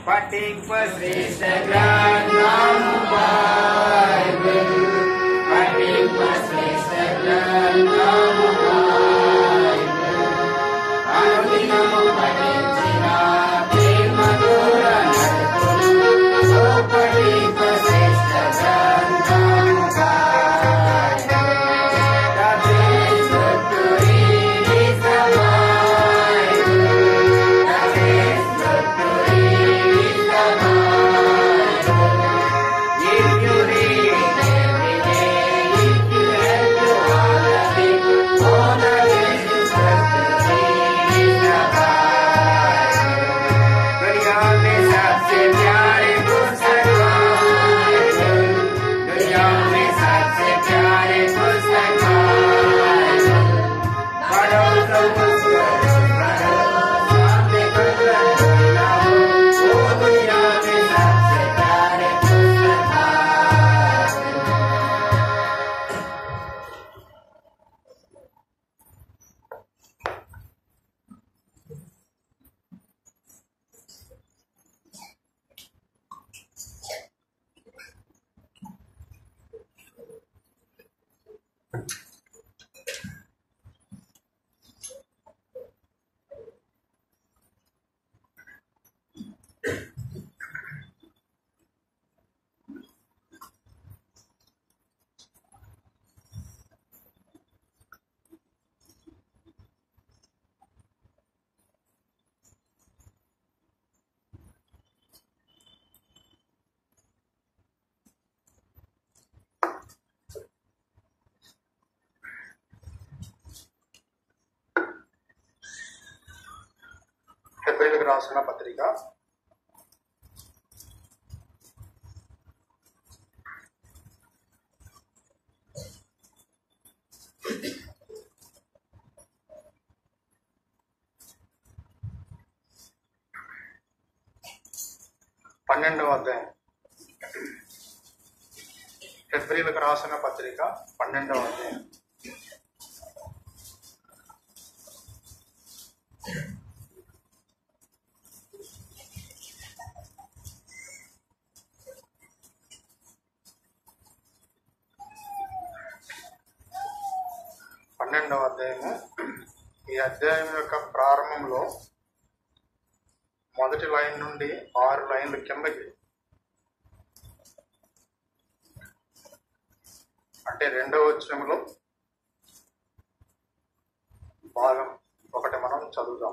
పఠింప శ్రేష్ట గ్రంథము బైబిల్ పఠింప శ్రేష్ట గ్రంథము బైబిల్ అనుదినము పఠించిన ప్రేమధుర నడుపులు ఓ పఠింప శ్రేష్ట గ్రంథము Bible The best book to read is the Bible. The best book to read is the Bible. If you read it every day, it will help you all the way. Oh, the best book to read is the Bible. दुनिया में सबसे प्यारे पुस्तक Bible दुनिया में सबसे प्यारे पुस्तक बाइबल पढ़ो तो मुझको पढ़ो सामने कुदरत ना हो वो दुनिया में सबसे प्यारे पुस्तक बाइबल హెబ్రిల్కి రాసిన పత్రిక పన్నెండవ అధ్యాయం హెబ్రిల్కి రాసిన పత్రిక పన్నెండవ అధ్యాయం పన్నెండవ అధ్యాయము ఈ అధ్యాయం యొక్క ప్రారంభంలో మొదటి లైన్ నుండి ఆరు లైన్ల కిందకి అంటే రెండవ వచనంలో భాగం ఒకటి మనం చదువుదాం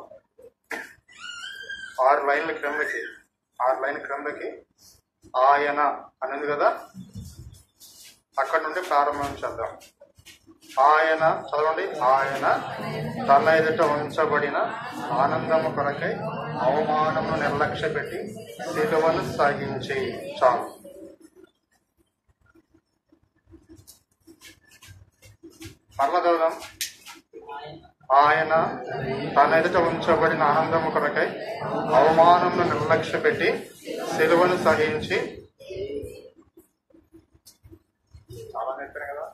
ఆరు లైన్ల క్రిందకి ఆరు లైన్ క్రిందకి ఆయన అనేది కదా అక్కడ నుండి ప్రారంభించేద్దాం ఆయన చదవండి ఆయన తన ఎదుట ఉంచబడిన ఆనందము కొరకై అవమానమును నిర్లక్ష్య పెట్టి సిలువను సాగించి చాలు మరలా చదువుదాం ఆయన తన ఎదుట ఉంచబడిన ఆనందము కొరకై అవమానమును నిర్లక్ష్య పెట్టి సిలువను సహించి చాలా నేర్పారు కదా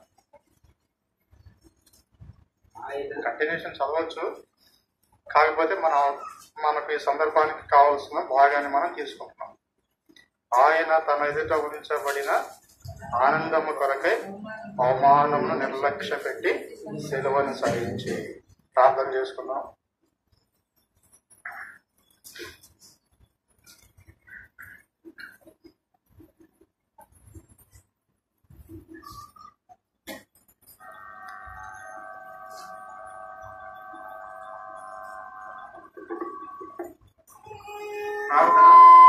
కంటిన్యూషన్ చదవచ్చు కాకపోతే మన మనకు ఈ సందర్భానికి కావాల్సిన భాగాన్ని మనం తీసుకుంటున్నాం ఆయన తన ఎదుట ఉంచబడిన ఆనందము కొరకై అవమానమును నిర్లక్ష్య పెట్టి సెలవును సహించి ప్రార్థన చేసుకున్నాం ప్రార్థన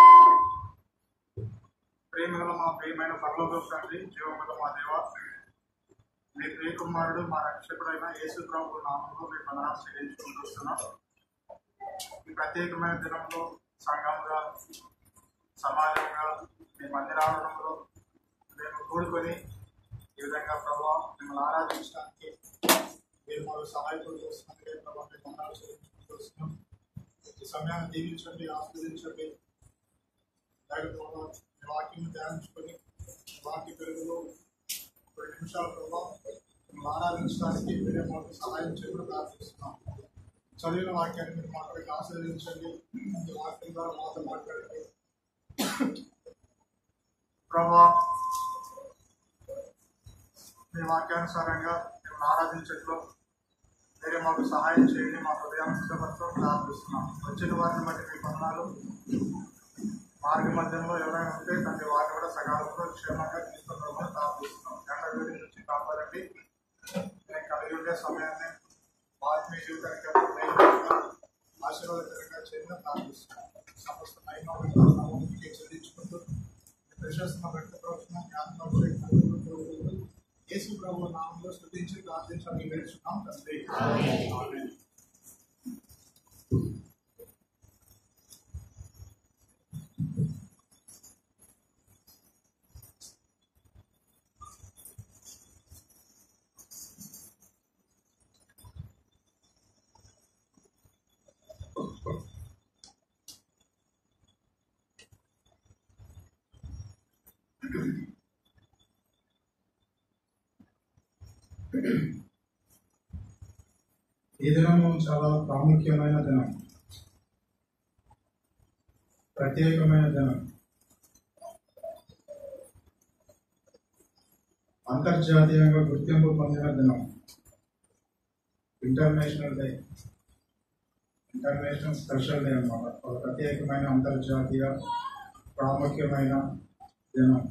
ప్రేమగల మా ప్రియమైన పరలోక తండ్రి జీవముల మా దేవ మీ ప్రియకుమారుడు మా రక్షకుడైన యేసు ప్రభు నామంలో మీ పదనాలు చెల్లించుకుంటూ వస్తున్నాం ఈ ప్రత్యేకమైన దినంలో సంఘంగా సమాజంగా మీ మందిరావడంలో మేము కూడుకొని ఈ విధంగా ప్రభావ మిమ్మల్ని ఆరాధించడానికి మీరు మాకు సహాయకులు చేస్తున్నందుకే ప్రభావ మీ పదనాలు చెల్లించుకుంటూ వస్తున్నాం ఈ సమయాన్ని దీవించండి ఆస్వాదించండి లేకపోతే మీ వాక్యం ధ్యానించుకొని మీ వాక్య పెరుగులో కొన్ని నిమిషాల ప్రభావం మిమ్మల్ని ఆరాధించడానికి మీరే మాకు సహాయం చేయమని ప్రార్థిస్తున్నాం చదివిన వాక్యాన్ని మీరు మాకు ఆస్వాదించండి ఈ వాక్యం ద్వారా మాతో మాట్లాడండి ప్రభా మీ వాక్యానుసారంగా మేము ఆరాధించట్లో మీరే మాకు సహాయం చేయండి మా హృదయాన్ని సిద్ధపరచడం ప్రార్థిస్తున్నాం వచ్చిన వారిని బట్టి మీ పన్నాలు మార్గ మధ్యంలో ఎవరైనా ఉంటే తండ్రి వారిని కూడా సకాలంలో క్షేమంగా తీసుకున్నామని ప్రార్థిస్తున్నాం ఎండ వేడి నుంచి కాపాడండి నేను కలిగి ఉండే సమయాన్ని ఆత్మీయ జీవితానికి మేలుగా, ఆశీర్వాదకరంగా చేయడం ప్రార్థిస్తున్నాం సమస్త నైమానికి చెల్లించుకుంటూ ప్రశస్త వ్యక్త ప్రవచన జ్ఞాపకం యేసు ప్రభు నామంలో స్థుతించి ప్రార్థించాలని వేడుచున్నాం తండ్రి ఆమేన్. ఈ దినము చాలా ప్రాముఖ్యమైన దినం ప్రత్యేకమైన దినం అంతర్జాతీయంగా గుర్తింపు పొందిన దినం international day international special day అన్నమాట ఒక ప్రత్యేకమైన అంతర్జాతీయ ప్రాముఖ్యమైన దినం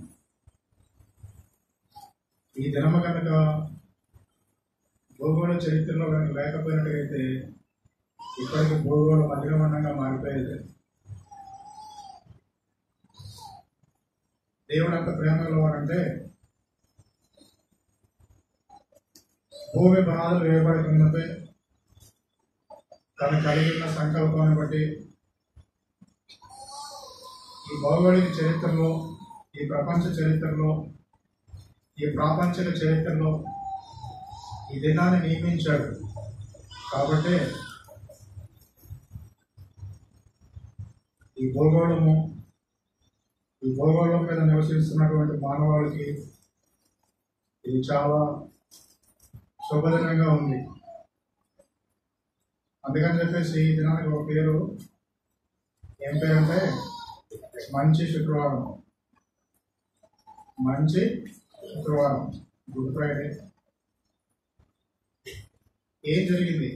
ఈ దినము కనుక భూగోళ చరిత్రలో కనుక లేకపోయినట్లయితే ఇప్పటికి భూగోళం అధిగమనంగా మారిపోయేది దేవుడు అంత ప్రేమలో అంటే భూమి బాధలు వేయబడుతున్నపై తను కలిగి ఉన్న సంకల్పాన్ని బట్టి ఈ భౌగోళిక చరిత్రలో ఈ ప్రపంచ చరిత్రలో ఈ ప్రాపంచిక చరిత్రలో ఈ దినాన్ని నియమించాడు కాబట్టి ఈ భూగోళము ఈ భూగోళం మీద నివసిస్తున్నటువంటి మానవాళికి ఇది చాలా శుభదినంగా ఉంది అందుకని చెప్పేసి ఈ దినానికి ఒక పేరు ఏం పేరు అంటే మంచి శుక్రవారం మంచి శుక్రవారం గుడ్ ఫ్రైడే ఏం జరిగింది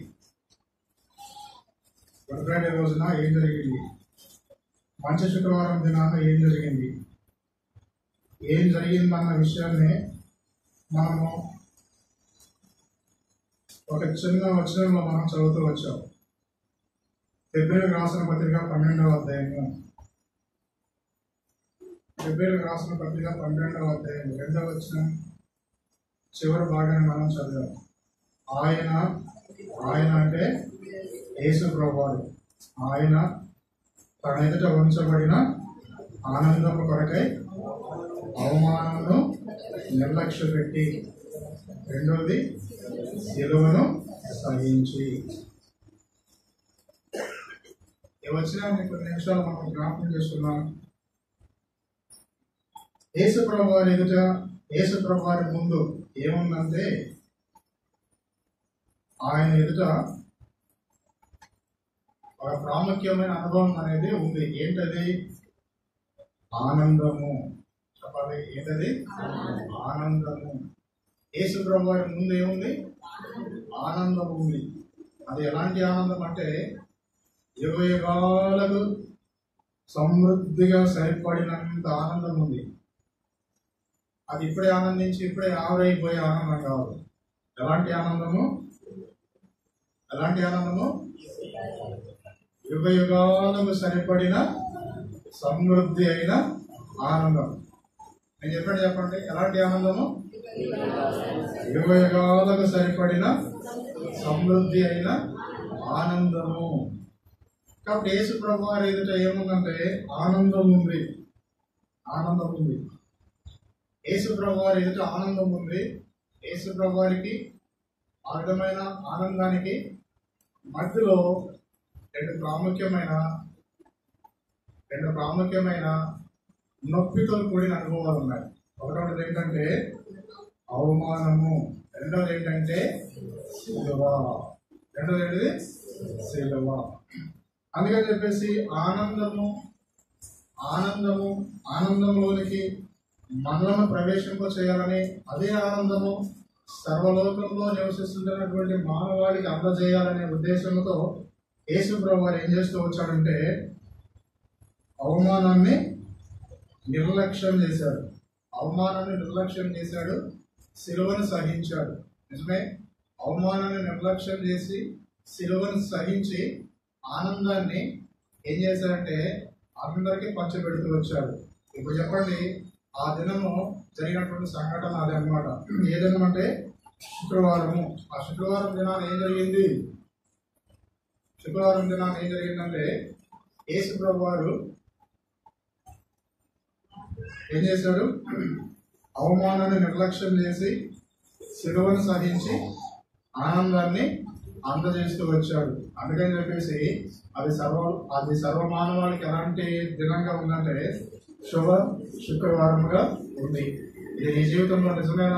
గుడ్ ఫ్రైడే రోజున ఏం జరిగింది మంచి శుక్రవారం దినాన ఏం జరిగింది ఏం జరిగిందన్న విషయాన్ని మనము ఒక చిన్న వచనంలో మనం చదువుతూ వచ్చాం ఫిబ్రవరి రాసిన పత్రిక పన్నెండవ అధ్యాయము ఫిబ్రవరి రాసిన పత్రిక పన్నెండవ అధ్యాయం రెండవ వచనం చివరి భాగాన్ని మనం చదివాం ఆయన ఆయన అంటే యేసు ప్రభువారు ఆయన తన ఎదుట ఉంచబడిన ఆనందము కొరకై అవమానమును నిర్లక్ష్య పెట్టి రెండవది శిలువను సహించి ఈ వచ్చిన కొన్ని నిమిషాలు మనం జ్ఞాపకం చేస్తున్నాం యేసు ప్రభు వారి ఎదుట యేసు ప్రభు వారి ముందు ఏముందంటే ఆయన ఎదుట ఒక ప్రాముఖ్యమైన అనుభవం అనేది ఉంది ఏంటది ఆనందము చెప్పాలి ఏంటది ఆనందము యేసు ప్రభు వారి ముందు ఏముంది ఆనందం ఉంది అది ఎలాంటి ఆనందం అంటే యుగ యుగాలకు సమృద్ధిగా సరిపడినంత ఆనందం ఉంది అది ఇప్పుడే ఆనందించి ఇప్పుడే ఆవిరైపోయే ఆనందం కాదు ఎలాంటి ఆనందము ఎలాంటి ఆనందము యుగ యుగాలకు సరిపడిన సమృద్ధి అయిన ఆనందం నేను చెప్పండి చెప్పండి ఎలాంటి ఆనందము యుగ యుగాలకు సరిపడిన సమృద్ధి అయిన ఆనందము కాబట్టి యేసు ప్రభు వారి ఎదుట ఏముందంటే ఆనందం ఉంది ఆనందం ఉంది యేసు ప్రభు వారి ఎదుట ఆనందం ఉంది యేసు ప్రభు వారికి ఆ విధమైన ఆనందానికి మధ్యలో రెండు ప్రాముఖ్యమైన రెండు ప్రాముఖ్యమైన నొప్పితో కూడిన అనుభవాలు ఉన్నాయి ఒకటోది ఏంటంటే అవమానము రెండోది ఏంటంటే శిలువ రెండోది ఏంటిది శిలువ అందుకని చెప్పేసి ఆనందము ఆనందము ఆనందంలోనికి మనలను ప్రవేశింప చేయాలని అదే ఆనందము సర్వలోకంలో నివసిస్తున్నటువంటి మానవాళికి అందజేయాలనే ఉద్దేశంతో యేసు ప్రభు వారు ఏం చేస్తూ వచ్చాడంటే అవమానాన్ని నిర్లక్ష్యం చేశాడు అవమానాన్ని నిర్లక్ష్యం చేశాడు సిలువను సహించాడు నిజమే అవమానాన్ని నిర్లక్ష్యం చేసి సిలువను సహించి ఆనందాన్ని ఏం చేశాడంటే అందరికీ పంచబెడుతూ వచ్చాడు ఇప్పుడు చెప్పండి ఆ దినము జరిగినటువంటి సంఘటన అదే అనమాట ఏ దినం అంటే శుక్రవారము ఆ శుక్రవారం దినాన ఏం జరిగింది శుక్రవారం దినాన ఏం జరిగిందంటే యేసు ప్రభు వారు ఏం చేశాడు అవమానాన్ని నిర్లక్ష్యం చేసి శిలువను సహించి ఆనందాన్ని అందజేస్తూ వచ్చాడు అందుకని చెప్పేసి అది సర్వ అది సర్వమానవాళికి ఎలాంటి దినంగా ఉందంటే శుభ శుక్రవారముగా ఉంది ఇది నీ జీవితంలో నిజమేనా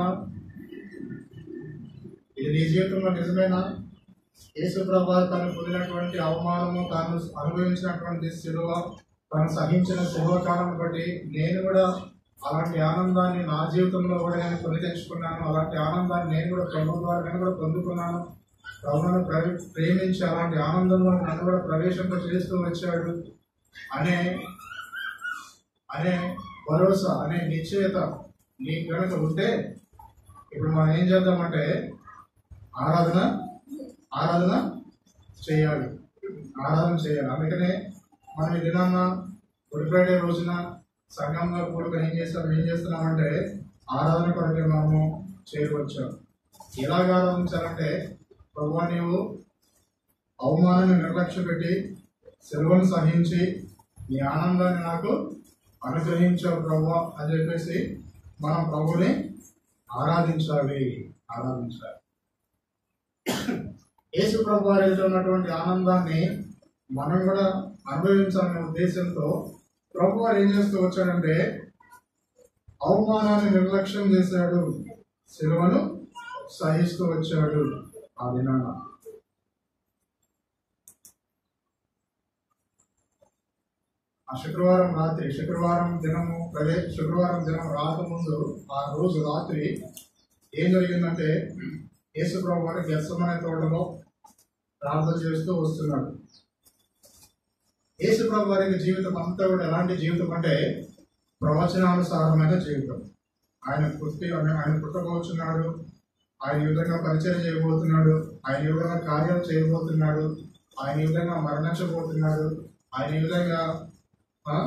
ఇది నీ జీవితంలో నిజమేనా యేసు ప్రభు తను పొందినటువంటి అవమానము తాను అనుభవించినటువంటి శిలువ తను సహించిన శిలువ కాలం బట్టి నేను కూడా అలాంటి ఆనందాన్ని నా జీవితంలో కూడా నేను కొని తెచ్చుకున్నాను అలాంటి ఆనందాన్ని నేను కూడా ప్రభు ద్వారా నేను కూడా పొందుకున్నాను ప్రభువును ప్రే- ప్రేమించి అలాంటి ఆనందంలో నన్ను కూడా ప్రవేశింప చేస్తూ వచ్చాడు అనే అనే భరోసా అనే నిశ్చయత నీకు కనుక ఉంటే ఇప్పుడు మనం ఏం చేద్దామంటే ఆరాధన ఆరాధన చేయాలి ఆరాధన చేయాలి అందుకనే మనం ఈ దినాన్న గుడ్ ఫ్రైడే రోజున సంఘంగా కూడుకొని ఏం చేస్తాం ఏం చేస్తున్నామంటే ఆరాధన కొరకే మనము చేరుకొచ్చాం ఎలాగ ఆరాధించాలంటే ప్రభు నీవు అవమానాన్ని నిర్లక్ష్య పెట్టి సెలవును సహించి నీ ఆనందాన్ని నాకు అనుగ్రహించావు ప్రభు అని చెప్పేసి మనం ప్రభుని ఆరాధించాలి ఆరాధించాలి యేసు ప్రభు వారిలో ఉన్నటువంటి ఆనందాన్ని మనం కూడా అనుభవించాలనే ఉద్దేశంతో ప్రభు వారు ఏం చేస్తూ వచ్చాడంటే అవమానాన్ని నిర్లక్ష్యం చేశాడు శిలువను సహిస్తూ వచ్చాడు ఆ దినాన ఆ శుక్రవారం రాత్రి శుక్రవారం దినము ప్రవే శుక్రవారం దినం రాకముందు ఆ రోజు రాత్రి ఏం జరిగిందంటే యేసుప్రభు వారు గెస్సమనే తోటలో ప్రార్థన చేస్తూ వస్తున్నాడు యేసుప్రభు వారి జీవితం అంతా కూడా ఎలాంటి జీవితం అంటే ప్రవచనానుసారమైన జీవితం ఆయన పుట్టి ఆయన పుట్టబోతున్నాడు ఆయన ఈ విధంగా పరిచయం చేయబోతున్నాడు ఆయన ఈ విధంగా కార్యాలు చేయబోతున్నాడు ఆయన ఈ విధంగా మరణించబోతున్నాడు ఆయన ఈ విధంగా ఆ,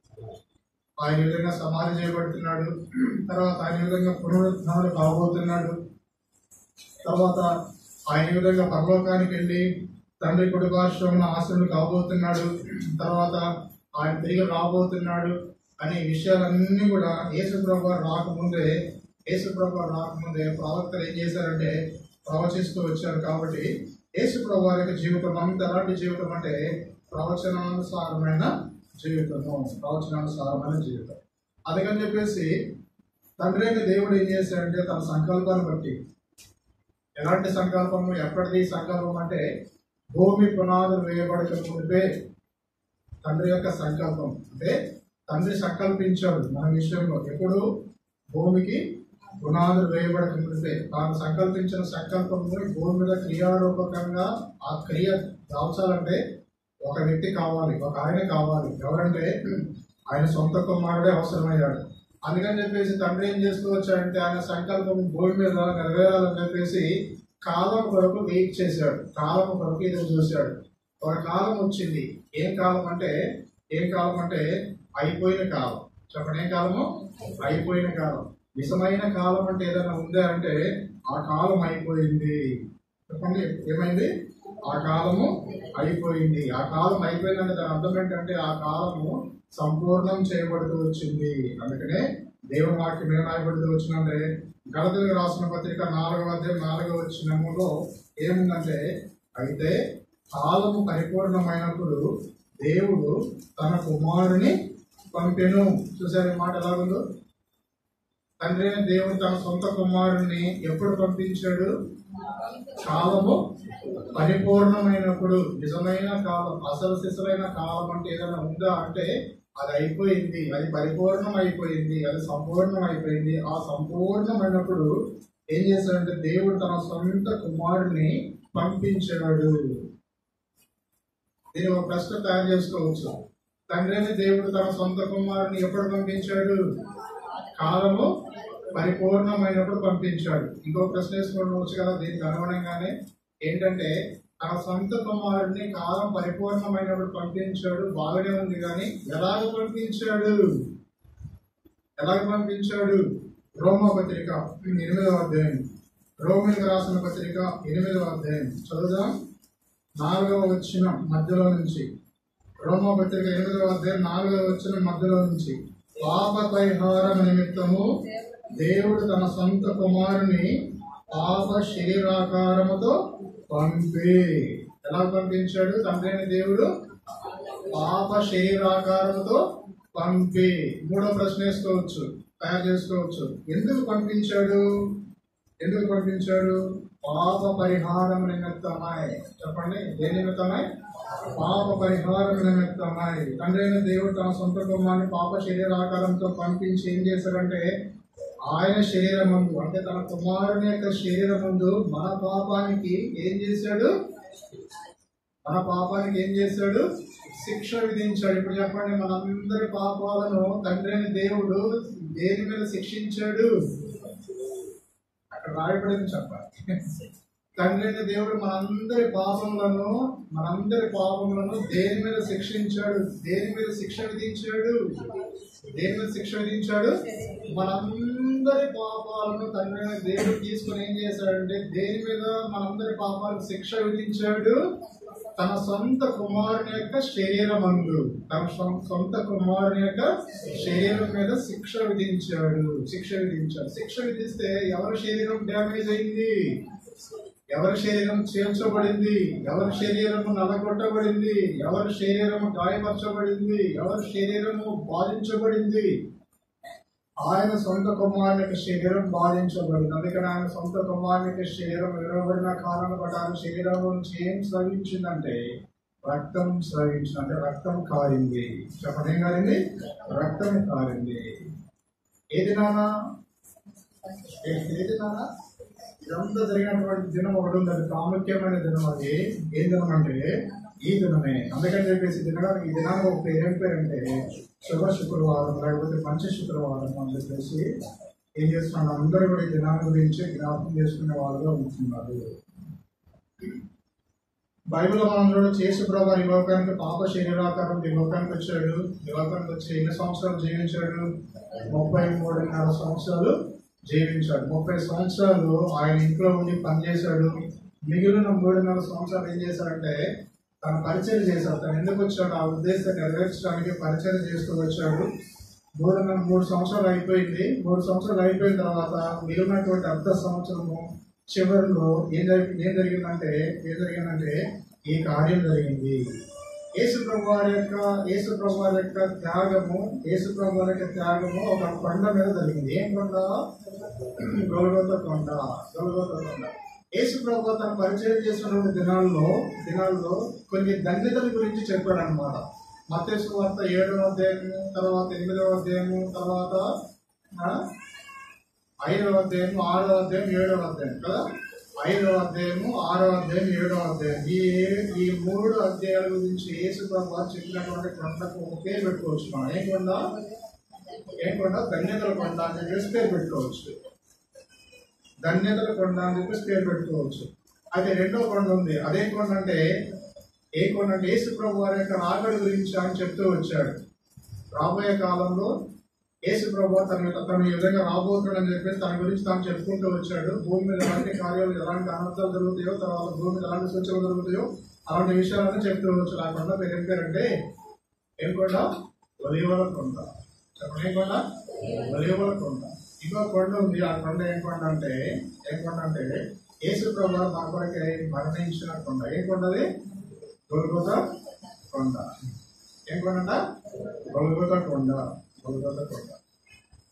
ఆయన ఈ విధంగా సమాధి చేయబడుతున్నాడు తర్వాత ఆయన ఈ విధంగా పునరుద్ధానం కాబోతున్నాడు తర్వాత ఆయన ఈ విధంగా పరలోకానికి వెళ్ళి తండ్రి కుటుంబాశ్రమం ఆశలు కాబోతున్నాడు తర్వాత ఆయన తిరిగి రాబోతున్నాడు అనే విషయాలన్నీ కూడా యేసుప్రభు వారు రాకముందే యేసుప్రభు వారు రాకముందే ప్రవక్తలు ఏం చేశారంటే ప్రవచిస్తూ వచ్చారు కాబట్టి యేసుప్రభు వారి యొక్క జీవితం అంతా ఎలాంటి జీవితం అంటే ప్రవచనానుసారమైన జీవితము ప్రవచనానుసారమైన జీవితం అందుకని చెప్పేసి తండ్రి అయిన దేవుడు ఏం చేశాడంటే తన సంకల్పాన్ని బట్టి ఎలాంటి సంకల్పము ఎప్పటిది సంకల్పం అంటే భూమి పునాదులు వేయబడక మునిపే తండ్రి యొక్క సంకల్పం అంటే తండ్రి సంకల్పించాడు మన విషయంలో ఎప్పుడు భూమికి పునాదులు వేయబడక మునిపే తాను సంకల్పించిన సంకల్పము భూమి మీద క్రియారూపకంగా ఆ క్రియ దాల్చాలంటే ఒక వ్యక్తి కావాలి ఒక ఆయన కావాలి ఎవరంటే ఆయన సొంత కుమారుడే అవసరమయ్యాడు అందుకని చెప్పేసి తండ్రి ఏం చేస్తూ వచ్చాడంటే ఆయన సంకల్పం భూమి మీద నెరవేరాలని చెప్పేసి కాలం కొరకు వెయిట్ చేశాడు కాలం కొరకు ఎదురు చూశాడు ఒక కాలం వచ్చింది ఏం కాలం అంటే ఏం కాలం అంటే అయిపోయిన కాలం చెప్పండి ఏం కాలము అయిపోయిన కాలం నిజమైన కాలం అంటే ఏదైనా ఉందా అంటే ఆ కాలం అయిపోయింది చెప్పండి ఏమైంది ఆ కాలము అయిపోయింది ఆ కాలం అయిపోయిందంటే దాని అర్థం ఏంటంటే ఆ కాలము సంపూర్ణం చేయబడుతూ వచ్చింది అందుకనే దేవుని వాక్యం ఏం రాయబడుతూ వచ్చిందంటే గలతలకు రాసిన పత్రిక నాలుగవ అధ్యాయం నాలుగవ వచ్చినములో ఏముందంటే అయితే కాలము పరిపూర్ణమైనప్పుడు దేవుడు తన కుమారుని పంపెను చూసారు ఈ మాట ఎలాగుందో తండ్రి అయిన దేవుడు తన సొంత కుమారుణ్ణి ఎప్పుడు పంపించాడు కాలము పరిపూర్ణమైనప్పుడు నిజమైన కాలం అసలు సిసలైన కాలం అంటే ఏదైనా ఉందా అంటే అది అయిపోయింది అది పరిపూర్ణం అయిపోయింది అది సంపూర్ణం అయిపోయింది ఆ సంపూర్ణమైనప్పుడు ఏం చేశాడంటే దేవుడు తన సొంత కుమారుని పంపించాడు దీని ఒక ప్రశ్న తయారు చేసుకోవచ్చు తండ్రి అయిన దేవుడు తన సొంత కుమారుని ఎప్పుడు పంపించాడు కాలము పరిపూర్ణమైనప్పుడు పంపించాడు ఇంకో ప్రశ్న వేసుకోవచ్చు కదా దీనికి అనుగుణంగానే ఏంటంటే తన సొంత కుమారుడిని కాలం పరిపూర్ణమైనప్పుడు పంపించాడు బాగానే ఉంది కానీ ఎలాగ పంపించాడు ఎలాగ పంపించాడు రోమా పత్రిక ఎనిమిదవ అధ్యాయం రోమిలకు రాసిన పత్రిక ఎనిమిదవ అధ్యాయం చదువుదాం నాలుగవ వచ్చిన మధ్యలో నుంచి రోమా పత్రిక ఎనిమిదవ అధ్యాయం నాలుగవ వచ్చిన మధ్యలో నుంచి పాప పరిహారం నిమిత్తము దేవుడు తన సొంత కుమారుని పాప శరీరాకారముతో పంపి ఎలా పంపించాడు తండ్రి అయిన దేవుడు పాప శరీరాకారముతో పంపి మూడో ప్రశ్న వేసుకోవచ్చు తయారు చేసుకోవచ్చు ఎందుకు పంపించాడు ఎందుకు పంపించాడు పాప పరిహారం నిమిత్తమై చెప్పండి దేని నిమిత్తమై పాప పరిహారం నిమిత్తమై తండ్రి అయిన దేవుడు తన సొంత కుమారుని పాప శరీరాకారంతో పంపించి ఏం చేశాడంటే ఆయన శరీరం ముందు అంటే తన కుమారుని యొక్క శరీరం ముందు మన పాపానికి ఏం చేశాడు మన పాపానికి ఏం చేశాడు శిక్ష విధించాడు ఇప్పుడు చెప్పండి మనందరి పాపాలను తండ్రి అయిన దేవుడు దేని మీద శిక్షించాడు అక్కడ రాయబడింది చెప్పాలి తండ్రి అయిన దేవుడు మనందరి పాపములను మనందరి పాపములను దేని మీద శిక్షించాడు దేని మీద శిక్ష విధించాడు దేని మీద శిక్ష విధించాడు మనందరి పాపాలను తండ్రి అయిన దేవుడు తీసుకొని ఏం చేశాడంటే దేని మీద మనందరి పాపాలకు శిక్ష విధించాడు తన సొంత కుమారుని యొక్క శరీరమందు తన సొం- సొంత కుమారుని యొక్క శరీరం మీద శిక్ష విధించాడు శిక్ష విధించాడు శిక్ష విధిస్తే ఎవరి శరీరం డ్యామేజ్ అయింది ఎవరి శరీరం చేర్చబడింది ఎవరి శరీరము నలగొట్టబడింది ఎవరి శరీరము గాయపరచబడింది ఎవరి శరీరము బాధించబడింది ఆయన సొంత కుమారుని యొక్క శరీరం బాధించబడింది అందుకని ఆయన సొంత కుమారుని యొక్క శరీరం విరవబడిన కారణం బట్టి ఆయన శరీరం నుంచి ఏం స్రవించిందంటే రక్తం స్రవించింది అంటే రక్తం కారింది చెప్పండి ఏం కారింది రక్తం కారింది ఏది నానా ఏ- ఏది నానా ఇదంతా జరిగినటువంటి దినం ఒకటి ఉంది అది ప్రాముఖ్యమైన దినం అది ఏం దినం అంటే ఈ దినమే అందుకని చెప్పేసి ఈ దినానికి ఈ దినానికి ఒక పేరు ఏం పేరు అంటే శుభ శుక్రవారం లేకపోతే మంచి శుక్రవారం అని చెప్పేసి ఏం చేస్తున్నారు అందరూ కూడా ఈ దినాన్ని గురించి జ్ఞాపకం చేసుకునే వాళ్ళుగా ఉంటున్నారు బైబిల్ మనం చూడ చేసు ప్రభు ఈ లోకానికి పాప శరీరాకారం ఈ లోకానికి వచ్చాడు ఈ లోకానికి వచ్చి ఎన్ని సంవత్సరాలు జీవించాడు ముప్పై మూడున్నర సంవత్సరాలు జీవించాడు ముప్పై సంవత్సరాలు ఆయన ఇంట్లో ఉండి పనిచేశాడు మిగిలిన మూడున్నర సంవత్సరాలు ఏం చేశాడంటే తన పరిచయం చేశాడు తను ఎందుకు వచ్చాడు ఆ ఉద్దేశాన్ని నెరవేర్చడానికి పరిచయం చేస్తూ వచ్చాడు మూడున్నర మూడు సంవత్సరాలు అయిపోయింది మూడు సంవత్సరాలు అయిపోయిన తర్వాత మిగిలినటువంటి అర్ధ సంవత్సరము చివరిలో ఏం జరిగి ఏం జరిగిందంటే ఏం జరిగిందంటే ఈ కార్యం జరిగింది యేసు ప్రభు వారి యొక్క యేసు ప్రభు వారి యొక్క త్యాగము యేసు ప్రభు వారి యొక్క త్యాగము ఒక కొండ మీద జరిగింది ఏం కొండ గొలగొత కొండ గొలగొత కొండ యేసు ప్రభు తన పరిచయం చేసినటువంటి దినాల్లో దినాల్లో కొన్ని ధన్యతల గురించి చెప్పాడు అనమాట మత్స్సు వార్త ఏడవ అధ్యాయము తర్వాత ఎనిమిదవ అధ్యాయము తర్వాత ఆ, ఐదవ అధ్యాయము ఆరవ అధ్యాయం ఏడవ అధ్యాయం కదా ఐదవ అధ్యాయము ఆరవ అధ్యాయం ఏడవ అధ్యాయం ఈ ఈ మూడు అధ్యాయాల గురించి యేసు ప్రభు చెప్పినటువంటి కొండకు ఒక పేరు పెట్టుకోవచ్చు మనం ఏం కొండ ఏం కొండ ధన్యతల కొండ అని చెప్పేసి పేరు పెట్టుకోవచ్చు ధన్యతల కొండ అని చెప్పేసి పేరు పెట్టుకోవచ్చు అయితే రెండో కొండ ఉంది అదే కొండ అంటే ఏ కొండ అంటే యేసు ప్రభు వారి యొక్క రాకడ గురించి అని చెప్తూ వచ్చాడు రాబోయే కాలంలో యేసు ప్రభు తన తన ఈ విధంగా రాబోతున్నాడని చెప్పేసి తన గురించి తాను చెప్పుకుంటూ వచ్చాడు భూమి మీద ఎలాంటి కార్యాలు ఎలాంటి అనర్థాలు జరుగుతాయో తర్వాత భూమి మీద ఎలాంటి సూచనలు జరుగుతాయో అలాంటి విషయాలను చెప్తూ వచ్చాడు ఆ కొండ పేరు ఏం పేరంటే ఏం కొండ ఒలివల కొండ చెప్పండి ఏం కొండ ఒలివల కొండ ఇంకో కొండ ఉంది ఆ కొండ ఏం కొండ అంటే ఏం కొండ అంటే యేసు ప్రభు మన కొరకే మరణించిన కొండ ఏం కొండది గొల్గొత కొండ ఏం కొండ గొల్గొత కొండ గొల్గొత కొండ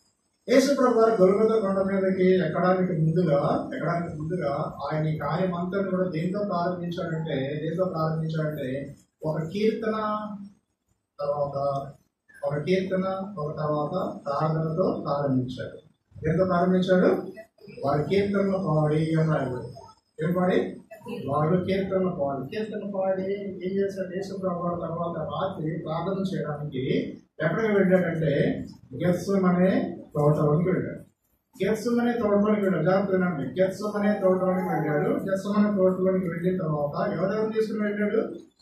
యేసుప్రభు వారు గొలుగొత కొండ మీదకి ఎక్కడానికి ముందుగా ఎక్కడానికి ముందుగా ఆయన ఈ కార్యం అంతా కూడా దేంతో ప్రారంభించాడంటే దేంతో ప్రారంభించాడంటే ఒక కీర్తన తర్వాత ఒక కీర్తన ఒక తర్వాత ప్రార్థనతో ప్రారంభించాడు దేంతో ప్రారంభించాడు వారి కీర్తనలు పాడి అని రాయబడి ఏం పాడి వాళ్ళు కీర్తనలు పాడి కీర్తన పాడి ఏం చేశాడు యేసుప్రభు వారు తర్వాత రాత్రి ప్రార్థన చేయడానికి ఎక్కడికి వెళ్ళాడంటే గెస్సం అనే తోటలోనికి వెళ్ళాడు గెస్సం అనే తోటలోనికి వెళ్ళాడు జాగ్రత్త వినండి గెస్సం అనే తోటలోనికి వెళ్ళాడు గెస్సం అనే తోటలోనికి వెళ్ళిన తర్వాత ఎవరెవరు తీసుకుని వెళ్ళాడు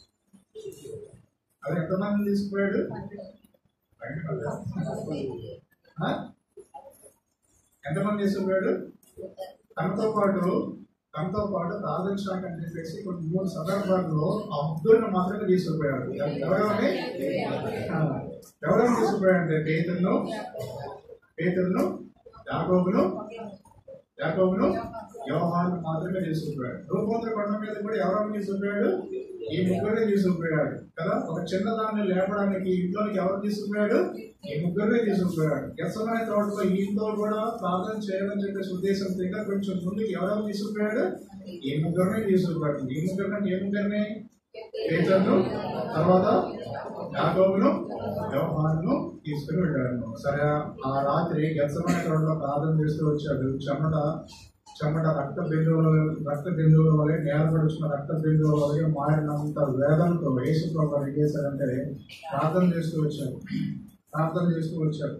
అది ఎంతమంది తీసుకుపోయాడు ఆ? ఎంతమంది తీసుకుపోయాడు తనతో పాటు తనతో పాటు ప్రార్థించడానికి అని చెప్పేసి కొన్ని మూడు సందర్భాల్లో ఆ ముగ్గురిని మాత్రమే తీసుకుపోయాడు ఎవరెవరిని ఆ, ఎవరెవరు తీసుకుపోయాడంటే పేతులను పేతులను యాకోబును యాకోబును యోహాను మాత్రమే తీసుకుపోయాడు రూపంతో కొండ మీద కూడా ఎవరెవరు తీసుకుపోయాడు ఈ ముగ్గురిని తీసుకుపోయాడు కదా ఒక చిన్న దాన్ని లేపడానికి ఇంట్లోకి ఎవరు తీసుకుపోయాడు ఈ ముగ్గురిని తీసుకుపోయాడు గెసమైన తోటలో ఈ ఇంట్లో కూడా ప్రార్థన చేయాలని చెప్పేసి ఉద్దేశంతో ఇంకా కొంచెం ముందుకు ఎవరెవరు తీసుకుపోయాడు ఈ ముగ్గురిని తీసుకుపోయాడు ఈ ముగ్గురిని ఏ ముగ్గురిని పేదలను తర్వాత యాకోబును వ్యవహారాలను తీసుకుని వెళ్ళాడు సరే ఆ రాత్రి గెసమైన తోటలో ప్రార్థన చేస్తూ వచ్చాడు చెమట చెమట రక్త బిందువుల రక్త బిందువుల వలె నేలపడుచున్న రక్త బిందువుల వలె మారినంత వేదంతో యేసు ప్రభు ఏం చేశారంటే ప్రార్థన చేస్తూ వచ్చారు ప్రార్థన చేస్తూ వచ్చారు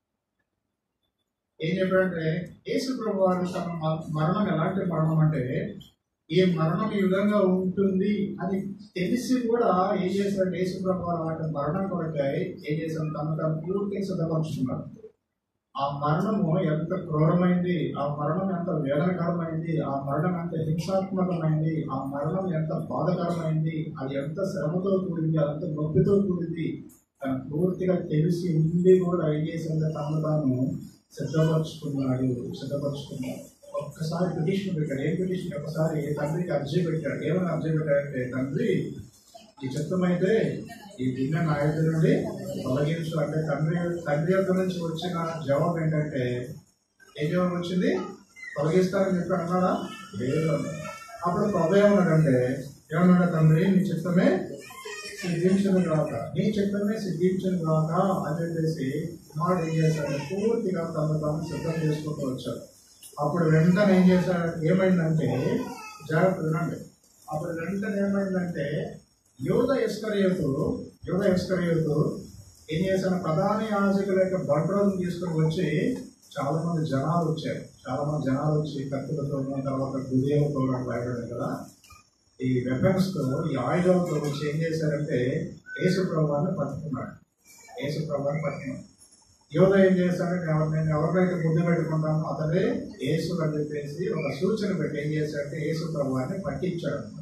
ఏం చెప్పారంటే యేసు ప్రభు వారు తన మ- మరణం ఎలాంటి మరణం అంటే ఈ మరణం ఈ విధంగా ఉంటుంది అని తెలిసి కూడా ఏం చేశారంటే యేసు ప్రభు వారు వాటి మరణం కొరకై ఏం చేశారు తను తను పూర్తిగా సిద్ధపరుచుకున్నారు ఆ మరణము ఎంత క్రూరమైంది ఆ మరణం ఎంత వేదనకరమైంది ఆ మరణం ఎంత హింసాత్మకమైంది ఆ మరణం ఎంత బాధకరమైంది అది ఎంత శ్రమతో కూడింది అంత నొప్పితో కూడింది తను పూర్తిగా తెలిసి ఉండి కూడా ఏం చేసిందో తను తాను సిద్ధపరచుకున్నాడు సిద్ధపరచుకున్నాడు ఒక్కసారి పిటిషన్ పెట్టాడు ఏం పిటిషన్ ఒకసారి తండ్రికి అర్జీ పెట్టాడు ఏమని అర్జీ పెట్టాడంటే తండ్రి ఈ చిత్తమైతే ఈ భిన్న నాయకుడి నుండి తొలగించు అంటే తండ్రి తండ్రి యొక్క నుంచి వచ్చిన జవాబు ఏంటంటే ఏం జవాబు వచ్చింది తొలగిస్తానని చెప్పాడు అన్నాడా లేదు అన్నాడు. అప్పుడు ప్రభు ఏమన్నాడంటే ఏమన్నాడు తండ్రి నీ చిత్తమే సిద్ధించను కాక నీ చిత్తమే సిద్ధించను కాక అని చెప్పేసి కుమారుడు ఏం చేశాడు పూర్తిగా తను తాను సిద్ధం చేసుకుంటూ వచ్చాడు అప్పుడు వెంటనే ఏం చేశాడు ఏమైందంటే జాగ్రత్త వినండి అప్పుడు వెంటనే ఏమైందంటే యోధ ఇస్కరియోతు యోధ ఇస్కరియోతు ఏం చేశాను ప్రధాన యాజకుల యొక్క బంట్రోలను తీసుకొని వచ్చి చాలా మంది జనాలు వచ్చారు చాలా మంది జనాలు వచ్చి కత్తులతో తర్వాత గుదేలతో బయటపడారు కదా ఈ వెపన్స్ తో ఈ ఆయుధాలతో వచ్చి ఏం చేశారంటే యేసు ప్రభావాన్ని పట్టుకున్నాడు యేసు ప్రభావాన్ని పట్టుకున్నాడు యోధ ఏం చేశాడంటే ఎవరు నేను ఎవరినైతే ముద్దు పెట్టుకుంటానో అతడే యేసు అని చెప్పేసి ఒక సూచన పెట్టి ఏం చేశాడంటే యేసు ప్రభావాన్ని పట్టించాడు అన్నమాట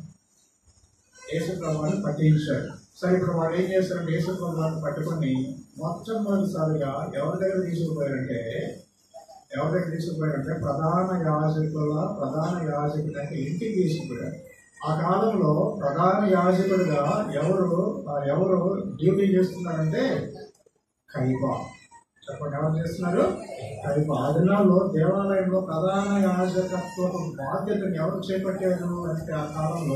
యేసు ప్రభావాన్ని పట్టించాడు సరే ఇప్పుడు వాడు ఏం చేశారంటే యేసు ప్రభావాన్ని పట్టుకొని మొట్టమొదటిసారిగా ఎవరి దగ్గర తీసుకుపోయారంటే ఎవరి దగ్గర తీసుకుపోయారంటే ప్రధాన యాజకుల ప్రధాన యాజకుడి అంటే ఇంటికి తీసుకుపోయారు ఆ కాలంలో ప్రధాన యాజకుడిగా ఎవరు ఆ ఎవరు డ్యూటీ చేస్తున్నారంటే కైప చెప్పండి ఎవరు చేస్తున్నారు కైప ఆ దినాల్లో దేవాలయంలో ప్రధాన యాజకత్వ బాధ్యతను ఎవరు చేపట్టారు అంటే ఆ కాలంలో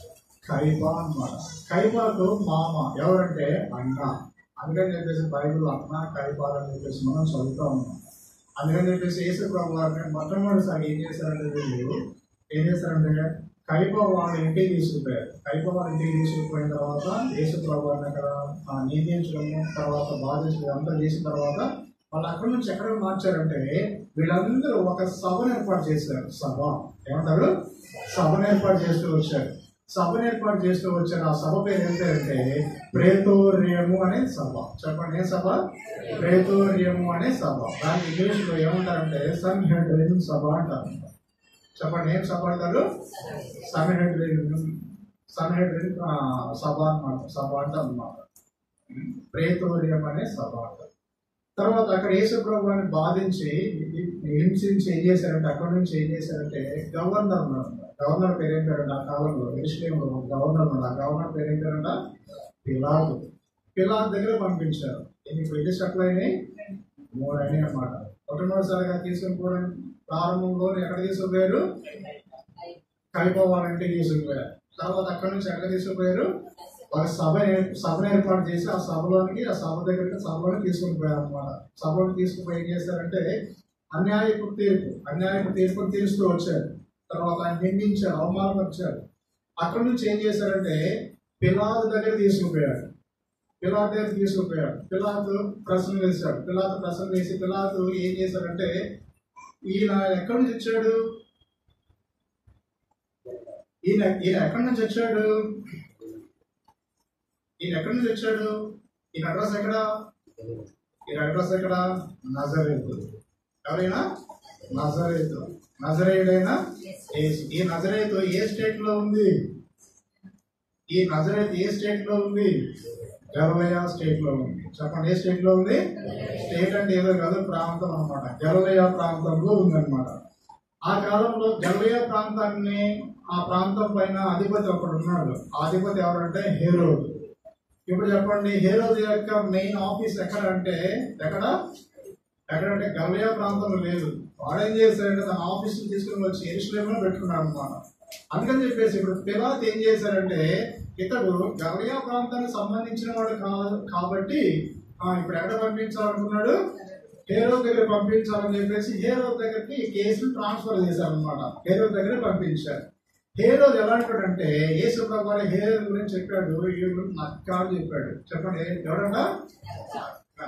కైప అన్నమాట కైపాకు మామ ఎవరంటే అన్న అందుకని చెప్పేసి బైబిల్ అన్న కైపాల్ అని చెప్పేసి మనం చదువుతా ఉన్నాం అందుకని చెప్పేసి యేసు ప్రభు వారిని మొట్టమొదటిసారి ఏం చేశారంటే వీళ్ళు ఏం చేశారంటే కైప వాళ్ళ ఇంటికి తీసుకుపోయారు కైప వాళ్ళ ఇంటికి తీసుకుపోయిన తర్వాత యేసు ప్రభు వారిని అక్కడ ఆ, నిందించడము తర్వాత బాధించడం అంతా చేసిన తర్వాత వాళ్ళు అక్కడి నుంచి ఎక్కడ మార్చారంటే వీళ్ళందరూ ఒక సభను ఏర్పాటు చేశారు సభ ఏమంటారు సభను ఏర్పాటు చేస్తూ వచ్చారు సభను ఏర్పాటు చేస్తూ వచ్చారు ఆ సభ పేరు ఏంటంటే ప్రేతోర్యము అనే సభ చెప్పండి ఏ సభ ప్రేతోర్యము అనే సభ దాని ఇంగ్లీష్ లో ఏమంటారంటే సన్ హెడ్రిన్ సభ అంటారు చెప్పండి ఏం సభ అంటారు సన్ హెడ్రిన్ సన్ హెడ్రిన్ ఆ, సభ అన్నమాట సభ అంటారు అన్నమాట ప్రేతోర్యం అనే సభ అంటారు తర్వాత అక్కడ యేసుప్రభుని బాధించి హింసించి ఏం చేశారంటే అక్కడి నుంచి ఏం చేశారంటే గవర్నర్ ఉన్నారు గవర్నర్ పేరు ఏం పేరంట ఆ కాలంలో ఎరుసలేంలో గవర్నర్ ఉన్నారు ఆ గవర్నర్ పేరు ఏం పేరంట పిలాదు పిలాద్ దగ్గర పంపించారు ఎన్ని పెళ్లి షర్ట్లు అయినాయి మూడు అయినాయి అన్నమాట మొట్టమొదటిసారిగా తీసుకుపోవడం ప్రారంభంలో ఎక్కడ తీసుకుపోయారు కలిపోవాలంటే తీసుకుపోయారు తర్వాత అక్కడి నుంచి ఎక్కడ తీసుకుపోయారు ఒక సభ ఏ- సభను ఏర్పాటు చేసి ఆ సభలోనికి ఆ సభ దగ్గరికి సభలోకి తీసుకుని పోయారు అనమాట సభలోకి తీసుకుపోయి ఏం చేశారంటే అన్యాయపు తీర్పు అన్యాయపు తీర్పును తీరుస్తూ వచ్చారు తర్వాత ఆయన నిందించారు అవమానపరిచారు అక్కడి నుంచి ఏం చేశారంటే పిలాతు దగ్గర తీసుకుపోయారు పిలాతు దగ్గర తీసుకుపోయారు పిలాతు ప్రశ్న వేశాడు పిలాతు ప్రశ్న వేసి పిలాతు ఏం చేశారంటే ఈయన ఎక్కడి నుంచి వచ్చాడు ఈయన ఈయన ఎక్కడి నుంచి వచ్చాడు ఈయన ఎక్కడి నుంచి వచ్చాడు ఈయన అడ్రస్ ఎక్కడ ఈయన అడ్రస్ ఎక్కడ నజరేతు ఎవరైనా నజరేతు నజరేయుడైనా యేసు. ఈ నజరేతు ఏ స్టేట్ లో ఉంది ఈ నజరేత్ ఏ స్టేట్ లో ఉంది గలవయ స్టేట్ లో ఉంది చెప్పండి ఏ స్టేట్ లో ఉంది స్టేట్ అంటే ఏదో కాదు ప్రాంతం అన్నమాట గలవయ ప్రాంతంలో ఉందన్నమాట ఆ కాలంలో గలవయ ప్రాంతాన్ని ఆ ప్రాంతం పైన అధిపతి ఒకడు ఉన్నాడు ఆ అధిపతి ఎవరంటే హేరోదు ఇప్పుడు చెప్పండి హేరోదు యొక్క మెయిన్ ఆఫీస్ ఎక్కడ అంటే ఎక్కడ ఎక్కడంటే గలవయ ప్రాంతంలో లేదు వాడు ఏం చేశారంటే తన ఆఫీస్ తీసుకుని వచ్చి ఎరుసలేములో పెట్టుకున్నాడు అనమాట అందుకని చెప్పేసి ఇప్పుడు పిలాత్ ఏం చేశారంటే ఇతడు గలవయ ప్రాంతానికి సంబంధించిన వాడు కా- కాబట్టి ఆ, ఇప్పుడు ఎక్కడ పంపించాలనుకున్నాడు హేరో దగ్గర పంపించాలని చెప్పేసి హేరో దగ్గరికి ఈ కేసును ట్రాన్స్ఫర్ చేశారనమాట హేరో దగ్గర పంపించారు హేరో ఎలాంటాడంటే యేసు ప్రభు వారి హేరో గురించి చెప్పాడు వీడు నక్క అని చెప్పాడు చెప్పండి ఎవడంట నక్క.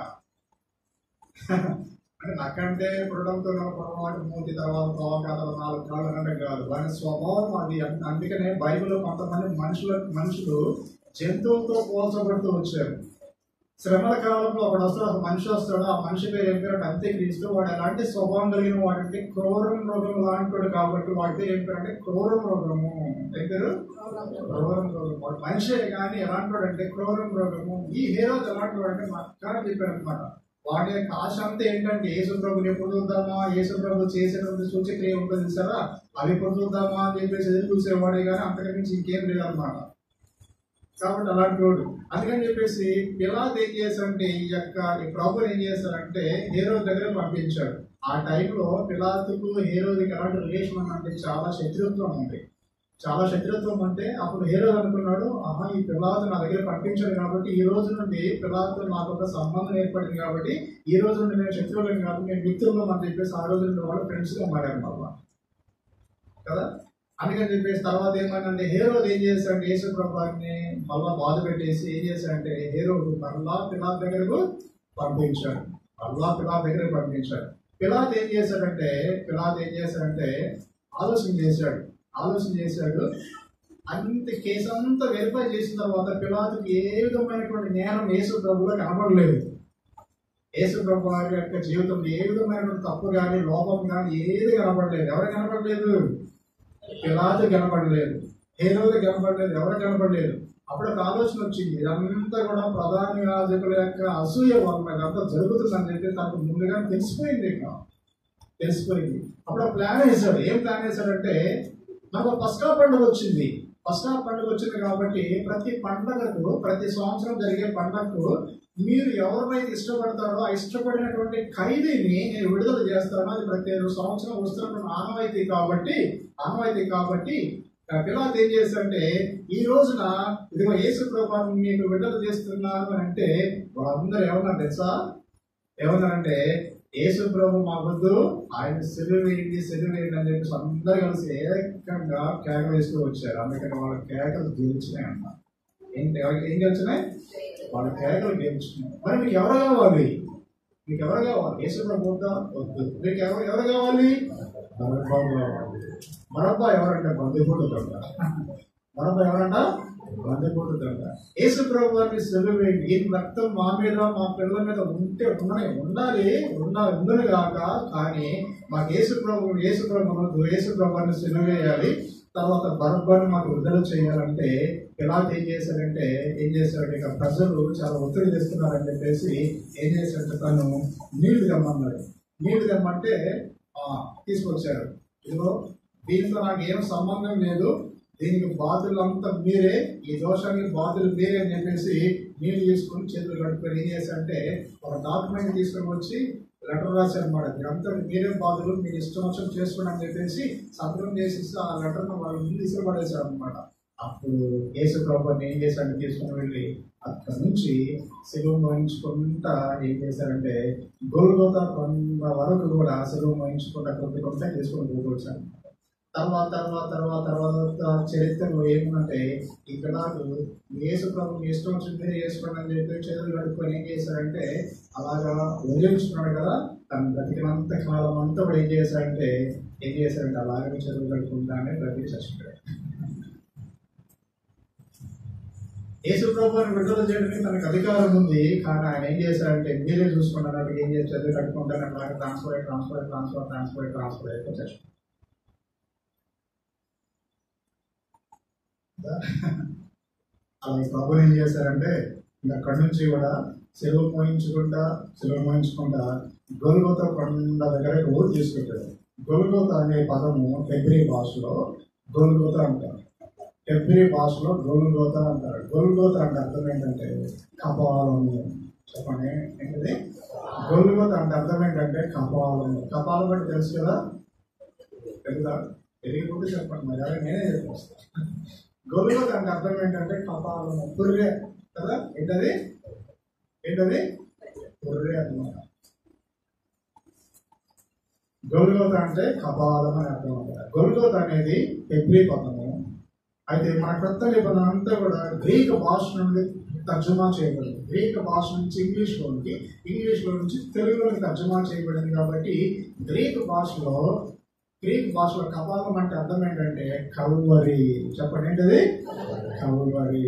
అంటే నక్కంటే పుట్టడంతో పొరపాటు మూతి తర్వాత తోకాతలు నాలుగు కాళ్ళు అంటే కాదు వారి స్వభావం అది అం- అందుకనే బైబిల్లో కొంతమంది మనుషుల మనుషులు జంతువులతో పోల్చబడుతూ వచ్చారు శ్రమల కాలంలో ఒకడు వస్తాడు ఒక మనిషి వస్తాడు ఆ మనిషి పేరు ఏం పేరు అంటే అంత్యక్రీస్తు వాడు ఎలాంటి స్వభావం కలిగిన వాడంటే క్రూరం రోగం లాంటివాడు కాబట్టి వాడి పేరు ఏం పేరు అంటే క్రూరం రోగము ఏం పేరు క్రూరం రోగం వాడు మనిషే కానీ ఎలాంటి వాడు అంటే క్రూరం రోగము ఈ హీరో ఎలాంటి వాడు అంటే మక్కని చెప్పారు అనమాట వాటి యొక్క ఆశ అంతా ఏంటంటే యేసు ప్రభుని ఎప్పుడు చూద్దామా యేసు ప్రభు చేసేటువంటి సూచక్రియ ఉంటుంది సరే అవి ఎప్పుడు చూద్దామా అని చెప్పేసి ఎదురు చూసేవాడే కానీ అంతకంటే మించి ఇంకేం లేదన్నమాట కాబట్టి అలాంటి వాడు అందుకని చెప్పేసి పిలాత్ ఏం చేశారంటే ఈ యొక్క ఈ ప్రభుని ఏం చేశారంటే హీరో దగ్గర పంపించాడు ఆ టైంలో పిలాతుకు హీరోకి ఎలాంటి రిలేషన్ అంటే చాలా శత్రుత్వం ఉంది చాలా శత్రుత్వం అంటే అప్పుడు హీరో అనుకున్నాడు ఆహా ఈ పిలాతు నా దగ్గర పంపించాడు కాబట్టి ఈ రోజు నుండి పిలాతు నాకు ఒక సంబంధం ఏర్పడింది కాబట్టి ఈ రోజు నుండి నేను శత్రువులం కాబట్టి నేను మిత్రులం అని చెప్పేసి ఆ రోజు నుండి వాళ్ళు ఫ్రెండ్స్ గా మారారు మళ్ళా కదా అందుకని చెప్పేసి తర్వాత ఏమైందంటే హీరో ఏం చేశాడు యేసు ప్రభాని మళ్ళా బాధ పెట్టేసి ఏం చేశాడంటే హీరో మళ్ళా పిలాత్ దగ్గరకు పంపించాడు మళ్ళా పిలాత్ దగ్గరకు పంపించాడు పిలాత్ ఏం చేశాడంటే పిలాత్ ఏం చేశాడంటే ఆలోచన చేశాడు ఆలోచన చేశాడు అంత కేసు అంతా వెరిఫై చేసిన తర్వాత పిలాతుకి ఏ విధమైనటువంటి నేరం యేసు ప్రభులో కనపడలేదు యేసు ప్రభు వారి యొక్క జీవితంలో ఏ విధమైనటువంటి తప్పు కానీ లోపం కానీ ఏది కనపడలేదు ఎవరు కనపడలేదు పిలాతు కనపడలేదు హేరోది కనపడలేదు ఎవరు కనపడలేదు అప్పుడు ఒక ఆలోచన వచ్చింది ఇదంతా కూడా ప్రధాన యాజకుల యొక్క అసూయ వల్ల ఇదంతా జరుగుతుందని చెప్పి తనకు ముందుగా తెలిసిపోయింది ఇక తెలిసిపోయింది అప్పుడు ప్లాన్ వేశాడు ఏం ప్లాన్ వేశాడంటే నాకు పస్కా పండుగ వచ్చింది పస్కా పండుగ వచ్చింది కాబట్టి ప్రతి పండగకు ప్రతి సంవత్సరం జరిగే పండగకు మీరు ఎవరినైతే ఇష్టపడతారో ఆ ఇష్టపడినటువంటి ఖైదీని నేను విడుదల చేస్తాను అది ప్రతి సంవత్సరం వస్తున్నటువంటి ఆనవాయితీ కాబట్టి ఆనవాయితీ కాబట్టి ఆ పిల్లలు ఏం చేశారంటే ఈ రోజున ఇదిగో యేసు ప్రభావం మీకు విడుదల చేస్తున్నాను అని అంటే వాళ్ళందరూ ఏమన్నారు తెలుసా ఏమన్నారంటే యేసు ప్రభు మా వద్దు ఆయన సెలవు వేయండి సెలవు వేయండి అని చెప్పేసి అందరూ కలిసి ఏకంగా కేక వేస్తూ వచ్చారు అందుకని వాళ్ళ కేకలు గెలిచినాయి అన్న ఏంటి ఎవరికి ఏం గెలిచినాయి వాళ్ళ కేకలు గెలిచినాయి మరి మీకు ఎవరు కావాలి మీకు ఎవరు కావాలి యేసు ప్రభు వద్దా వద్దు మీకు ఎవరు ఎవరు కావాలి మరబ్బా కావాలి మరబ్బా ఎవరంటే బంధువుడు దొంగ మరబ్బా ఎవరంట బంధువుడు దొంగ యేసు ప్రభు వారిని సెలవేయండి ఈ రక్తం మా మీద మా పిల్లల మీద ఉంటే ఉండని ఉండాలి ఉండాలి ఉందని కాక కానీ మాకు యేసు ప్రభు యేసు ప్రభు వద్దు, యేసు ప్రభుని సెలవేయాలి తర్వాత బరబ్బాన్ని మాకు విడుదల చేయాలంటే ఎలా ఏం చేశారంటే ఏం చేశారంటే ఇక ప్రజలు చాలా ఒత్తిడి చేస్తున్నారని చెప్పేసి ఏం చేశారంటే తను నీళ్లు తెమ్మన్నాడు నీళ్లు తెమ్మంటే ఆ, తీసుకొచ్చారు ఇదిగో దీంతో నాకు ఏం సంబంధం లేదు దీనికి బాధలు అంతా మీరే ఈ దోషానికి బాధలు మీరే అని చెప్పేసి నీళ్ళు తీసుకొని చేతులు కట్టుకొని ఏం చేశారంటే ఒక డాక్యుమెంట్ తీసుకొని వచ్చి లెటర్ రాశారు అనమాట మీరంతా మీరే బాధలు మీరు ఇష్టం వచ్చిన చేసుకోండి అని చెప్పేసి సంతకం చేసి ఆ లెటర్ను వాళ్ళు ముందు ఇసుపడేశారు అనమాట అప్పుడు యేసు ప్రభుని ఏం చేశాడు తీసుకుని వెళ్ళి అక్కడి నుంచి సెలవు మోయించుకుంటా ఏం చేశారంటే గోల్గోత కొండ వరకు కూడా సెలవు మోయించుకుంటా కొంత కొంత తీసుకొని పోగొచ్చాను తర్వాత తర్వాత తర్వాత తర్వాత చరిత్రలో ఏమంటే ఇక్కడ యేసు ప్రభు ఇష్టం వచ్చింది చేసుకోండి అని చెప్పి చేతులు కడుక్కొని ఏం చేశారంటే అలాగా వదిలించుకున్నాడు కదా తను బ్రతికినంత కాలం అంతా కూడా ఏం చేశారంటే ఏం చేశారంటే అలాగే చదువు కడుక్కుంటానే బ్రతికి చచ్చిపోయాడు యేసు ప్రభుని విడుదల చేయడానికి తనకు అధికారం ఉంది కానీ ఆయన ఏం చేశారంటే మీరే చూసుకున్నారు ఏం చేసి చదువు కట్టుకుంటాను అలాగే ట్రాన్స్ఫర్ అయ్యి ట్రాన్స్ఫర్ అయ్యి ట్రాన్స్ఫర్ ట్రాన్స్ఫర్ అయ్యి ట్రాన్స్ఫర్ అయిపోయి చచ్చిపోయాడు అలాగే ప్రభు ఏం చేశారంటే ఇంకా అక్కడి నుంచి కూడా సెలవు మోయించుకుంటా సెలవు మోయించుకుంటా గొలుగోత కొండ దగ్గరకు ఊరు తీసుకెళ్ళాడు గొలుగోత అనే పదము హెబ్రి భాషలో గొలుగోత అంటారు హెబ్రి భాషలో గొలుగోత అంటారు గొలుగోత అంటే అర్థం ఏంటంటే కపాలము చెప్పండి ఏంటిది గొలుగోత అంటే అర్థం ఏంటంటే కపాలము కపాలం అంటే తెలుసు కదా తెలుసా తెలియకపోతే చెప్పండి మరి అదే నేనే చెప్పొస్తాను గొలుగోత అంటే అర్థం ఏంటంటే కపాలము పుర్రె కదా ఏంటది ఏంటది పుర్రె అన్నమాట గొలుగోత అంటే కపాలం అని అర్థం అవుతుంది గొలుగోత అనేది హెబ్రి పదము అయితే మన కొత్త నిబంధన అంతా కూడా గ్రీక్ భాష నుండి తర్జుమా చేయబడింది గ్రీక్ భాష నుంచి ఇంగ్లీష్లోనికి ఇంగ్లీష్లో నుంచి తెలుగులోకి తర్జుమా చేయబడింది కాబట్టి గ్రీక్ భాషలో గ్రీక్ భాషలో కపాలం అంటే అర్థం ఏంటంటే కల్వరి చెప్పండి ఏంటది కల్వరి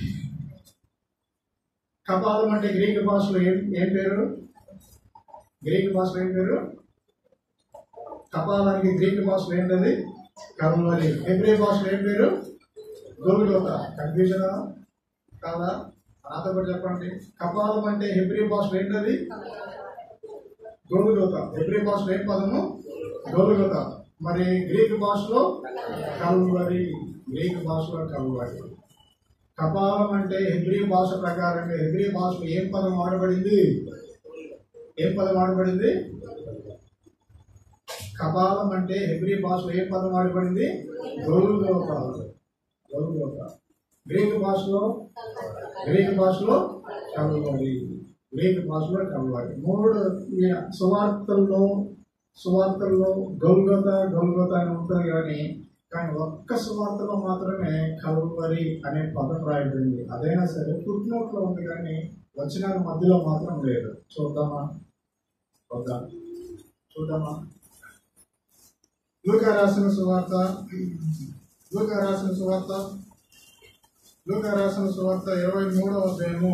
కపాలం అంటే గ్రీక్ భాషలో ఏం ఏం పేరు గ్రీక్ భాషలో ఏం పేరు కపాలానికి గ్రీక్ భాషలో ఏంటది కల్వరి హెబ్రీ భాషలో ఏం పేరు గోగులోత కన్ఫ్యూజనా కాదా నాతో కూడా చెప్పండి కపాలం అంటే హెబ్రీ భాషలో ఏంటది గోగులోత హెబ్రీ భాషలో ఏం పదము గోగులోత మరి గ్రీక్ భాషలో కల్వరి గ్రీక్ భాషలో కల్వరి కపాలం అంటే హెబ్రీ భాష ప్రకారంగా హెబ్రీ భాషలో ఏం పదం వాడబడింది ఏం పదం వాడబడింది కపాలం అంటే హెబ్రీ భాషలో ఏం పదం వాడబడింది గోగులోత గోగులోత గ్రీక్ భాషలో గ్రీక్ భాషలో కల్వరి గ్రీక్ భాషలో కల్వరి మూడు ఈ సువార్తల్లో సువార్తల్లో గౌగత గౌగత అని ఉంటుంది కానీ కానీ ఒక్క సువార్తలో మాత్రమే కల్వరి అనే పదం రాయబడింది అదైనా సరే ఫుట్ నోట్లో ఉంది కానీ వచ్చిన మధ్యలో మాత్రం లేదు చూద్దామా చూద్దాం చూద్దామా లూకా రాసిన సువార్త లూకా రాసిన సువార్త లూకా రాసిన సువార్త ఇరవై మూడవ అధ్యాయము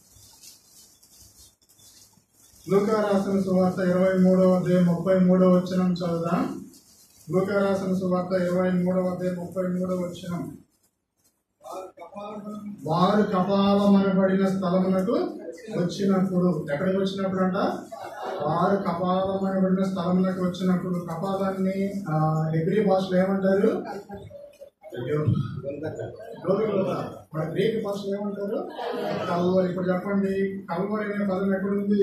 లూకా రాసిన సువార్త ఇరవై మూడవ అధ్యాయం ముప్పై మూడవ వచనం చదువుదాం లూకా రాసిన సువార్త ఇరవై మూడవ అధ్యాయం ముప్పై మూడవ వచనం వారు కపాలమనబడిన స్థలమునకు వచ్చినప్పుడు ఎక్కడికి వచ్చినప్పుడు అంట వారు కపాలమనబడిన స్థలమునకు వచ్చినప్పుడు కపాలాన్ని ఆ, హెబ్రీ భాషలో ఏమంటారు అయ్యో. గోధుమలోత. మన గ్రీక్ భాషలో ఏమంటారు కల్వరి ఇప్పుడు చెప్పండి కల్వరి అనే పదం ఎక్కడుంది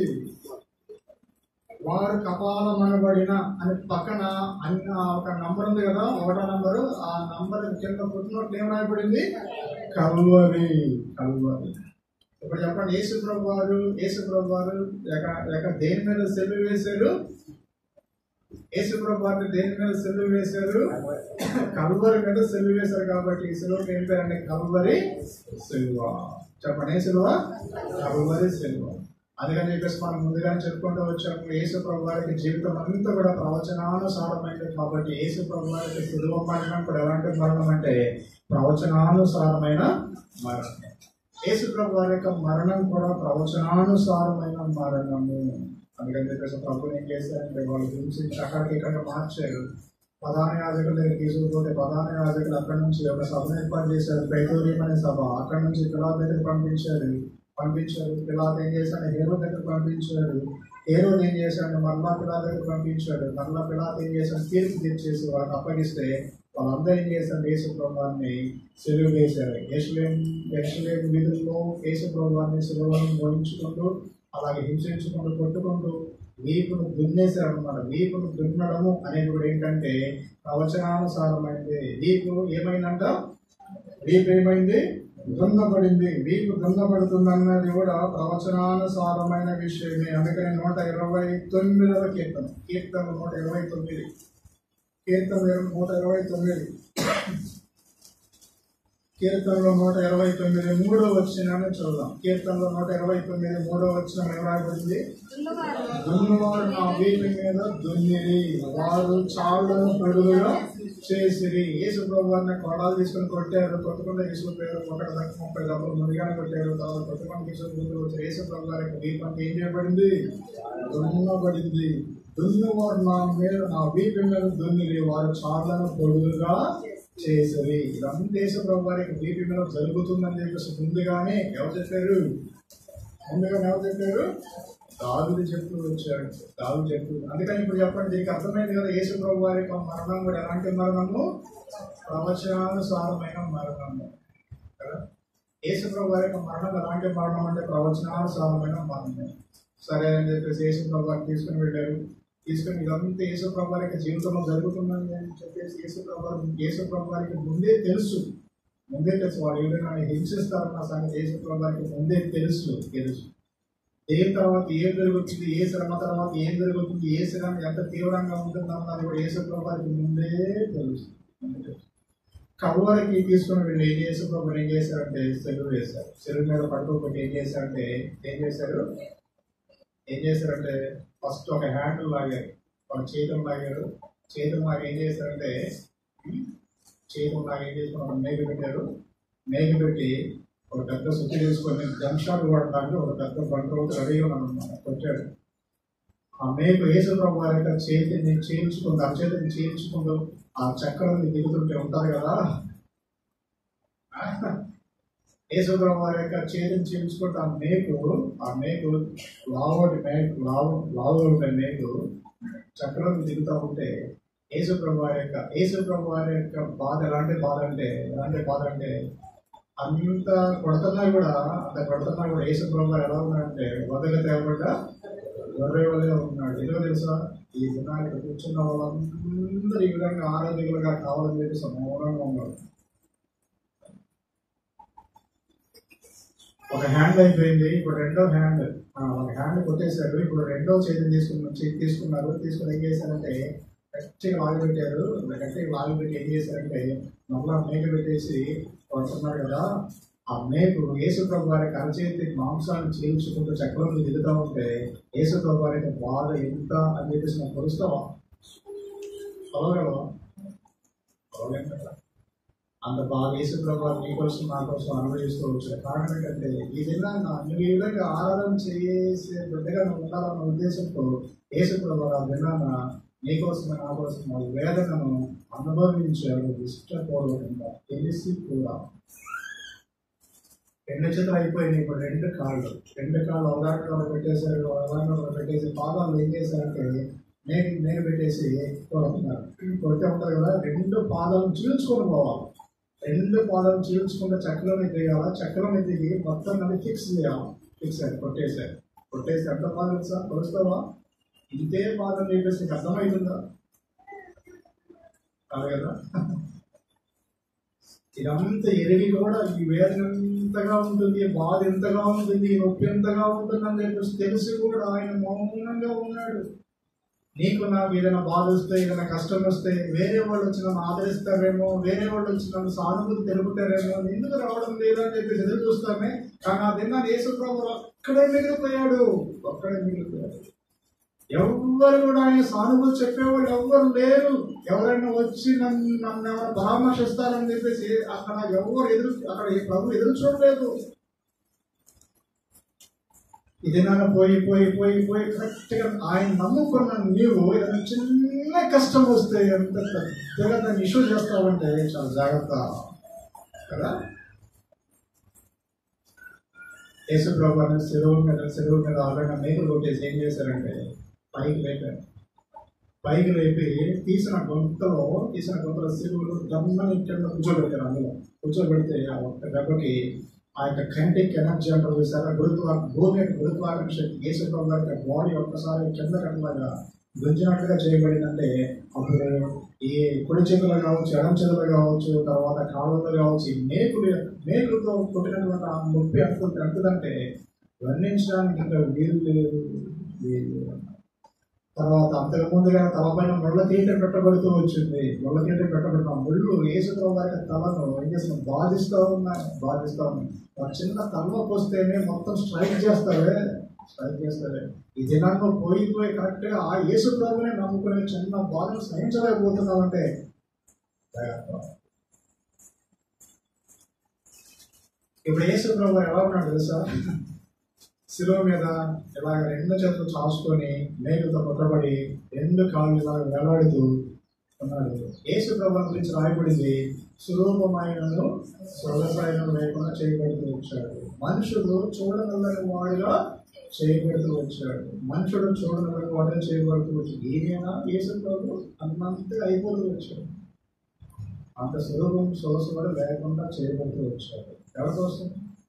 వారు కపాలమనబడిన అని పక్కన అన్న ఒక నంబర్ ఉంది కదా ఒకటో నంబరు ఆ నంబర్ కింద పుట్టినట్టు ఏం రాయబడింది కల్వరి కల్వరి ఇప్పుడు చెప్పండి యేసు ప్రభు వారు యేసు ప్రభు వారు లేక లేక దేని మీద సెల్లు వేశారు యేసు ప్రభు వారిని దేని మీద సెల్లు వేశారు కల్వరి మీద సెల్లు వేశారు కాబట్టి ఈ సెలవుకి ఏం పేరంటే కల్వరి సెల్వ చెప్పండి ఏ సెల్వ కల్వరి సెల్వ అందుకని చెప్పేసి మనం ముందుగానే చెప్పుకుంటూ వచ్చాము యేసు ప్రభు వారికి జీవితం అంతా కూడా ప్రవచనానుసారమైనది కాబట్టి యేసు ప్రభు వారికి సులువ మరణం కూడా ఎలాంటి మరణం అంటే ప్రవచనానుసారమైన మరణం యేసు ప్రభు వారి యొక్క మరణం కూడా ప్రవచనానుసారమైన మరణము అందుకని చెప్పేసి ప్రభుని ఏం చేశారంటే వాళ్ళ గురించి అక్కడికి ఇక్కడ మార్చారు ప్రధాన యాజకుల దగ్గర తీసుకుపోతే ప్రధాన యాజకులు అక్కడి నుంచి ఒక సభను ఏర్పాటు చేశారు ప్రైటోరియం అనే సభ అక్కడి నుంచి పిలాత్ దగ్గర పంపించారు పంపించారు పిలాత్ ఏం చేశాడు హేరో దగ్గర పంపించాడు హేరో ఏం చేశాడు మరలా పిలాత్ దగ్గర పంపించాడు మరలా పిలాత్ ఏం చేశాడు తీర్పు తీర్చేసి వాళ్ళకి అప్పగిస్తే వాళ్ళందరూ ఏం చేశారు యేసు ప్రభువాన్ని సెలువు వేశారు యేసులేం యేసులేం వీధుల్లో యేసు ప్రభువాన్ని సెలవులను మోయించుకుంటూ అలాగే హింసించుకుంటూ కొట్టుకుంటూ వీపును దున్నేశారు అనమాట వీపును దున్నడము అనేది కూడా ఏంటంటే ప్రవచనానుసారమైంది వీపు ఏమైందంట వీపు ఏమైంది దున్నబడింది వీపు దున్నబడుతుందన్నది కూడా ప్రవచనానుసారమైన విషయమే అందుకని నూట ఇరవై తొమ్మిదవ కీర్తన కీర్తన నూట ఇరవై తొమ్మిది కీర్తన నూట ఇరవై తొమ్మిది కీర్తనలో నూట ఇరవై తొమ్మిది మూడో వచ్చినాన్ని చూద్దాం కీర్తనలో నూట ఇరవై తొమ్మిది మూడో వచ్చిన ఏమైపోయింది దున్నువారు నా వీటి మీద దున్నిరి వారు చాళ్లను పొడుగుగా చేసిరి యేసు ప్రభు వారిని కొడాలు తీసుకొని కొట్టారు కొట్టుకుంటే యేసు పేరు ఒకటి దాకా ముప్పై డబ్బులు ముందుగానే కొట్టారు తర్వాత కొట్టుకొని తీసుకొని ముందు వచ్చి యేసు ప్రభు వారి యొక్క దీపానికి ఏం చేయబడింది దున్నబడింది దున్నువారు నా మీద నా వీపి మీద దున్నిరి వారు చాళ్లను పొడుగుగా చేసిరి ఇదంతా యేసు ప్రభు వారి యొక్క వీపి మీద జరుగుతుందని చెప్పేసి ముందుగానే ఎవరు చెప్పారు ముందుగానే ఎవరు చెప్పారు దావుడు చెప్తూ వచ్చాడు దావుడు చెప్తూ అందుకని ఇప్పుడు చెప్పండి దీనికి అర్థమైంది కదా యేసు ప్రభు వారి యొక్క మరణం కూడా ఎలాంటి మరణము ప్రవచనానుసారమైన మరణము కదా యేసు ప్రభు వారి యొక్క మరణం ఎలాంటి మరణం అంటే ప్రవచనానుసారమైన మరణం సరే అని చెప్పేసి యేసు ప్రభు వారిని తీసుకుని వెళ్ళారు తీసుకుని ఇదంతా యేసు ప్రభు వారి యొక్క జీవితంలో జరుగుతుందని అని చెప్పేసి యేసు ప్రభు వారి- యేసు ప్రభు వారికి ముందే తెలుసు ముందే తెలుసు వాళ్ళు ఎవరైనా హింసిస్తారన్న సంగతి యేసు ప్రభు వారికి ముందే తెలుసు తెలుసు దేని తర్వాత ఏం జరుగుతుంది ఏ శ్రమ తర్వాత ఏం జరుగుతుంది ఏ శ్రమ ఎంత తీవ్రంగా ఉంటుందో అన్నది కూడా యేసు ప్రభానికి ముందే తెలుసు ముందే తెలుసు. కవ్వరికి తీసుకుని వీళ్ళు ఏం చేసి ప్రభు ఏం చేశారంటే సెలవు వేశారు సెలవు మీద పట్టుకోబట్టి ఏం చేశారంటే ఏం చేశారు ఏం చేశారంటే ఫస్ట్ ఒక హ్యాండిల్ లాగారు ఒక చేతులు లాగారు చేతులు లాగా ఏం చేశారంటే ఉమ్, చేతులు లాగా ఏం చేసుకుని ఒక మేఘ పెట్టారు మేఘ పెట్టి ఒక పెద్ద సుత్తి తీసుకొని జంక్షాలు కొట్టడానికి ఒక పెద్ద బండ్రోజు రెడీ ఉన్నాను కొట్టాడు ఆ మేకు యేసుప్రభు వారి యొక్క చేతిని చీల్చుకుంటూ ఆ చేతిని చీల్చుకుంటూ ఆ చక్రాన్ని దిగుతుంటే ఉంటారు కదా యేసుప్రభు వారి యొక్క చేతిని చీల్చుకుంటూ ఆ మేకు ఆ మేకు లావటి మేకు లావు లావు ఉండే మేకు చక్రం దిగుతూ ఉంటే యేసుప్రభు వారి యొక్క యేసుప్రభు వారి యొక్క బాధ ఎలాంటి బాధ అంటే ఎలాంటి బాధ అంటే అంత కొడుతున్నా కూడా అంత కొడుతున్నా కూడా యేసు ప్రభు ఎలా ఉన్నాడంటే వదగ తేవబడ్డ గొర్రె వలె ఉన్నాడు ఎందుకో తెలుసా ఈ దినానికి కూర్చున్న వాళ్ళందరూ ఈ విధంగా ఆరోగ్యలుగా కావాలని చెప్పేసి మౌనంగా ఉన్నారు ఒక హ్యాండ్ అయిపోయింది ఇప్పుడు రెండో హ్యాండ్ ఒక హ్యాండ్ కొట్టేశారు ఇప్పుడు రెండో చేతిని తీసుకున్న చేతి తీసుకున్నారు తీసుకుని ఏం చేశారంటే గట్టిగా లాగి పెట్టారు గట్టిగా లాగి పెట్టి ఏం చేశారంటే మళ్ళా మేక పెట్టేసి కొడుతున్నారు కదా ఆ మేకు యేసుప్రభు వారికి అరచేతి మాంసాన్ని చీల్చుకుంటూ చక్రంలో దిగుతూ ఉంటే యేసుప్రభు వారి యొక్క బాధ ఎంత అని చెప్పేసి మనం కొలుస్తావా కొలగలవా కొలగలేం కదా అంత బాగా యేసుప్రభు వారు నీ కోసం నా కోసం అనుభవిస్తూ వచ్చారు కారణం ఏంటంటే ఈ విధంగా నువ్వు ఈ విధంగా ఆరాధన చేసే బిడ్డగా నువ్వు ఉండాలన్న ఉద్దేశంతో యేసుప్రభు వారు ఆ విధాన నీ కోసం నా కోసం ఆ వేదనను అనుభవించారు ఇష్టపూర్వకంగా తెలిసి కూడా రెండు చేతులు అయిపోయినాయి ఇప్పుడు రెండు కాళ్ళు రెండు కాళ్ళు అవగాహన పెట్టేశారు అవగాహన పెట్టేసి పాదాలు ఏం చేశారంటే నేను నేను పెట్టేసి కొడుతున్నారు కొడితే ఉంటారు కదా రెండు పాదాలను చీల్చుకొని పోవాలి రెండు పాదాలను చీల్చుకుంటే చక్రంలో దిగాల చక్రంలో దిగి మొత్తం నన్ను ఫిక్స్ చేయాలి ఫిక్స్ అయ్యి కొట్టేశారు కొట్టేసి ఎంత బాధ తెలుసా కొలుస్తావా ఇంతే బాధ చెప్పేసి నీకు అర్థమవుతుందా కాదు కదా ఇదంతా ఎరిగి కూడా ఈ వేదన ఎంతగా ఉంటుంది ఈ బాధ ఎంతగా ఉంటుంది ఈ నొప్పి ఎంతగా ఉంటుంది అని చెప్పేసి తెలిసి కూడా ఆయన మౌనంగా ఉన్నాడు నీకు నాకు ఏదైనా బాధ వస్తే ఏదైనా కష్టం వస్తే వేరే వాళ్ళు వచ్చి నన్ను ఆదరిస్తారేమో వేరే వాళ్ళు వచ్చి నన్ను సానుభూతి తెలుపుతారేమో ఎందుకు రావడం లేదని చెప్పేసి ఎదురు చూస్తామే కానీ ఆ దిన యేసుప్రభు ఒక్కడే మిగిలిపోయాడు ఒక్కడే మిగిలిపోయాడు ఎవ్వరు కూడా ఆయన సానుభూతి చెప్పేవాళ్ళు ఎవ్వరు లేరు ఎవరైనా వచ్చి నన్ను నన్ను ఎవరు పరామర్శిస్తారని చెప్పేసి అక్కడ ఎవరు ఎదురు అక్కడ ఈ ప్రభు ఎదురు చూడలేదు ఇది నన్ను పోయి పోయి పోయి పోయి కరెక్ట్గా ఆయన నమ్ముకున్న నీవు ఏదైనా చిన్న కష్టం వస్తే ఎంత పెద్దగా దాన్ని ఇష్యూ చేస్తావంటే చాలా జాగ్రత్త కదా యేసు ప్రభు అనే సెలవు మీద సెలవు మీద ఆల్రెడీ మేకలు కొట్టేసి ఏం చేశారంటే పైకి లేపారు పైకి లేపి తీసిన గొంతలో తీసిన గొంతలో శివుడు గమ్మని కింద కూర్చోబెట్టారు అందులో కూర్చోబెడితే ఆ ఒక్క దెబ్బకి ఆ యొక్క కైనటిక్ ఎనర్జీ అంటారు చూసారా గురుత్వా భూమి యొక్క గురుత్వాకర్షణ శక్తి యేసు ప్రభు గారి యొక్క బాడీ ఒక్కసారి కింద కట్టలాగా గుంజినట్లుగా చేయబడిందంటే అప్పుడు ఈ కుడి చేతులు కావచ్చు ఎడం చేతులు కావచ్చు తర్వాత కాళ్ళలో కావచ్చు ఈ మేకులు మేకులతో కొట్టినటువంటి ఆ నొప్పి అప్పుడు ఎంతదంటే వర్ణించడానికి ఇంకా వీలు లేదు వీలు లేదు. తర్వాత అంతకు ముందుగా తలపైన ముళ్ళ తీట పెట్టబడుతూ వచ్చింది ముళ్ళ తీట పెట్టబడిన ముళ్ళు యేసుప్రభు వారి తలను ఏం చేసిన బాధిస్తూ ఉన్నాయి బాధిస్తూ ఉన్నాయి ఒక చిన్న తలనొప్పి వస్తేనే మొత్తం స్ట్రైక్ చేస్తారే స్ట్రైక్ చేస్తారే ఈ దినాల్లో పోయి పోయి కరెక్ట్ గా ఆ యేసుప్రభుని నమ్ముకునే చిన్న బాధను సహించలేకపోతున్నామంటే జాగ్రత్త. ఇప్పుడు యేసుప్రభు వారు ఎలా ఉన్నాడు తెలుసా శిలువ మీద ఇలాగ రెండు చేతులు చాచుకొని మేలుతో కొట్టబడి రెండు కాళ్ళు ఇలా వేలాడుతూ ఉన్నాడు యేసు ప్రభు గురించి రాయబడింది సురూపమైనను సొలసైన లేకుండా చేయబడుతూ వచ్చాడు మనుషుడు చూడగలని వాడిగా చేయబడుతూ వచ్చాడు మనుషుడు చూడగలని వాడిగా చేయబడుతూ వచ్చాడు ఈయన యేసు ప్రభు అన్నంతగా అయిపోతూ వచ్చాడు అంత స్వరూపం సొలస కూడా లేకుండా చేయబడుతూ వచ్చాడు ఎవరి కోసం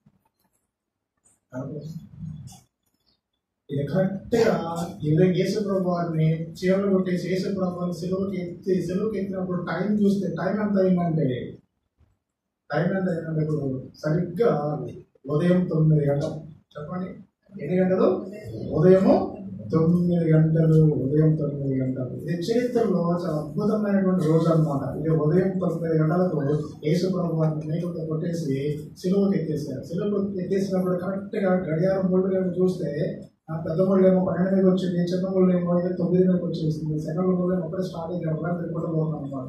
ఎవరి కోసం ఇది కరెక్ట్గా ఇది యేసుప్రభు వారిని చీరలు కొట్టేసి యేసుప్రభు వారిని సెలవుకి ఎత్తి సెలవుకి ఎత్తినప్పుడు టైం చూస్తే టైం ఎంత అయిందంటే టైం ఎంత అయిందంటే ఇప్పుడు సరిగ్గా ఉదయం తొమ్మిది గంటలు చెప్పండి ఎన్ని గంటలు ఉదయము తొమ్మిది గంటలు ఉదయం తొమ్మిది గంటలు ఇది చరిత్రలో చాలా అద్భుతమైనటువంటి రోజు అన్నమాట ఇది ఉదయం తొమ్మిది గంటలకు యేసుప్రభు వారిని మేకలతో కొట్టేసి సిలువకి ఎత్తేసారు సిలువకు ఎత్తేసినప్పుడు కరెక్ట్గా గడియారం మూడు చూస్తే ఆ పెద్ద ముళ్ళు ఏమో పన్నెండు మీద వచ్చింది చిన్న ముళ్ళు ఏమో ఇది తొమ్మిది మీద వచ్చేసింది సెకండ్ ముళ్ళు ఏమో ఒకటే స్టార్ట్ అయింది అప్పుడు తిరుపతిలో అనమాట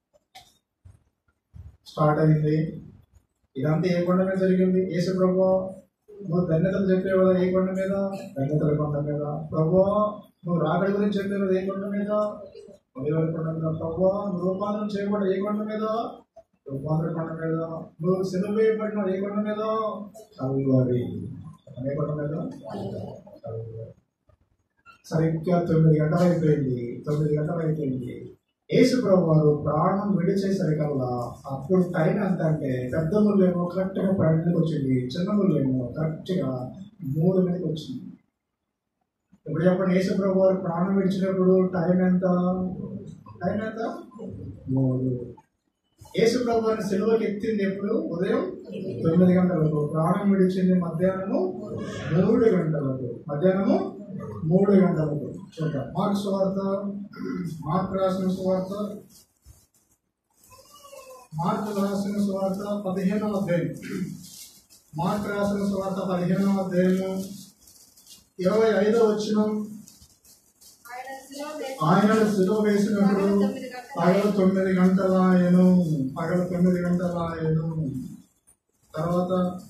స్టార్ట్ అయింది ఇదంతా ఏ కొండ మీద జరిగింది యేసు ప్రభు నువ్వు ధన్యతలు చెప్పేవు కదా ఏ కొండ మీద ధన్యతల కొండ మీద ప్రభు నువ్వు రాకడి గురించి చెప్పేవు కదా ఏ కొండ మీద ఒలివల కొండ మీద ప్రభు నువ్వు రూపాంతరం చేయబడ్డ ఏ కొండ మీద రూపాంతర కొండ మీద నువ్వు సిలువ వేయబడిన ఏ కొండ మీద కల్వరి ఏ కొండ మీద కల్వరి. సరిగ్గా తొమ్మిది గంటలు అయిపోయింది తొమ్మిది గంటలు అయిపోయింది యేసు ప్రభు వారు ప్రాణం విడిచేసరికల్లా అప్పుడు టైం ఎంత అంటే పెద్ద ముళ్ళేమో కరెక్ట్గా పన్నెండుకి వచ్చింది చిన్న ముళ్ళేమో కరెక్ట్గా మూడు మీదకి వచ్చింది ఇప్పుడు చెప్పండి యేసు ప్రభు వారు ప్రాణం విడిచినప్పుడు టైం ఎంత టైం ఎంత మూడు యేసు ప్రభు వారిని సెలవుకి ఎత్తింది ఎప్పుడు ఉదయం తొమ్మిది గంటలకు ప్రాణం విడిచింది మధ్యాహ్నము మూడు గంటలకు మధ్యాహ్నము మూడు గంటలకు చూద్దాం మార్క్ సువార్త మార్క్ రాసిన సువార్త మార్క్ రాసిన సువార్త పదిహేనవ అధ్యాయం మార్క్ రాసిన సువార్త పదిహేనవ అధ్యాయము ఇరవై ఐదో వచ్చిన ఆయన శిలువ వేసి- ఆయనను సిలువ వేసినప్పుడు పగలు తొమ్మిది గంటల ఆయను పగలు తొమ్మిది గంటల ఆయను తర్వాత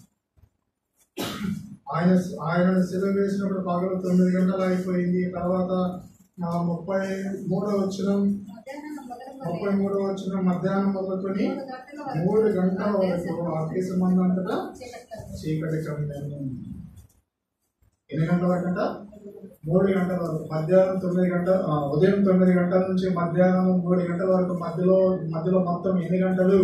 ఆయన ఆయనను సిలువ వేసినప్పుడు పగలు తొమ్మిది గంటలు అయిపోయింది తర్వాత ఆ, ముప్పై మూడో వచ్చిన మధ్యాహ్నం మొదలుకొని ముప్పై మూడో వచ్చిన మధ్యాహ్నం మొదలుకొని మూడు గంటల వరకు మూడు గంటల వరకు ఆఫీసు మందంతటా చీకటి చీకటి కమ్మాను ఎన్ని గంటల వరకు అంట మూడు గంటల వరకు మధ్యాహ్నం తొమ్మిది గంటల ఆ, ఉదయం తొమ్మిది గంటల నుంచి మధ్యాహ్నం మూడు గంటల వరకు మధ్యలో మధ్యలో మొత్తం ఎన్ని గంటలు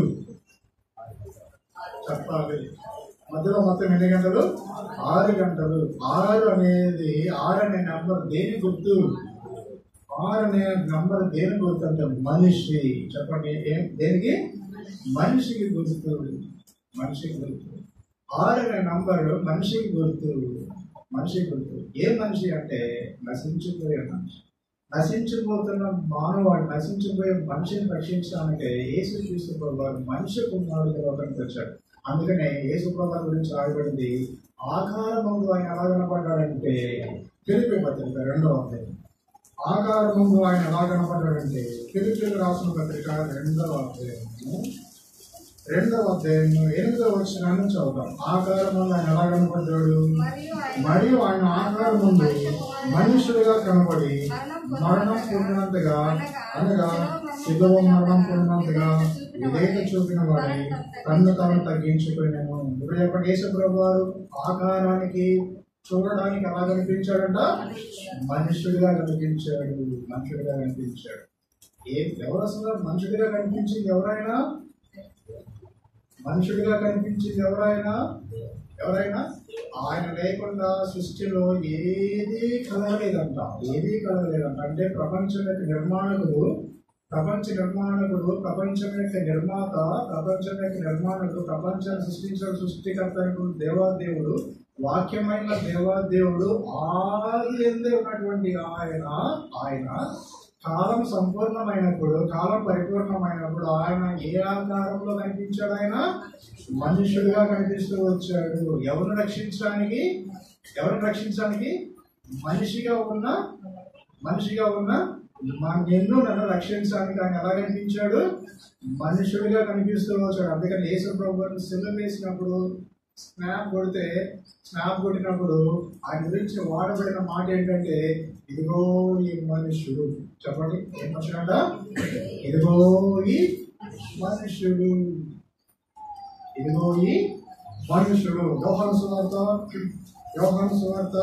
చెప్పాలి మధ్యలో మొత్తం ఎన్ని గంటలు ఆరు గంటలు ఆరు అనేది ఆరు అనే నంబర్ దేని గుర్తు ఆరు అనే నంబర్ దేని గుర్తు అంటే మనిషి చెప్పండి ఏం దేనికి మనిషికి గుర్తు మనిషికి గుర్తు ఆరు అనే నంబర్ మనిషికి గుర్తు మనిషికి గుర్తు ఏ మనిషి అంటే నశించిపోయే మనిషి నశించిపోతున్న మానవాడు నశించిపోయే మనిషిని రక్షించడానికి యేసు క్రీస్తు వారు మనిషి కుమారుడు లోకానికి వచ్చాడు అందుకనే యేసు ప్రభు గురించి రాయబడింది ఆకారమందు ఆయన ఎలా కనపడ్డాడంటే పిలిపి పత్రిక రెండో అధ్యాయం ఆకారమందు ఆయన ఎలా కనపడ్డాడంటే పిలిపిలు రాసిన పత్రిక రెండవ అధ్యాయము రెండవ అధ్యాయం ఎనిమిదవ వచ్చిన నుంచి చదువుతాం ఆకారమందు ఆయన ఎలా కనపడ్డాడు మరియు ఆయన మరియు ఆయన ఆకారం ముందు మనుషుడిగా కనబడి మరణం పొందినంతగా అనగా శిలువ మరణం పొందినంతగా విధేయత చూపిన వాడి కన్ను తాను తగ్గించుకునేమో ఇప్పుడు చెప్పండి యేసుప్రభు వారు ఆకారానికి చూడడానికి ఎలా కనిపించాడంట మనుషుడిగా కనిపించాడు మనుషుడిగా కనిపించాడు ఏ ఎవరు అసలు మనుషుడిగా కనిపించింది ఎవరైనా మనుషుడిగా కనిపించింది ఎవరైనా ఎవరైనా ఆయన లేకుండా సృష్టిలో ఏది కలగలేదంట ఏది కలగలేదంట అంటే ప్రపంచం యొక్క నిర్మాణకుడు ప్రపంచ నిర్మాణకుడు ప్రపంచం యొక్క నిర్మాత ప్రపంచం యొక్క నిర్మాణకుడు ప్రపంచాన్ని సృష్టించిన సృష్టికర్త అయినటువంటి దేవాదేవుడు వాక్యమైన దేవాదేవుడు ఆది ఎందే ఉన్నటువంటి ఆయన ఆయన కాలం సంపూర్ణమైనప్పుడు కాలం పరిపూర్ణమైనప్పుడు ఆయన ఏ ఆకారంలో కనిపించాడు ఆయన మనుషుడిగా కనిపిస్తూ వచ్చాడు ఎవరిని రక్షించడానికి ఎవరిని రక్షించడానికి మనిషిగా ఉన్న మనిషిగా ఉన్న మా నిన్ను నన్ను రక్షించడానికి ఆయన ఎలా కనిపించాడు మనుషుడిగా కనిపిస్తూ వచ్చాడు అందుకని యేసు ప్రభుని సిలువ వేసినప్పుడు స్నాప్ కొడితే స్నాప్ కొట్టినప్పుడు ఆయన గురించి వాడబడిన మాట ఏంటంటే ఇదిగో ఈ మనుషుడు చెప్పండి ఏం మనుషుడంట ఇదిగో ఈ మనుషుడు ఇదిగో ఈ మనుషుడు యోహాను సువార్త యోహాను సువార్త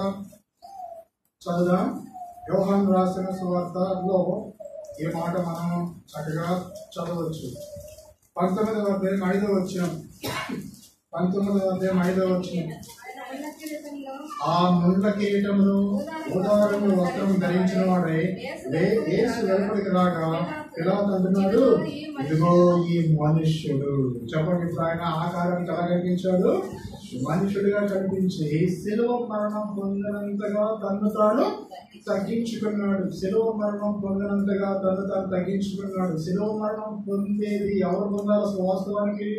చదువుదాం యోహాను రాసిన సువార్తలో ఈ మాట మనం చక్కగా చదవచ్చు పంతొమ్మిదవ అధ్యాయం ఐదవ వచ్చిన పంతొమ్మిదవ అధ్యాయం ఐదవ వచ్చిన ఆయన ఉన్న జీవితంలో ఆ ముండ్ల కిరీటమును ఉదారము వస్త్రం ధరించిన వాడై వే- యేసు వెలుపలికి రాగా పిలాతు అంటున్నాడు ఇదిగో ఈ మనుష్యుడు చెప్పండి ఇప్పుడు ఆయన ఆకారానికి ఎలా కనిపించాడు మనుషుడిగా కనిపించి శిలువ మరణం పొందినంతగా తన్ను తాను తగ్గించుకున్నాడు శిలువ మరణం పొందినంతగా తను తాను తగ్గించుకున్నాడు శిలువ మరణం పొందేది ఎవరు పొందాలి అసలు వాస్తవానికి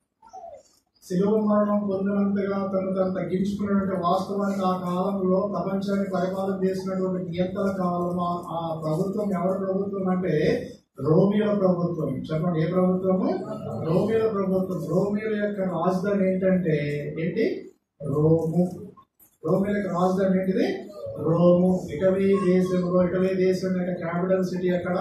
శిలువ మరణం పొందినంతగా తను తను తగ్గించుకున్నటువంటి వాస్తవానికి ఆ కాలంలో ప్రపంచాన్ని పరిపాలన చేసినటువంటి నియంత్రణ కాలం ఆ- ఆ ప్రభుత్వం ఎవరి ప్రభుత్వం అంటే రోమిల ప్రభుత్వం చెప్పండి ఏ ప్రభుత్వము రోమిల ప్రభుత్వం రోమిల యొక్క రాజధాని ఏంటంటే ఏంటి రోము రోమిల యొక్క రాజధాని ఏంటిది రోము ఇటలీ దేశంలో ఇటలీ దేశం యొక్క క్యాపిటల్ సిటీ ఎక్కడ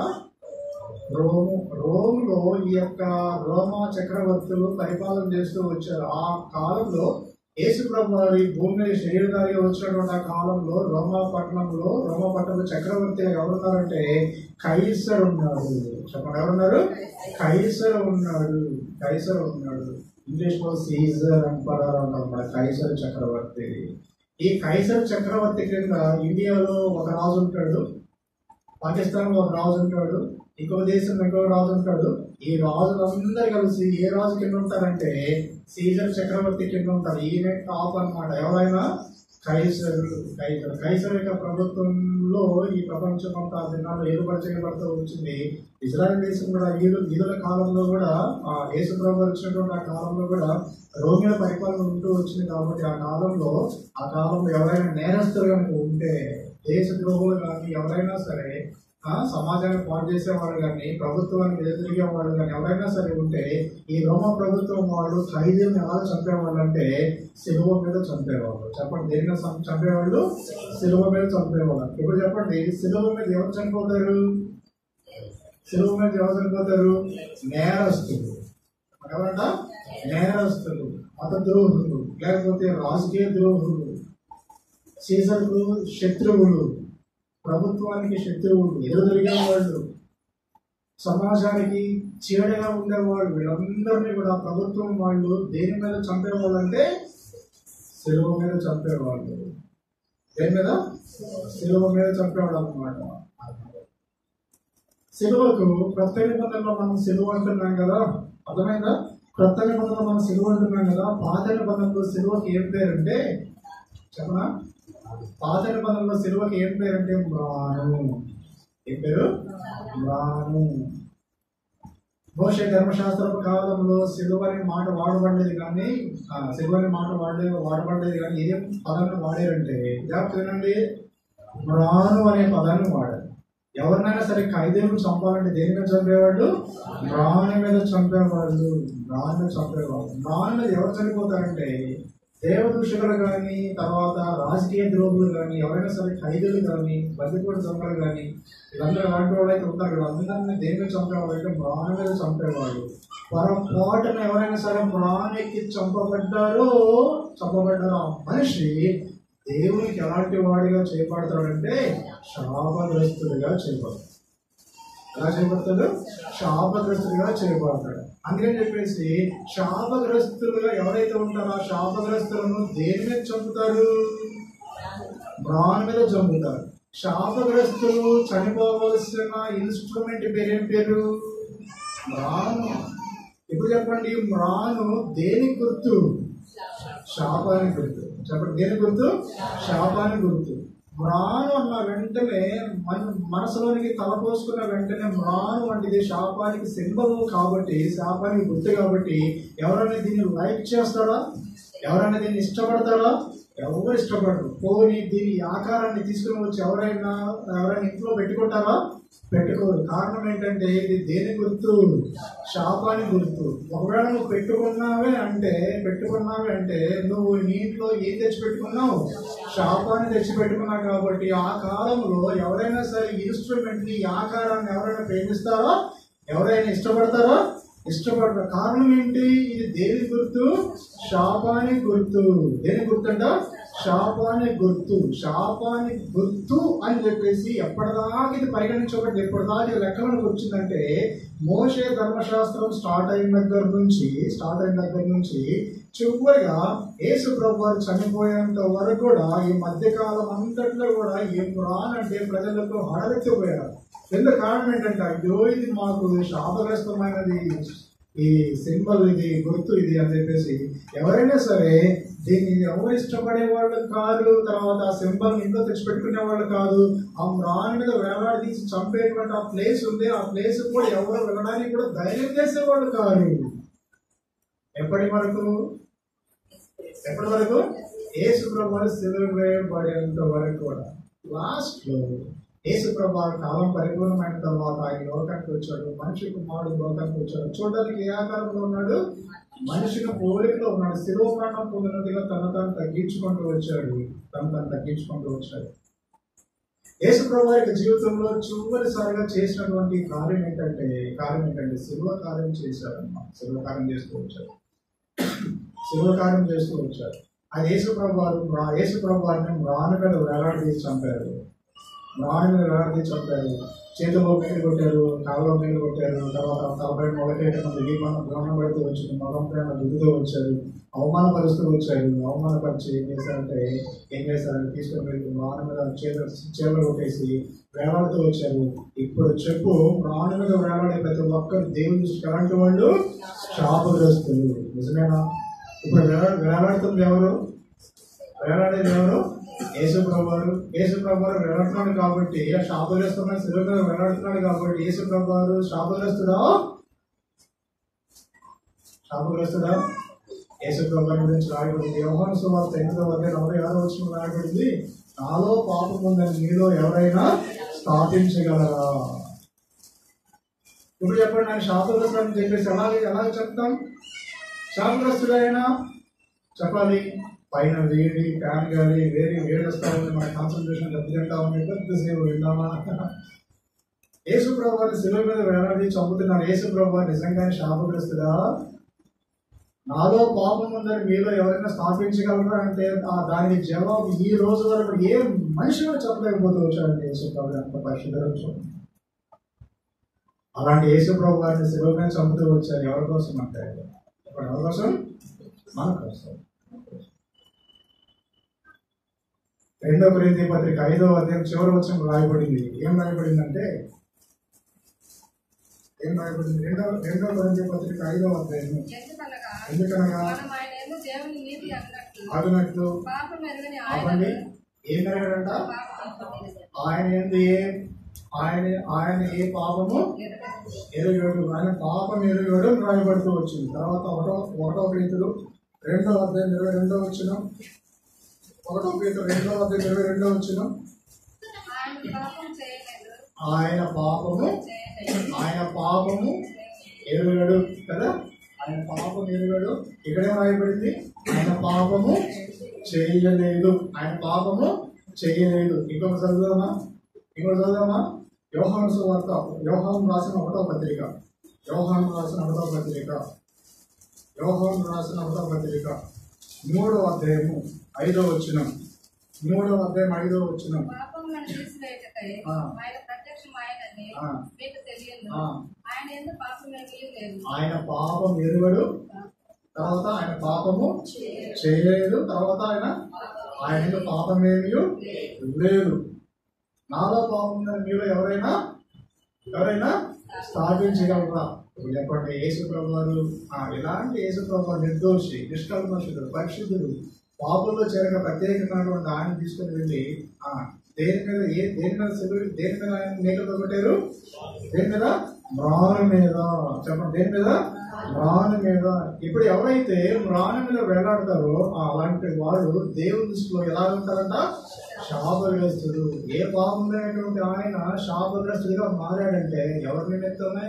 రోము రోములో ఈ యొక్క రోమా చక్రవర్తులు పరిపాలన చేస్తూ వచ్చారు ఆ కాలంలో యేసుప్రభు వారి భూమి మీద శరీరధారిగా వచ్చినటువంటి ఆ కాలంలో రోమా పట్టణంలో రోమా పట్టణంలో చక్రవర్తి ఎవరున్నారంటే కైసర్ ఉన్నాడు చెప్పండి ఎవరున్నారు కైసర్ ఉన్నాడు కైసర్ ఉన్నాడు ఇంగ్లీష్ లో సీజర్ అంపరర్ అంటారు మన కైసర్ చక్రవర్తి ఈ కైసర్ చక్రవర్తి కింద ఇండియాలో ఒక రాజు ఉంటాడు పాకిస్తాన్ లో ఒక రాజు ఉంటాడు ఇంకొక దేశంలో ఇంకొక రాజు ఉంటాడు ఈ రాజులందరూ కలిసి ఏ రాజు కింద ఉంటారంటే సీజర్ చక్రవర్తి కింద ఉంటారు ఈయన టాప్ అన్నమాట ఎవరైనా కైసర్ కైసర్ కైసర్ యొక్క ప్రభుత్వంలో ఈ ప్రపంచం అంతా దినాలు ఏర్పరచబడుతూ వచ్చింది ఇజ్రాయెల్ దేశం కూడా ఈదు ఈదుల కాలంలో కూడా ఆ యేసు ప్రభు వచ్చినటువంటి ఆ కాలంలో కూడా రోగిల పరిపాలన ఉంటూ వచ్చింది కాబట్టి ఆ కాలంలో ఆ కాలంలో ఎవరైనా నేరస్తులు కనుక ఉంటే దేశ ద్రోహులు కానీ ఎవరైనా సరే ఆ, సమాజాన్ని పాడు చేసేవాళ్ళు కానీ ప్రభుత్వానికి ఎదురుగే వాళ్ళు కానీ ఎవరైనా సరే ఉంటే ఈ రోమ ప్రభుత్వం వాళ్ళు ఖైదీలను ఎలా చంపేవాళ్ళు అంటే సిలువ మీద చంపేవాళ్ళు చెప్పండి దేని మీద చం- చంపేవాళ్ళు సిలువ మీద చంపేవాళ్ళు ఇప్పుడు చెప్పండి సిలువ మీద ఎవరు చనిపోతారు సిలువ మీద ఎవరు చనిపోతారు నేరస్తులు ఎవరంట నేరస్తులు మత ద్రోహులు లేకపోతే రాజకీయ ద్రోహులు సీజర్కు శత్రువులు ప్రభుత్వానికి శత్రువులు ఎదురుగా వాళ్ళు సమాజానికి చీడగా ఉండేవాళ్ళు వీళ్ళందరినీ కూడా ప్రభుత్వం వాళ్ళు దేని మీద చంపేవాళ్ళు అంటే సెలవు మీద చంపేవాళ్ళు దేని మీద సెలవు మీద చంపేవాళ్ళు అనమాట సెలవుకు కొత్త నిబంధనలో మనం సెలవు అంటున్నాం కదా అర్థమైందా కొత్త నిబంధనలో మనం సెలవు అంటున్నాం కదా పాత నిబంధనలో సెలవుకి ఏం పేరంటే చెప్పనా పాత నిబంధనలో సిలువకి ఏం పేరు అంటే మ్రాను ఏం పేరు మ్రాను మోషే ధర్మశాస్త్రపు కాలంలో సిలువ అనే మాట వాడబడలేదు కానీ ఆ, సిలువ అనే మాట వాడలేదు వాడబడలేదు కానీ ఏం పదాన్ని వాడారంటే జాగ్రత్త వినండి మ్రాను అనే పదాన్ని వాడారు ఎవరినైనా సరే ఖైదీలను చంపాలంటే దేని మీద చంపేవాళ్ళు మ్రాను మీద చంపేవాళ్ళు మ్రాను మీద చంపేవాళ్ళు మ్రాను మీద ఎవరు చనిపోతారంటే దేవదూషకులు కానీ తర్వాత రాజకీయ ద్రోహులు కానీ ఎవరైనా సరే ఖైదీలు కానీ బందిపోటు దొంగలు కానీ వీళ్ళందరూ అలాంటి వాళ్ళు అయితే ఉంటారు కదా అందరినీ దేని మీద చంపేవాళ్ళు అంటే మ్రాను మీద చంపేవాళ్ళు పొరపాటున ఎవరైనా సరే మ్రానికి చంపబడ్డారో చంపబడ్డారో ఆ మనిషి దేవునికి ఎలాంటి వాడిగా చేపడతాడంటే శాపగ్రస్తుడిగా చేపడతాడు ఎలా చేయబడతాడు శాపగ్రస్తుడిగా చేయబడతాడు అందుకని చెప్పేసి శాపగ్రస్తులుగా ఎవరైతే ఉంటారో ఆ శాపగ్రస్తులను దేని మీద చంపుతారు బ్రాన్ మీద చంపుతారు శాపగ్రస్తులు చనిపోవలసిన ఇన్స్ట్రుమెంట్ పేరేం పేరు మ్రాను ఇప్పుడు చెప్పండి మ్రాను దేని గుర్తు శాపానికి గుర్తు చెప్పండి దేని గుర్తు శాపానికి గుర్తు మ్రాను అన్న వెంటనే మన మనసులోనికి తలపోసుకున్న వెంటనే మ్రాను వంటిది శాపానికి సింబల్ కాబట్టి శాపానికి గుర్తు కాబట్టి ఎవరైనా దీన్ని లైక్ చేస్తారా ఎవరైనా దీన్ని ఇష్టపడతారా ఎవరు ఇష్టపడరు పోనీ దీని ఆకారాన్ని తీసుకుని వచ్చి ఎవరైనా ఎవరైనా ఇంట్లో పెట్టుకుంటారా పెట్టుకోరు కారణం ఏంటంటే ఇది దేని గుర్తు శాపాన్ని గుర్తు ఒకవేళ నువ్వు పెట్టుకున్నావే అంటే పెట్టుకున్నావే అంటే నువ్వు నీ ఇంట్లో ఏం తెచ్చి పెట్టుకున్నావు శాపాన్ని తెచ్చి పెట్టుకున్నావు కాబట్టి ఆ కాలంలో ఎవరైనా సరే ఇన్స్ట్రుమెంట్ ని ఈ ఆకారాన్ని ఎవరైనా ప్రేమిస్తారో ఎవరైనా ఇష్టపడతారో ఇష్టపడతారు కారణం ఏంటి ఇది దేని గుర్తు శాపానికి గుర్తు దేని గుర్తంట శాపానికి గుర్తు శాపానికి గుర్తు అని చెప్పేసి ఎప్పటిదాకా ఇది పరిగణించబడింది ఎప్పటిదాకా ఇది లెక్కలోకి వచ్చిందంటే మోషే ధర్మశాస్త్రం స్టార్ట్ అయిన దగ్గర నుంచి స్టార్ట్ అయిన దగ్గర నుంచి చివరిగా యేసు ప్రభు వారు చనిపోయేంత వరకు కూడా ఈ మధ్యకాలం అంతట్లో కూడా ఏం రానంటే ప్రజలకు హడలెత్తిపోయారు ఎందుకు కారణం ఏంటంటే అయ్యో ఇది మాకు శాపగ్రస్తమైనది ఈ సింబల్ ఇది గుర్తు ఇది అని చెప్పేసి ఎవరైనా సరే దీన్ని ఎవరు ఇష్టపడే వాళ్ళు కాదు తర్వాత ఆ సింబల్ ఇంట్లో తెచ్చిపెట్టుకునే వాళ్ళు కాదు ఆ రాణి మీద వేలాడి తీసి చంపేటువంటి ఆ ప్లేస్ ఉంది ఆ ప్లేస్ కూడా ఎవరు వెళ్ళడానికి కూడా ధైర్యం చేసేవాళ్ళు కాదు ఎప్పటి వరకు ఎప్పటి వరకు యేసు ప్రభు సిలువ వేయబడేంత వరకు కూడా లాస్ట్ లో యేసు ప్రభు కాలం పరిపూర్ణమైన తర్వాత ఆయన లోకానికి వచ్చాడు మనిషి కుమారుడు లోకానికి వచ్చాడు చూడడానికి ఏ ఆకారంలో ఉన్నాడు మనిషిని పోలికలో ఉన్నాడు శిలువ మరణం పొందినట్టుగా తన తాను తగ్గించుకుంటూ వచ్చాడు తను తాను తగ్గించుకుంటూ వచ్చాడు యేసు ప్రభు యొక్క జీవితంలో చివరిసారిగా చేసినటువంటి కార్యం ఏంటంటే కార్యం ఏంటంటే శిలువ కార్యం చేశాడు అన్నమాట శిలువ కార్యం చేస్తూ వచ్చాడు శిలువ కార్యం చేస్తూ వచ్చాడు ఆ యేసు ప్రభు వారు రా- యేసు ప్రభు వారిని రాను మీద వేలాడదీసి చంపారు రాను మీద వేలాడదీసి చంపారు చేతిలో మేలు కొట్టారు కాళ్ళలో మేలు కొట్టారు తర్వాత తలపై మొలకేట మంది దీపం గమనం పెడుతూ వచ్చింది మగం పైన దుద్దుతూ వచ్చారు అవమానపరుస్తూ వచ్చారు అవమానపరిచి ఏం చేశారంటే ఏం చేశారంటే తీసుకొని వెళ్ళి రాను మీద చేతులు చేతులు కొట్టేసి వేలాడుతూ వచ్చారు ఇప్పుడు చెప్పు రాను మీద వేలాడే ప్రతి ఒక్కరు దేవుని దృష్టికి ఎలాంటి వాళ్ళు శాపగ్రస్తులు నిజమేనా ఇప్పుడు వేలా- వేలాడుతుంది ఎవరు వేలాడేది ఎవరు యేసు ప్రభువారు యేసు ప్రభువారు వేలాడుతున్నాడు కాబట్టి ఆ శాపగ్రస్తున్న శిలువగా వేలాడుతున్నాడు కాబట్టి యేసు ప్రభువారు శాపగ్రస్తుడా శాపగ్రస్తుడా యేసు ప్రభు గురించి రాయబడింది యోహాను సువార్త ఎనిమిదో అధ్యాయం నలభై ఆరో వచ్చిన రాయబడింది నాలో పాపం ఉందని మీలో ఎవరైనా స్థాపించగలరా ఇప్పుడు చెప్పండి నేను శాపగ్రస్తుడు అని చెప్పేసి ఎలా ఎలా చెప్తాం శాపగ్రస్తుడైనా చెప్పాలి పైన వేడి ఫ్యాన్ గాలి వేడి వేడి వస్తా ఉంది మన కాన్సన్ట్రేషన్ దెబ్బతింటా ఉంది పెద్దసేపు విన్నామా యేసు ప్రభు వారిని శిలువ మీద వేలాడి చంపుతున్నారు యేసు ప్రభు వారు నిజంగానే శాపగ్రస్తుడా నాలో పాపం ఉందని మీలో ఎవరైనా స్థాపించగలరా అంటే ఆ దానికి జవాబు ఈ రోజు వరకు ఏ మనిషి కూడా చెప్పలేకపోతూ వచ్చాడండి యేసు ప్రభు అంత పరిశుద్ధం చూడండి అలాంటి యేసు ప్రభు వారిని శిలువ మీద చంపుతూ వచ్చారు ఎవరి కోసం అంటే ఇప్పుడు ఎవరి కోసం మన కోసం రెండో కొరింథీ పత్రిక ఐదో అధ్యాయం చివరి వచ్చిన రాయబడింది ఏం రాయబడిందంటే ఏం రాయబడింది రెండో రెండో కొరింథీ పత్రిక ఐదో అధ్యాయం ఎందుకనగా ఎందుకనగా మనం ఆయన యందు దేవుని నీతి అన్నట్లు ఆగినట్లు పాపం ఎరుగని ఆపండి ఆయన ఏం జరిగాడంట పాపం ఆయన ఎందు ఏ ఆయన ఆయన ఏ పాపము ఎరుగడు ఆయన పాపం ఎరుగడు అని రాయబడుతూ వచ్చింది తర్వాత ఒకటో ఒకటో పేతులు రెండో అధ్యాయం ఇరవై రెండో వచ్చిన ఒకటో పేతులు రెండో అధ్యాయం ఇరవై రెండో వచ్చిన ఆయన పాపం చేయలేదు ఆయన పాపము చేయలేదు ఆయన పాపము ఎరుగడు కదా ఆయన పాపం ఎరుగడు ఇక్కడే రాయబడింది ఆయన పాపము చేయలేదు ఆయన పాపము చేయలేదు ఇంకొక చదువుదామా ఇంకొక చదువుదామా యోహాను సువార్త యోహాను రాసిన ఒకటో పత్రిక యోహాను రాసిన ఒకటో పత్రిక యోహాను రాసిన ఒకటో పత్రిక మూడో అధ్యాయము ఐదో వచ్చిన మూడవ అధ్యాయం ఐదో వచ్చిన పాపం మనం తీసివేయటకై ఆ. ఆయన ప్రత్యక్షమాయనని ఆ. మీకు తెలియదు ఆ. ఆయన ఎందుకు పాపం ఏమీ లేదు ఆయన పాపం ఎరుగడు తర్వాత ఆయన పాపము చేయలేదు తర్వాత ఆయన ఆయన పాపం ఏమీ లేదు నాలో పాపం ఉందని మీలో ఎవరైనా ఎవరైనా స్థాపించగలరా ఇప్పుడు చెప్పండి యేసు ప్రభు వారు ఆ, ఎలాంటి యేసు ప్రభు వారు నిర్దోషి నిష్కల్మషుడు పరిశుద్ధుడు పాపంలో చేరక ప్రత్యేకమైనటువంటి ఆయన తీసుకొని వెళ్ళి ఆ, దేని మీద ఏ దేని మీద సిలువ- దేని మీద ఆయన మేకతో కొట్టారు దేని మీద మ్రాను మీద చెప్పండి దేని మీద మ్రాను మీద ఇప్పుడు ఎవరైతే మ్రాను మీద వేలాడతారో ఆ అలాంటి వారు దేవుని దృష్టిలో ఎలా ఉంటారంట శాపగ్రస్తుడు ఏ పాపం లేనటువంటి ఆయన శాపగ్రస్తుడిగా మారాడంటే ఎవరి నిమిత్తమై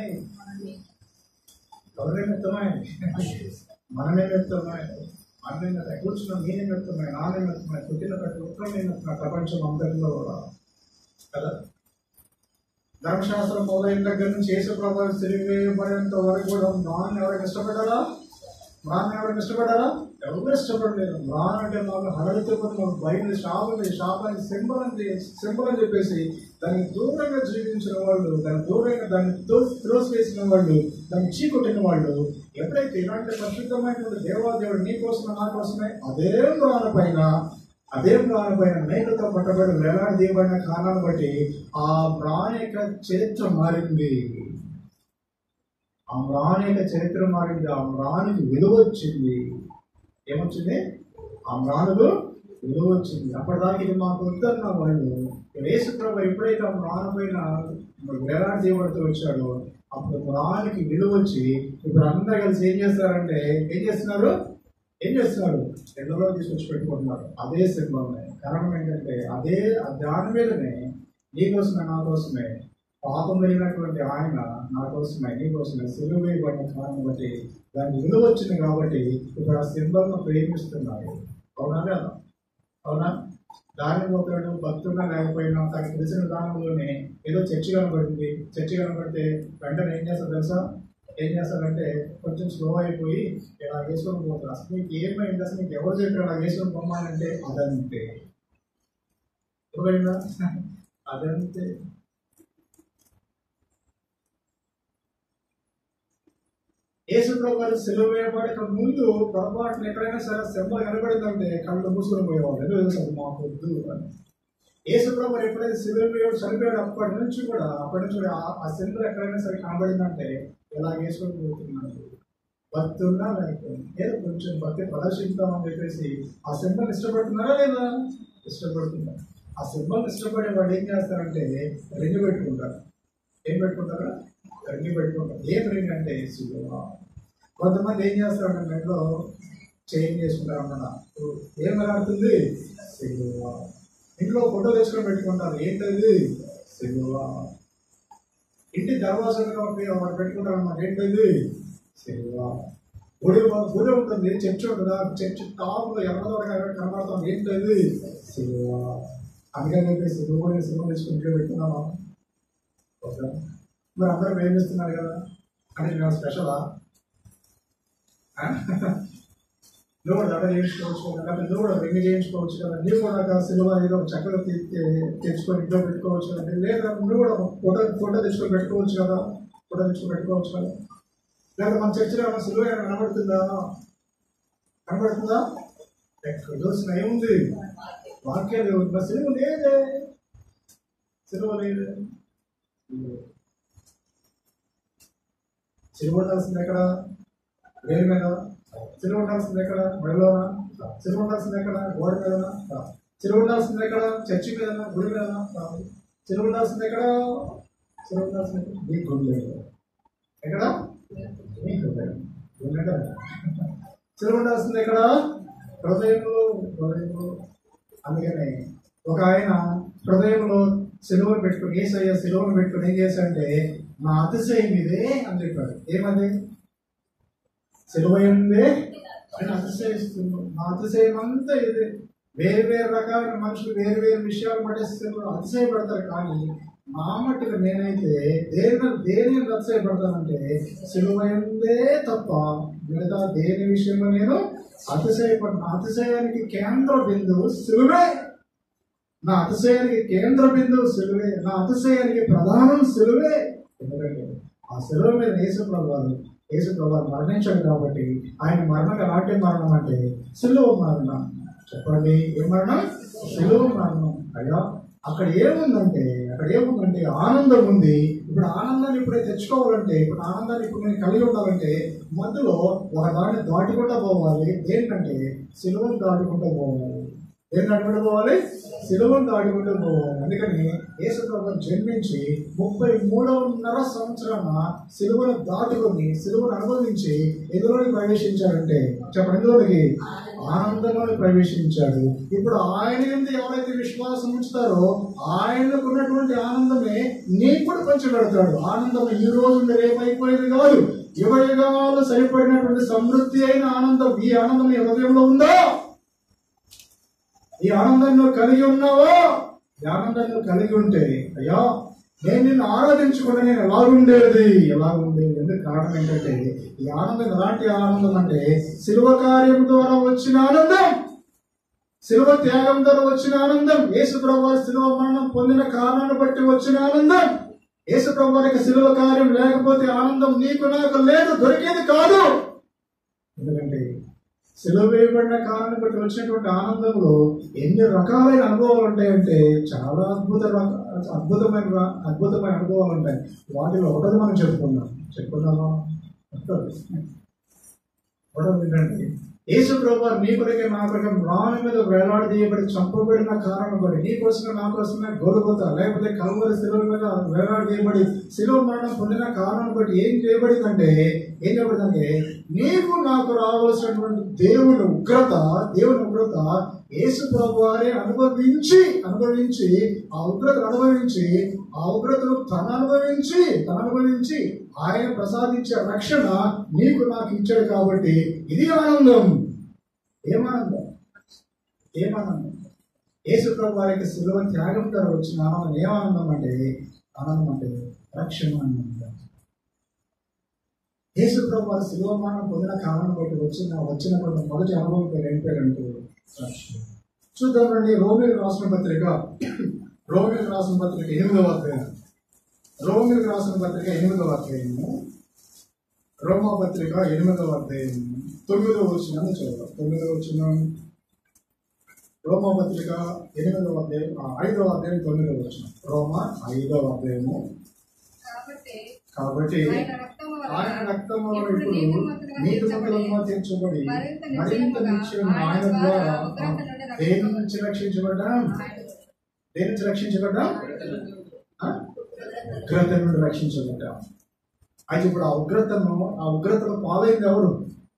ఎవరి నిమిత్తమై మన నిమిత్తమై మన నిమిత్తమై కూర్చున్న మీ నిమిత్తమై నా నిమిత్తమై పుట్టిన ప్రతి ఒక్కరి నిమిత్తమై ప్రపంచం అంతటిలో కూడా కదా ధర్మశాస్త్రం మొదలైన దగ్గర నుంచి యేసు ప్రభావం తిరిగివేయబడేంత వరకు కూడా నాన్న ఎవరికి ఇష్టపడ్డారా నాన్న ఎవరికి ఇష్టపడ్డారా ఎవరు ఇష్టపడలేదు నాన్న అంటే మాకు హడలితో మాకు బయట శాపం శాపాన్ని సింబల్ అని సింబల్ అని చెప్పేసి దానికి దూరంగా జీవించిన వాళ్ళు దాని దూరంగా దాన్ని త్రోసివేసిన వాళ్ళు దాన్ని చీకొట్టిన వాళ్ళు ఎప్పుడైతే ఇలాంటి పరిశుద్ధమైనటువంటి దేవాదేవుడు నీ కోసమే నా కోసమే అదే ప్రాణ పైన అదే ప్రాణ పైన మేకతో పట్టబడి వేలాడి దేవైన కారణాన్ని బట్టి ఆ ప్రాణ యొక్క చరిత్ర మారింది ఆ మ్రాన్ యొక్క చరిత్ర మారింది ఆ మ్రానికి విలువ వచ్చింది ఏమొచ్చింది ఆ మ్రానుకు విలువ వచ్చింది అప్పటిదాకా ఇది మాకు వద్దన్న వాళ్ళు యేసు ప్రభు ఎప్పుడైతే ఆ మ్రాను పైన వేలాడి దేవుడితో వచ్చాడో అప్పుడు మ్రానికి విలువ వచ్చి ఇప్పుడు అందరూ కలిసి ఏం చేస్తారంటే ఏం చేస్తున్నారు ఏం చేస్తున్నారు ఎండలో తీసుకొచ్చి పెట్టుకుంటున్నారు అదే సింబల్నే కారణం ఏంటంటే అదే ఆ దాని మీదనే నీ కోసమే నా కోసమే పాపం వెళ్ళినటువంటి ఆయన నా కోసమే నీ కోసమే సిలువ వేయబడిన కారణం బట్టి దానికి విలువ వచ్చింది కాబట్టి ఇప్పుడు ఆ సింబల్ను ప్రేమిస్తున్నారు అవునా కదా అవునా దాని పోతాడు భక్తున్నా లేకపోయినా తనకు తెలిసిన దానంలోనే ఏదో చర్చి కనబడింది చర్చి కనబడితే వెంటనే ఏం చేస్తారు తెలుసా ఏం చేస్తారంటే కొంచెం స్లో అయిపోయి ఇలా వేసుకొని పోతారు అసలు నీకు ఏమైంది అసలు నీకు ఎవరు చెప్పారు అలా వేసుకొని పొమ్మానంటే అదంతే ఎవరైనా అదంతే యేసుప్రభు గారు సెలవు వేయబడక ముందు పొరపాటున ఎక్కడైనా సరే సింబల్ కనబడిందంటే కళ్ళు మూసుకొని పోయేవాళ్ళు ఎందుకు తెలుసు అది మాకు వద్దు అని యేసుప్రభు గారు ఎప్పుడైతే సెలవు వేయడం చనిపోయాడు అప్పటి నుంచి కూడా అప్పటి నుంచి కూడా ఆ- ఆ సింబల్ ఎక్కడైనా సరే కనబడిందంటే ఇలా వేసుకొని పోతున్నాడు భక్తి ఉన్నా లేకపోయినా ఏదో కొంచెం భక్తి ప్రదర్శిస్తామని చెప్పేసి ఆ సింబల్ ఇష్టపడుతున్నారా లేదా ఇష్టపడుతున్నారు ఆ సింబల్ ఇష్టపడే వాళ్ళు ఏం చేస్తారంటే రింగ్ పెట్టుకుంటారు ఏం పెట్టుకుంటారా రింగ్ పెట్టుకుంటారు ఏం రింగ్ అంటే సిలువ కొంతమంది ఏం చేస్తారంటే మెడలో చేంజ్ చేసుకుంటారు అన్నమాట ఏం కనబడుతుంది సిలువ ఇంట్లో ఫోటో తెచ్చుకొని పెట్టుకుంటారు ఏంటది సిలువ ఇంటి దర్వాజాగా ఒకటి పెట్టుకుంటారు అన్నమాట ఏంటది సిలువ గుడి గుడి ఉంటుంది చర్చ్ ఉంటుందా చర్చ్ టాప్ లో ఎవరిదో కనబడుతుంది ఏంటది సిలువ అందుకని చెప్పేసి సిలువ కూడా సిలువ తెచ్చుకుని ఇంట్లో పెట్టుకున్నామా ఓకే. మరి అందరూ ప్రేమిస్తున్నారు కదా అంటే నేను స్పెషలా నువ్వు కూడా దడ చేయించుకోవచ్చు కదా లేకపోతే నువ్వు కూడా రింగ్ చేయించుకోవచ్చు కదా నువ్వు కూడా ఒక సినిమా ఏదో ఒక చక్కగా తీ- తీ- తెచ్చుకొని ఇంట్లో పెట్టుకోవచ్చు కదా లేదా నువ్వు కూడా ఒక ఫోటో ఫోటో తెచ్చుకొని పెట్టుకోవచ్చు కదా ఫోటో తెచ్చుకొని పెట్టుకోవచ్చు కదా లేదా మన చర్చిలో ఏమైనా సిలువ ఏమైనా కనబడుతుందా కనబడుతుందా ఎక్కడ చూసిన ఏముంది వాక్యాలు ఏముంది మరి సిలువ లేదే సిలువ లేదే సిలువ ఉండాల్సింది ఎక్కడ వేరు మీద సిలువ ఉండాల్సింది ఎక్కడ మెడలోనా సిలువ ఉండాల్సింది ఎక్కడ గోడ మీదనా కాదు. సిలువ ఉండాల్సింది ఎక్కడ చర్చి మీదనా గుడి మీదనా కాదు. సిలువ ఉండాల్సింది ఎక్కడ సిలువ ఉండాల్సింది ఎక్కడ? మీ గుండెలో ఎక్కడ మీ హృదయం గుండె కదా. సిలువ ఉండాల్సింది ఎక్కడ హృదయంలో హృదయంలో అందుకనే ఒక ఆయన హృదయంలో సిలువను పెట్టుకుని ఏసయ్య సిలువను పెట్టుకుని ఏం చేశాడంటే నా అతిశయం ఇదే అని చెప్పాడు ఏమది సిలువైందే అని అతిశయిస్తున్నాడు నా అతిశయం అంతా ఇదే వేరు వేరు రకాలైన మనుషులు వేరు వేరు విషయాలు పట్టేస్తున్నారు అతిశయపడతారు కానీ నా మట్టుకు నేనైతే దేని దేని అతిశయపడతానంటే సిలువైందే తప్ప మిగతా దేని విషయంలో నేను అతిశయపడిన అతిశయానికి కేంద్ర బిందువు సిలువే నా అతిశయానికి కేంద్ర బిందువు సెలువే నా అతిశయానికి ప్రధానం సెలువే ఎందుకంటే ఆ సెలవు మీద యేసు ప్రభు వారు యేసు ప్రభు వారు మరణించాడు కాబట్టి ఆయన మరణం ఎలాంటి మరణం అంటే సెలవు మరణం చెప్పండి ఏ మరణం సెలవు మరణం అయ్యా అక్కడ ఏముందంటే అక్కడ ఏముందంటే ఆనందం ఉంది ఇప్పుడు ఆనందాన్ని ఇప్పుడే తెచ్చుకోవాలంటే ఇప్పుడు ఆనందాన్ని ఇప్పుడు నేను కలిగి ఉండాలంటే మధ్యలో ఒక దాన్ని దాటుకుంటూ పోవాలి ఏంటంటే సిలువను దాటుకుంటూ పోవాలి ఏం దాటుకుంటూ పోవాలి సిలువను దాటుకుంటూ పోవాలి అందుకని యేసు ప్రభు జన్మించి ముప్పై మూడవన్నర సంవత్సరాన సిలువను దాటుకొని సిలువను అనుభవించి ఎందులోకి ప్రవేశించారంటే చెప్పండి ఎందులోకి ఆనందంలోకి ప్రవేశించాడు ఇప్పుడు ఆయన ఎందు ఎవరైతే విశ్వాసం ఉంచుతారో ఆయనకు ఉన్నటువంటి ఆనందమే నీకు కూడా కొంచెం పెడతాడు ఆనందం ఈ రోజు మీరు ఏమైపోయేది కాదు యుగయుగాలు సరిపడినటువంటి సమృద్ధి అయిన ఆనందం ఈ ఆనందం నీ హృదయంలో ఉందా ఈ ఆనందాన్ని నువ్వు కలిగి ఉన్నావా ఈ ఆనందాన్ని నువ్వు కలిగి ఉంటే అయ్యా నేను నిన్ను ఆరాధించుకుని నేను ఎలాగుండేది ఎలాగుండేది ఎందుకు కారణం ఏంటంటే ఈ ఆనందం ఎలాంటి ఆనందం అంటే శిలువ కార్యం ద్వారా వచ్చిన ఆనందం శిలువ త్యాగం ద్వారా వచ్చిన ఆనందం యేసు ప్రభు శిలువ మరణం పొందిన కారణాన్ని బట్టి వచ్చిన ఆనందం యేసు ప్రభు యొక్క శిలువ కార్యం లేకపోతే ఆనందం నీకు నాకు లేదు దొరికేది కాదు ఎందుకంటే సెలవు వేయబడిన కారణం బట్టి వచ్చినటువంటి ఆనందంలో ఎన్ని రకాలైన అనుభవాలు ఉంటాయంటే చాలా అద్భుత రక- అద్భుతమైన ర- అద్భుతమైన అనుభవాలు ఉంటాయి వాటిలో ఒకటి మనం చెప్పుకుందాం చెప్పుకుందామా ఒకటి. ఒకటి ఏంటంటే యేసు ప్రభు నీ కొరకే నా కొరకే రాణి మీద వేలాడదీయబడి చంపబడిన కారణం బట్టి నీ కోసమే నా కోసమే గొలుగుత లేకపోతే కలువరి శిలువ మీద వేలాడదీయబడి శిలువ మరణం పొందిన కారణం బట్టి ఏం చేయబడిందంటే ఏం చేయబడిందంటే నీకు నాకు రావాల్సినటువంటి దేవుని ఉగ్రత దేవుని ఉగ్రత యేసు ప్రభు వారే అనుభవించి అనుభవించి ఆ ఉగ్రత అనుభవించి ఆ ఉగ్రతను తన అనుభవించి తన అనుభవించి ఆయన ప్రసాదించే రక్షణ నీకు నాకు ఇచ్చాడు కాబట్టి ఇది ఆనందం ఏమానందం ఏమానందం యేసు ప్రభు వారి యొక్క శిలువ త్యాగం ద్వారా వచ్చిన ఆనందం ఏమానందం అంటే ఆనందం అంటే రక్షణ ఆనందం యేసు ప్రభు వారి శిలువ మరణం పొందిన కారణం బట్టి వచ్చిన వచ్చినప్పుడు మొదటి అనుభవం పేరు ఏం పేరు అంటే రక్షణ చూద్దాం రండి రోమిలకు రాసిన పత్రిక రోమిలకు రాసిన పత్రిక ఎనిమిదవ అధ్యాయం రోమిలకు రాసిన పత్రిక ఎనిమిదవ అధ్యాయము రోమా పత్రిక ఎనిమిదవ అధ్యాయం తొమ్మిదవ వచ్చిన చదువు తొమ్మిదవ వచ్చిన రోమా పత్రిక ఎనిమిదవ అధ్యాయం ఆ, ఐదవ అధ్యాయం తొమ్మిదవ వచ్చిన రోమా ఐదవ అధ్యాయము కాబట్టి కాబట్టి ఆయన రక్తము వలన ఆయన రక్తము ఇప్పుడు ఇప్పుడు నీతిమంతులుగా నీతిమంతులుగా తీర్చబడి, తీర్చబడి మరింత మరింత నిశ్చయముగా నిశ్చయం ఆయన ఆయన ద్వారా ద్వారా ఉగ్రత నుండి దేని రక్షించబడ్డాం. నుంచి రక్షించబడ్డాం దేని నుంచి రక్షించబడ్డాం ఆ? ఉగ్రత నుండి రక్షించబడ్డాం అయితే ఇప్పుడు ఆ ఉగ్రతను ఆ ఉగ్రతను పాలైంది ఎవరు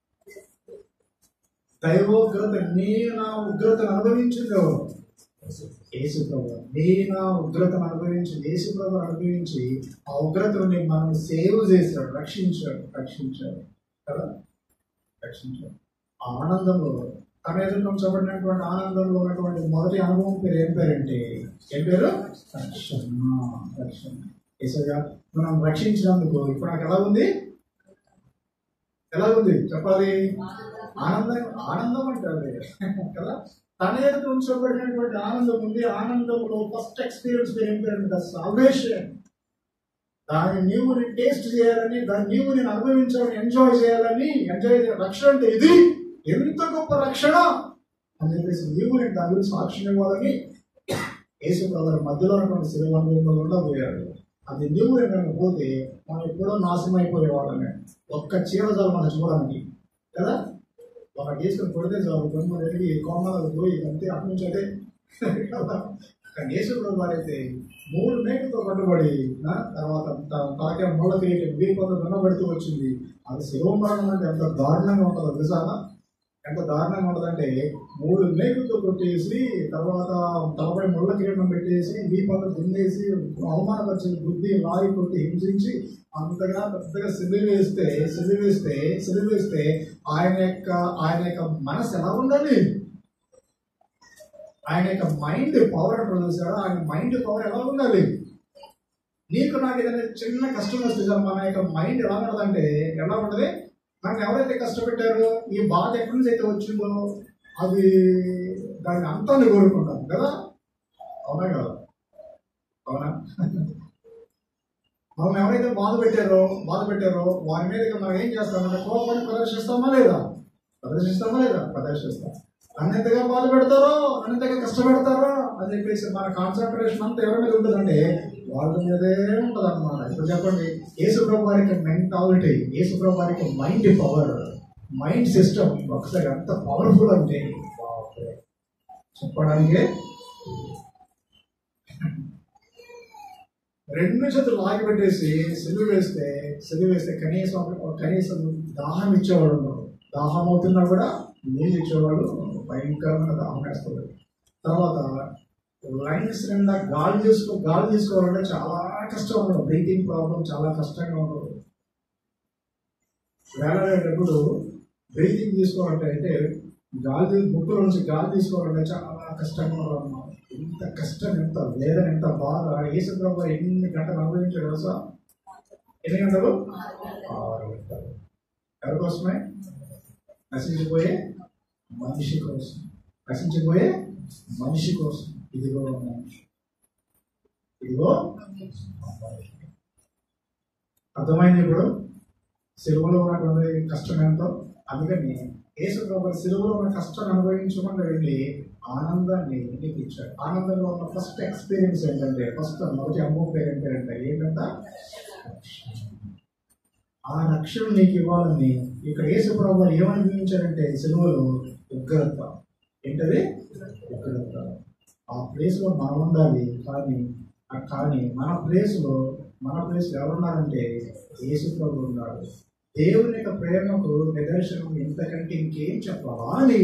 దైవోగ్రత నీ నా ఉగ్రతను అనుభవించింది ఎవరు యేసు ప్రభు నీ నా ఉగ్రతను అనుభవించి యేసు ప్రభు అనుభవించి ఆ ఉగ్రతను మనం సేవ్ చేశాడు రక్షించాడు రక్షించాడు కదా రక్షించాడు ఆ ఆనందంలో తన ఎదుట ఉంచబడినటువంటి ఆనందంలో ఉన్నటువంటి మొదటి అనుభవం పేరు ఏం పేరంటే ఏం పేరు రక్షణ రక్షణ ఏసయ్య మనం రక్షించినందుకు ఇప్పుడు నాకు ఎలా ఉంది ఎలా ఉంది చెప్పాలి ఆనందం ఆనందం అంటారు కదా తన ఎదుట ఉంచబడినటువంటి ఆనందం ఉంది ఆనందంలో ఫస్ట్ ఎక్స్పీరియన్స్ పేరు ఏం పేరు సాల్వేషన్ దాన్ని నీవు టేస్ట్ చేయాలని దాన్ని నీవు నేను అనుభవించాలని ఎంజాయ్ చేయాలని ఎంజాయ్ రక్షణ అంటే ఇది ఎంత గొప్ప రక్షణ అని చెప్పేసి నీవు నేను దాని గురించి సాక్ష్యం ఇవ్వాలని యేసు ప్రభు మధ్యలో ఉన్నటువంటి శిలువ అనుభవంలో ఉండబోయాడు అది నీవు నేను కనుక పోతే మనం ఎప్పుడో నాశనం అయిపోయేవాళ్ళమే ఒక్క చీర చాలు మనం చూడడానికి కదా ఒక తీసుకుని కొడితే చాలు బొమ్మ తిరిగి కోమలకు పోయి అంతే అటు నుంచి అంటే కదా కానీ యేసు ప్రభు వారైతే మూడు మేకతో కట్టుబడి ఆ, తర్వాత త- తాకే ముళ్ళ తీయటం దీపంతో దున్నబడుతూ వచ్చింది అది శిలువ మరణం అంటే ఎంత దారుణంగా ఉంటుందో తెలుసా ఎంత దారుణంగా ఉంటుందంటే మూడు మేకులతో కొట్టేసి తర్వాత తలపై ముళ్ళ కిరీటం పెట్టేసి దీపాలు దున్నేసి అవమానపరిచిన బుద్ధి లాగి కొట్టి హింసించి అంతగా పెద్దగా సిలి వేస్తే సిలి వేస్తే సిలి వేస్తే ఆయన యొక్క ఆయన యొక్క మనసు ఎలా ఉండాలి ఆయన యొక్క మైండ్ పవర్ అంటారు చూసారా ఆయన మైండ్ పవర్ ఎలా ఉండాలి నీకు నాకు ఏదైనా చిన్న కష్టం వస్తే సార్ మన యొక్క మైండ్ ఎలా ఉంటుందంటే ఎలా ఉంటుంది నాకు ఎవరైతే కష్టపెట్టారో ఈ బాధ ఎక్కడి నుంచి అయితే వచ్చిందో అది దాని అంతాన్ని కోరుకుంటాం కదా అవునా కదా అవునా మనం ఎవరైతే బాధ పెట్టారో బాధ పెట్టారో వారి మీద ఇక మనం ఏం చేస్తామంటే కోపాన్ని ప్రదర్శిస్తామా లేదా ప్రదర్శిస్తామా లేదా ప్రదర్శిస్తాం అన్నింతగా బాధ పెడతారో అన్నింతగా కష్టపెడతారో అని చెప్పేసి మన కాన్సన్ట్రేషన్ అంతా ఎవరి మీద ఉంటుందంటే వాళ్ళ మీదే ఉంటుంది అనమాట ఇప్పుడు చెప్పండి యేసుప్రభు వారికి మెంటాలిటీ యేసుప్రభు వారికి మైండ్ పవర్ మైండ్ సిస్టమ్ ఒకసారి ఎంత పవర్ఫుల్ అంటే బాప్రే. చెప్పడానికి రెండు చేతులు లాగి పెట్టేసి సెలువు వేస్తే సెలువు వేస్తే కనీసం కనీసం దాహం ఇచ్చేవాడు ఉండడు. దాహం అవుతున్నా కూడా నీళ్ళు ఇచ్చేవాడు భయంకరమైన దాహం వేస్తుంది తర్వాత లైన్స్ నిండా గాలి తీసుకో గాలి తీసుకోవాలంటే చాలా కష్టం ఉండదు బ్రీతింగ్ ప్రాబ్లం చాలా కష్టంగా ఉండదు వేలాడేటప్పుడు బ్రీతింగ్ తీసుకోవాలంటే అంటే గాలి ముక్కులో నుంచి గాలి తీసుకోవాలంటే చాలా కష్టంగా ఉండదు అన్నమాట ఎంత కష్టం ఎంత వేదన ఎంత బాధ యేసు ప్రభు ఎన్ని గంటలు అనుభవించాడు తెలుసా ఎన్ని గంటలు ఆరు గంటలు ఎవరి కోసమే నశించిపోయే మనిషి కోసం నశించిపోయే మనిషి కోసం ఇదిగో మనిషి ఇదిగో మనిషి. అర్థమైంది ఇప్పుడు సిలువలో ఉన్నటువంటి కష్టం ఎంతో అందుకని యేసు ప్రభు సిలువలో ఉన్న కష్టాన్ని అనుభవించకుండా వెళ్ళి ఆనందాన్ని నీకు ఇచ్చాడు ఆనందంలో ఉన్న ఫస్ట్ ఎక్స్పీరియన్స్ ఏంటంటే ఫస్ట్ మొదటి అమ్మ పేరు ఏంటంటే ఏంటంట ఆ రక్షణ నీకు ఇవ్వాలని ఇక్కడ యేసు ప్రభు వారు ఏమని చూపించారంటే సిలువలో ఉగ్రత ఏంటది ఉగ్రత ఆ ప్లేస్ లో మనం ఉండాలి కానీ ఆ కానీ మన ప్లేస్ లో మన ప్లేస్ లో ఎవరున్నారంటే యేసు ప్రభు ఉన్నాడు దేవుని యొక్క ప్రేమకు నిదర్శనం ఇంతకంటే ఇంకేం చెప్పాలి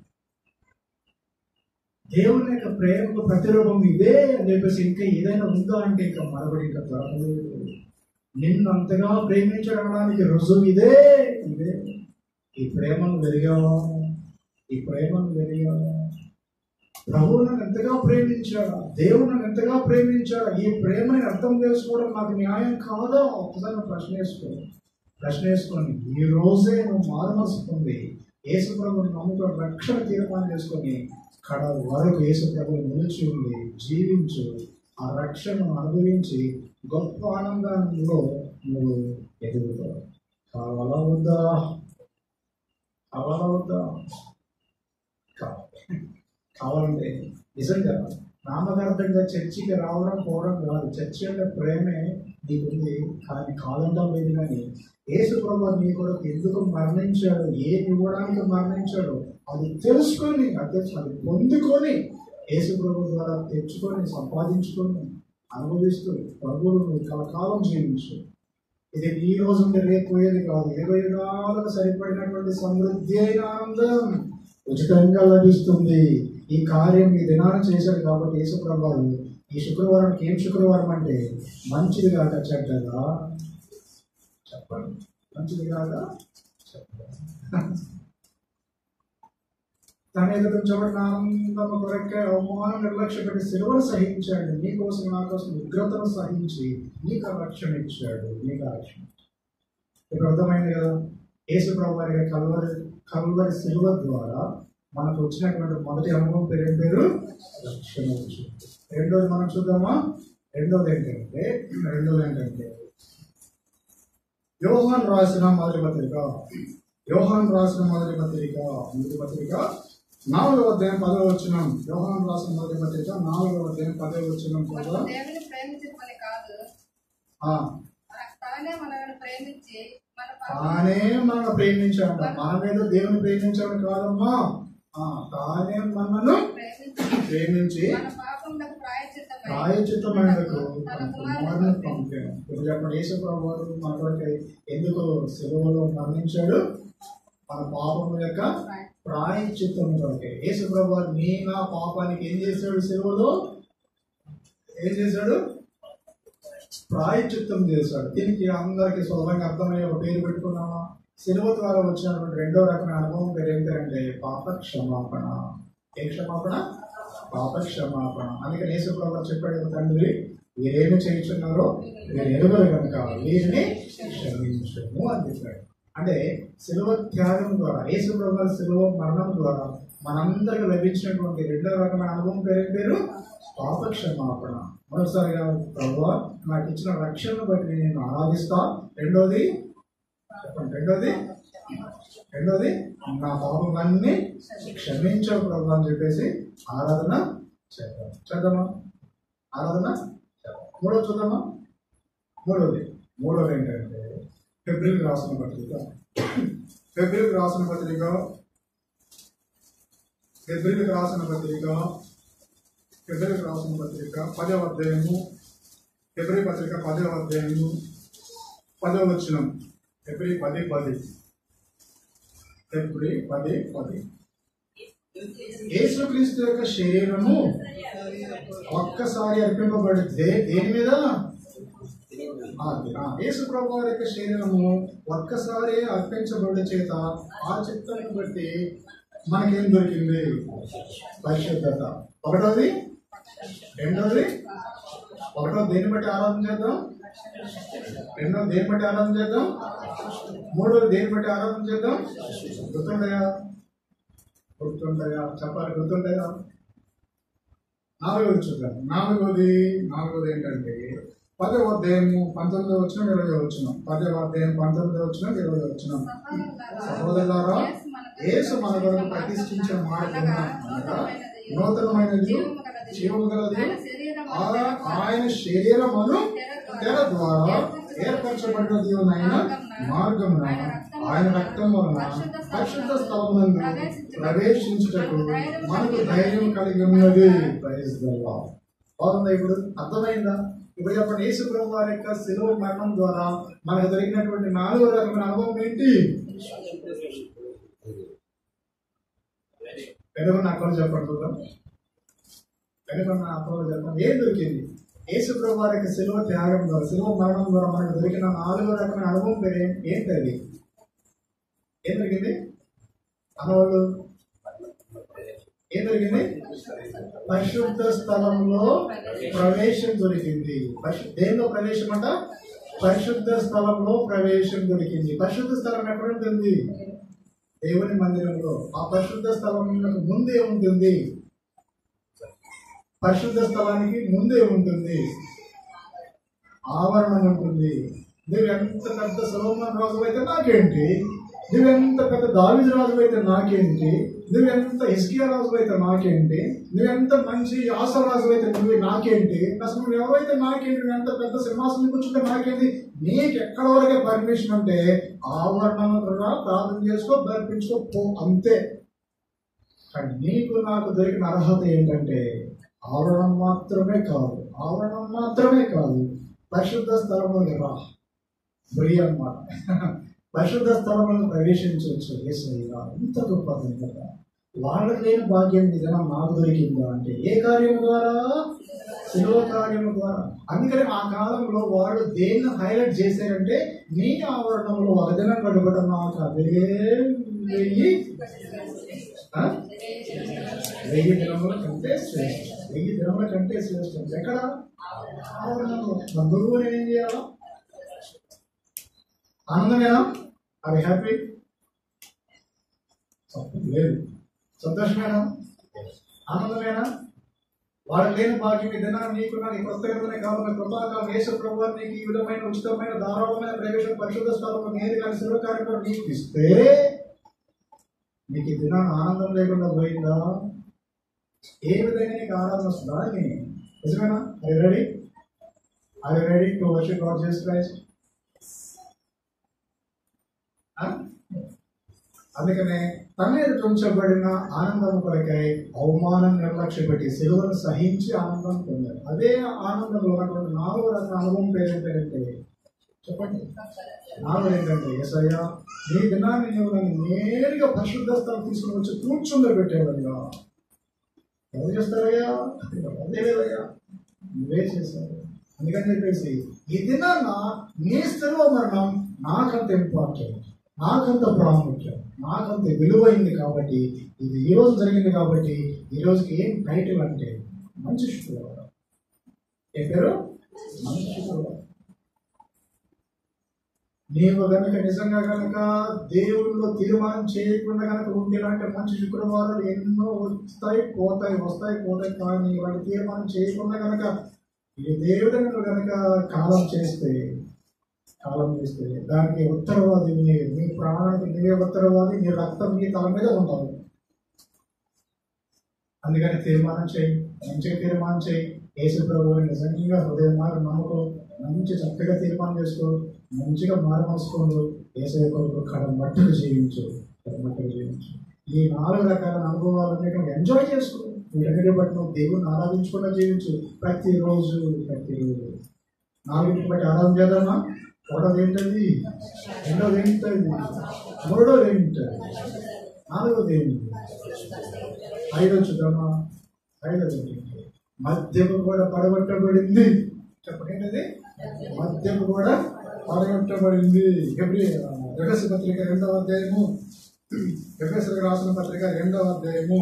దేవుని యొక్క ప్రేమకు ప్రతిరూపం ఇదే అని చెప్పేసి ఇంకా ఏదైనా ఉందా అంటే ఇంకా మరొకటి ఇంకా దొరకలేదు నిన్ను అంతగా ప్రేమించడానికి రుజువు ఇదే ఇదే ఈ ప్రేమను వెలిగావా ఈ ప్రేమను వెలిగావా ప్రభువు నన్ను ఎంతగా ప్రేమించాడా దేవుడు నన్ను ఎంతగా ప్రేమించాడా ఈ ప్రేమని అర్థం చేసుకోవడం నాకు న్యాయం కాదా ఒకసారి ప్రశ్న వేసుకో ప్రశ్న వేసుకొని ఈ రోజే నువ్వు మారుమనసు పొంది యేసు ప్రభుని నమ్ముకొని రక్షణ తీర్మానం చేసుకొని కడ వరకు యేసు ప్రభుని నిలిచి ఉండి జీవించు ఆ రక్షణను అనుభవించి గొప్ప ఆనందంలో నువ్వు ఎదుగుతావు కావాలా వద్దా కావాలా వద్దా కావాలి కావాలంటే నిజంగా నామకార్థంగా చర్చికి రావడం పోవడం కాదు చర్చి అంటే ప్రేమే నీకుంది కానీ కాలండం లేదు కానీ యేసు ప్రభు నీ కొరకు ఎందుకు మరణించాడు ఏమి ఇవ్వడానికి మరణించాడు అది తెలుసుకొని అది తెలుసు అది పొందుకొని యేసు ప్రభు ద్వారా తెచ్చుకొని సంపాదించుకొని అనుభవిస్తూ ప్రభువులు నువ్వు కలకాలం జీవించు ఇది ఈ రోజు ఉంటే రేపు పోయేది కాదు ఇరవై నాలుగు సరిపడినటువంటి సమృద్ధి అయిన ఆనందం ఉచితంగా లభిస్తుంది ఈ కార్యం ఈ దినాన్ని చేశాడు కాబట్టి యేసుప్రభాలు ఈ శుక్రవారానికి ఏం శుక్రవారం అంటే మంచిది కాక చెడ్డగా చెప్పండి మంచిది కాక చెడ్డగా తన ఎదుటించబడిన ఆనందం కొరకే అవమానం నిర్లక్ష్య పెట్టి సిలువను సహించాడు నీకోసం నా కోసం ఉగ్రతను సహించి నీకు ఆ రక్షణ ఇచ్చాడు నీకు ఆ రక్షణ ఇప్పుడు అర్థమైంది కదా యేసు ప్రభు వారి కల్వరి కల్వరి సిలువ ద్వారా మనకు వచ్చినటువంటి మొదటి అనుభవం పేరు ఏం పేరు రక్షణ వచ్చింది రెండోది మనం చూద్దామా రెండోది ఏంటంటే రెండోది ఏంటంటే యోహాన్ రాసిన మొదటి పత్రిక యోహాన్ రాసిన మొదటి పత్రిక మొదటి పత్రిక నాలుగవ అధ్యాయం పదవ వచ్చిన యోహాన్ రాసిన మొదటి పత్రిక నాలుగవ అధ్యాయం పదవ వచ్చిన మనం దేవుని ప్రేమించమని కాదు ఆ తానే మనల్ని ప్రేమించి మన తానే మనల్ని ప్రేమించాడు మన మీద దేవుని ప్రేమించాడు కాదమ్మా ఆ, తానే మనను ప్రేమించి ప్రేమించి మన పాపములకు ప్రాయచిత్తమై ప్రాయచిత్తమైనకు తన తన కుమారుని కుమారుని పంపాడు. పంపాడు ఇప్పుడు చెప్పండి యేసుప్రభు వారు మన కొరకు ఎందుకు సెలవులో మరణించాడు మన పాపం యొక్క ప్రాయచిత్తం కొరకే యేసుప్రభు వారు నీ నా పాపానికి ఏం చేశాడు సెలవులో ఏం చేశాడు ప్రాయచిత్తం చేశాడు దీనికి అందరికి సులభంగా అర్థమయ్యే ఒక పేరు పెట్టుకున్నామా సిలువ ద్వారా వచ్చినటువంటి రెండో రకమైన అనుభవం పేరు ఏంటంటే పాప క్షమాపణ ఏ క్షమాపణ పాప క్షమాపణ అందుకని యేసుప్రభు వారు చెప్పాడు కదా తండ్రి వీరేమి చేయించున్నారో వీరు ఎరుగరు కనుక వీరిని క్షమించము అని చెప్పాడు అంటే సిలువ త్యాగం ద్వారా యేసుప్రభు వారి సిలువ మరణం ద్వారా మనందరికి లభించినటువంటి రెండో రకమైన అనుభవం పేరు ఏం పేరు పాప క్షమాపణ మరోసారిగా ప్రభు నాకు ఇచ్చిన రక్షణను బట్టి నేను ఆరాధిస్తా రెండోది చెప్పండి రెండోది రెండోది నా పాపలన్నీ క్షమించవు ప్రభు అని చెప్పేసి ఆరాధన చేద్దాం చేద్దామా ఆరాధన చేద్దాం మూడో చూద్దామా మూడోది మూడోది ఏంటంటే ఫిబ్రిల్ రాసిన పత్రిక ఫిబ్రిల్ రాసిన పత్రిక ఫిబ్రిల్ రాసిన పత్రిక ఫిబ్రిల్ రాసిన పత్రిక పదవ అధ్యాయము ఫిబ్రిల్ పత్రిక పదవ అధ్యాయము పదవ వచనం ఫిబ్రిల్ పది పది ఫిబ్రిల్ పది పది యేసుక్రీస్తు యొక్క శరీరము ఒక్కసారి అర్పింపబడితే దేని మీద అది, ఆ, యేసు ప్రభు వారి యొక్క శరీరము ఒక్కసారి అర్పించబడి చేత ఆ చిత్తాన్ని బట్టి మనకేం దొరికింది పరిశుద్ధత ఒకటోది రెండోది ఒకటో దేన్ని బట్టి ఆరాధన చేద్దాం రెండో దేన్ని బట్టి ఆరాధన చేద్దాం మూడోది దేన్ని బట్టి ఆరాధన చేద్దాం గుర్తుండయా గుర్తుండయా చెప్పాలి గుర్తుండయా నాలుగోది చూద్దాం నాలుగోది నాలుగోది ఏంటంటే పదవ అధ్యాయము పంతొమ్మిదో వచ్చిన ఇరవై వచ్చిన పదవ అధ్యాయం పంతొమ్మిదో వచ్చిన ఇరవై వచ్చిన సహోదరులారా యేసు మన కొరకు ప్రతిష్ఠించిన మార్గం అనగా నూతనమైనది జీవము గలది ఆ- ఆయన శరీరమును తెర ద్వారా ఏర్పరచబడిన దేవునైన మార్గమున ఆయన రక్తం వలన పరిశుద్ధ స్థలమునందు ప్రవేశించుటకు మనకు ధైర్యం కలిగి ఉన్నది ప్రైజ్ ద లార్డ్. బాగుందా ఇప్పుడు అర్థమైందా ఇప్పుడు చెప్పండి యేసు ప్రభు వారి యొక్క శిలువ మరణం ద్వారా మనకు దొరికినటువంటి నాలుగో రకమైన అనుభవం ఏంటి వెనుకున్న అక్కలు చెప్పండి చూద్దాం వెనుకున్న అక్కలు చెప్పండి ఏం దొరికింది యేసు ప్రభు వారి యొక్క శిలువ త్యాగం ద్వారా శిలువ మరణం ద్వారా మనకు దొరికిన నాలుగో రకమైన అనుభవం పేరు ఏం- ఏంటి అది ఏం దొరికింది అన్నవాళ్ళు ఏం దొరికింది పరిశుద్ధ స్థలంలో ప్రవేశం దొరికింది పరిశు- దేనిలో ప్రవేశం అంట పరిశుద్ధ స్థలంలో ప్రవేశం దొరికింది పరిశుద్ధ స్థలం ఎక్కడ ఉంటుంది దేవుని మందిరంలో ఆ పరిశుద్ధ స్థలం ముందే ఉంటుంది పరిశుద్ధ స్థలానికి ముందే ఉంటుంది ఆవరణం ఉంటుంది నువ్వు ఎంత పెద్ద సులభమైన రాజు అయితే నాకేంటి నువ్వెంత పెద్ద దావిజ రాజు అయితే నాకేంటి నువ్వెంత హిస్కియా రాజు అయితే నాకేంటి నువ్వెంత మంచి ఆసరాజు అయితే నువ్వు నాకేంటి అసలు నువ్వు ఎవరైతే నాకేంటి నువ్వు ఎంత పెద్ద సింహాసనం కూర్చుంటే నాకేంటి నీకు ఎక్కడ వరకే పర్మిషన్ అంటే ఆవరణం ద్వారా ప్రార్థన చేసుకో బర్పించుకో పో అంతే కానీ నీకు నాకు దొరికిన అర్హత ఏంటంటే ఆవరణం మాత్రమే కాదు ఆవరణం మాత్రమే కాదు పరిశుద్ధ స్థలంలోకి రా ఫ్రీ అన్నమాట పరిశుద్ధ స్థలంలో ప్రవేశించవచ్చు ఏసయ్యా ఇంత గొప్ప కదా వాళ్ళకి లేని భాగ్యం నిజంగా నాకు దొరికిందా అంటే ఏ కార్యం ద్వారా శిలువ కార్యం ద్వారా అందుకని ఆ కాలంలో వాళ్ళు దేన్ని హైలైట్ చేశారంటే నీ ఆవరణంలో ఒక దినం గడపడం నాకు అదే వెయ్యి ఆ? వెయ్యి దినముల కంటే శ్రేష్టం వెయ్యి దినముల కంటే శ్రేష్టం ఎక్కడ ఆవరణంలో బంధువులు నేనేం చేయాలా ఆనందమేనా అవి హ్యాపీ లేదు సంతోషమేనా ఆనందమేనా వాళ్ళకి లేని భాగ్యం ఏదైనా నీకు నాకు కొత్త విధమైన కాలం కృపాకాలం యేసు ప్రభు నీకు ఈ విధమైన ఉచితమైన ధారాళమైన ప్రవేశం పరిశుద్ధ స్థలంలో నేరుగా శివ కార్యక్రమం నీకు ఇస్తే నీకు ఈ దినాన్ని ఆనందం లేకుండా పోయిందా ఏ విధంగా నీకు ఆనందం వస్తుందా అని నిజమేనా I ready I ready to worship God Jesus Christ అందుకనే తన ఎదుట ఉంచబడిన ఆనందం కొరకై అవమానం నిర్లక్ష్య పెట్టి సెలవును సహించి ఆనందం పొందారు అదే ఆనందంలో ఉన్నటువంటి నాలుగు రకాల అనుభవం పేరు ఏంటంటే చెప్పండి నాలుగు ఏంటంటే ఎసయ్యా నీ దినాన్ని నువ్వు నన్ను నేరుగా పరిశుద్ధ స్థలం తీసుకుని వచ్చి కూర్చుండ పెట్టేవయ్యా ఎవరు చేస్తారయ్యా అదే లేదయ్యా నువ్వే చేశావు అందుకని చెప్పేసి ఈ దినాన్న నీ స్థిరవ మరణం నాకంత ఇంపార్టెంట్ నాకంత ప్రాముఖ్యం నాకంత విలువైంది కాబట్టి ఇది ఈ రోజు జరిగింది కాబట్టి ఈ రోజుకి ఏం టైటిల్ అంటే మంచి శుక్రవారం ఏ పేరు మంచి శుక్రవారం నీవు గనుక నిజంగా గనుక దేవుళ్ళు తీర్మానం చేయకుండా గనుక ఉంటే ఇలాంటి మంచి శుక్రవారాలు ఎన్నో వస్తాయి పోతాయి వస్తాయి పోతాయి కానీ వాటి తీర్మానం చేయకుండా గనక ఈ దేవుడు నువ్వు గనక కాలం చేస్తే కాలం చేస్తే దానికి ఉత్తరవాది నీవే నీ ప్రాణానికి నీవే ఉత్తరవాది నీ రక్తం నీ తల మీద ఉండాలి అందుకని తీర్మానం చేయి మంచిగా తీర్మానం చేయి యేసు ప్రభువు నిజంగా హృదయం మారు నమ్మకం మంచి చక్కగా తీర్మానం చేసుకో మంచిగా మారమనుకోండు ఏసఐ కొరకు కడమట్టుకు జీవించు కడమట్టుకు జీవించు ఈ నాలుగు రకాల అనుభవాలన్నీ నువ్వు ఎంజాయ్ చేసుకో వీటన్నిటి బట్టి నువ్వు దేవుని ఆరాధించకుండా జీవించు ప్రతిరోజు ప్రతిరోజు నాలుగింటి బట్టి ఆరాధన చేద్దామా ఒకటోది ఏంటది రెండోది ఏంటది మూడోది ఏంటది నాలుగోది ఏంటి ఐదో చూద్దామా ఐదోది ఏంటి మద్యము కూడా పడగొట్టబడింది చెప్పండి ఏంటది మద్యము కూడా పడగొట్టబడింది ఎప్పుడు రహస్య పత్రిక రెండవ అధ్యాయము ఎఫ్ఎస్లకు రాసిన పత్రిక రెండవ అధ్యాయము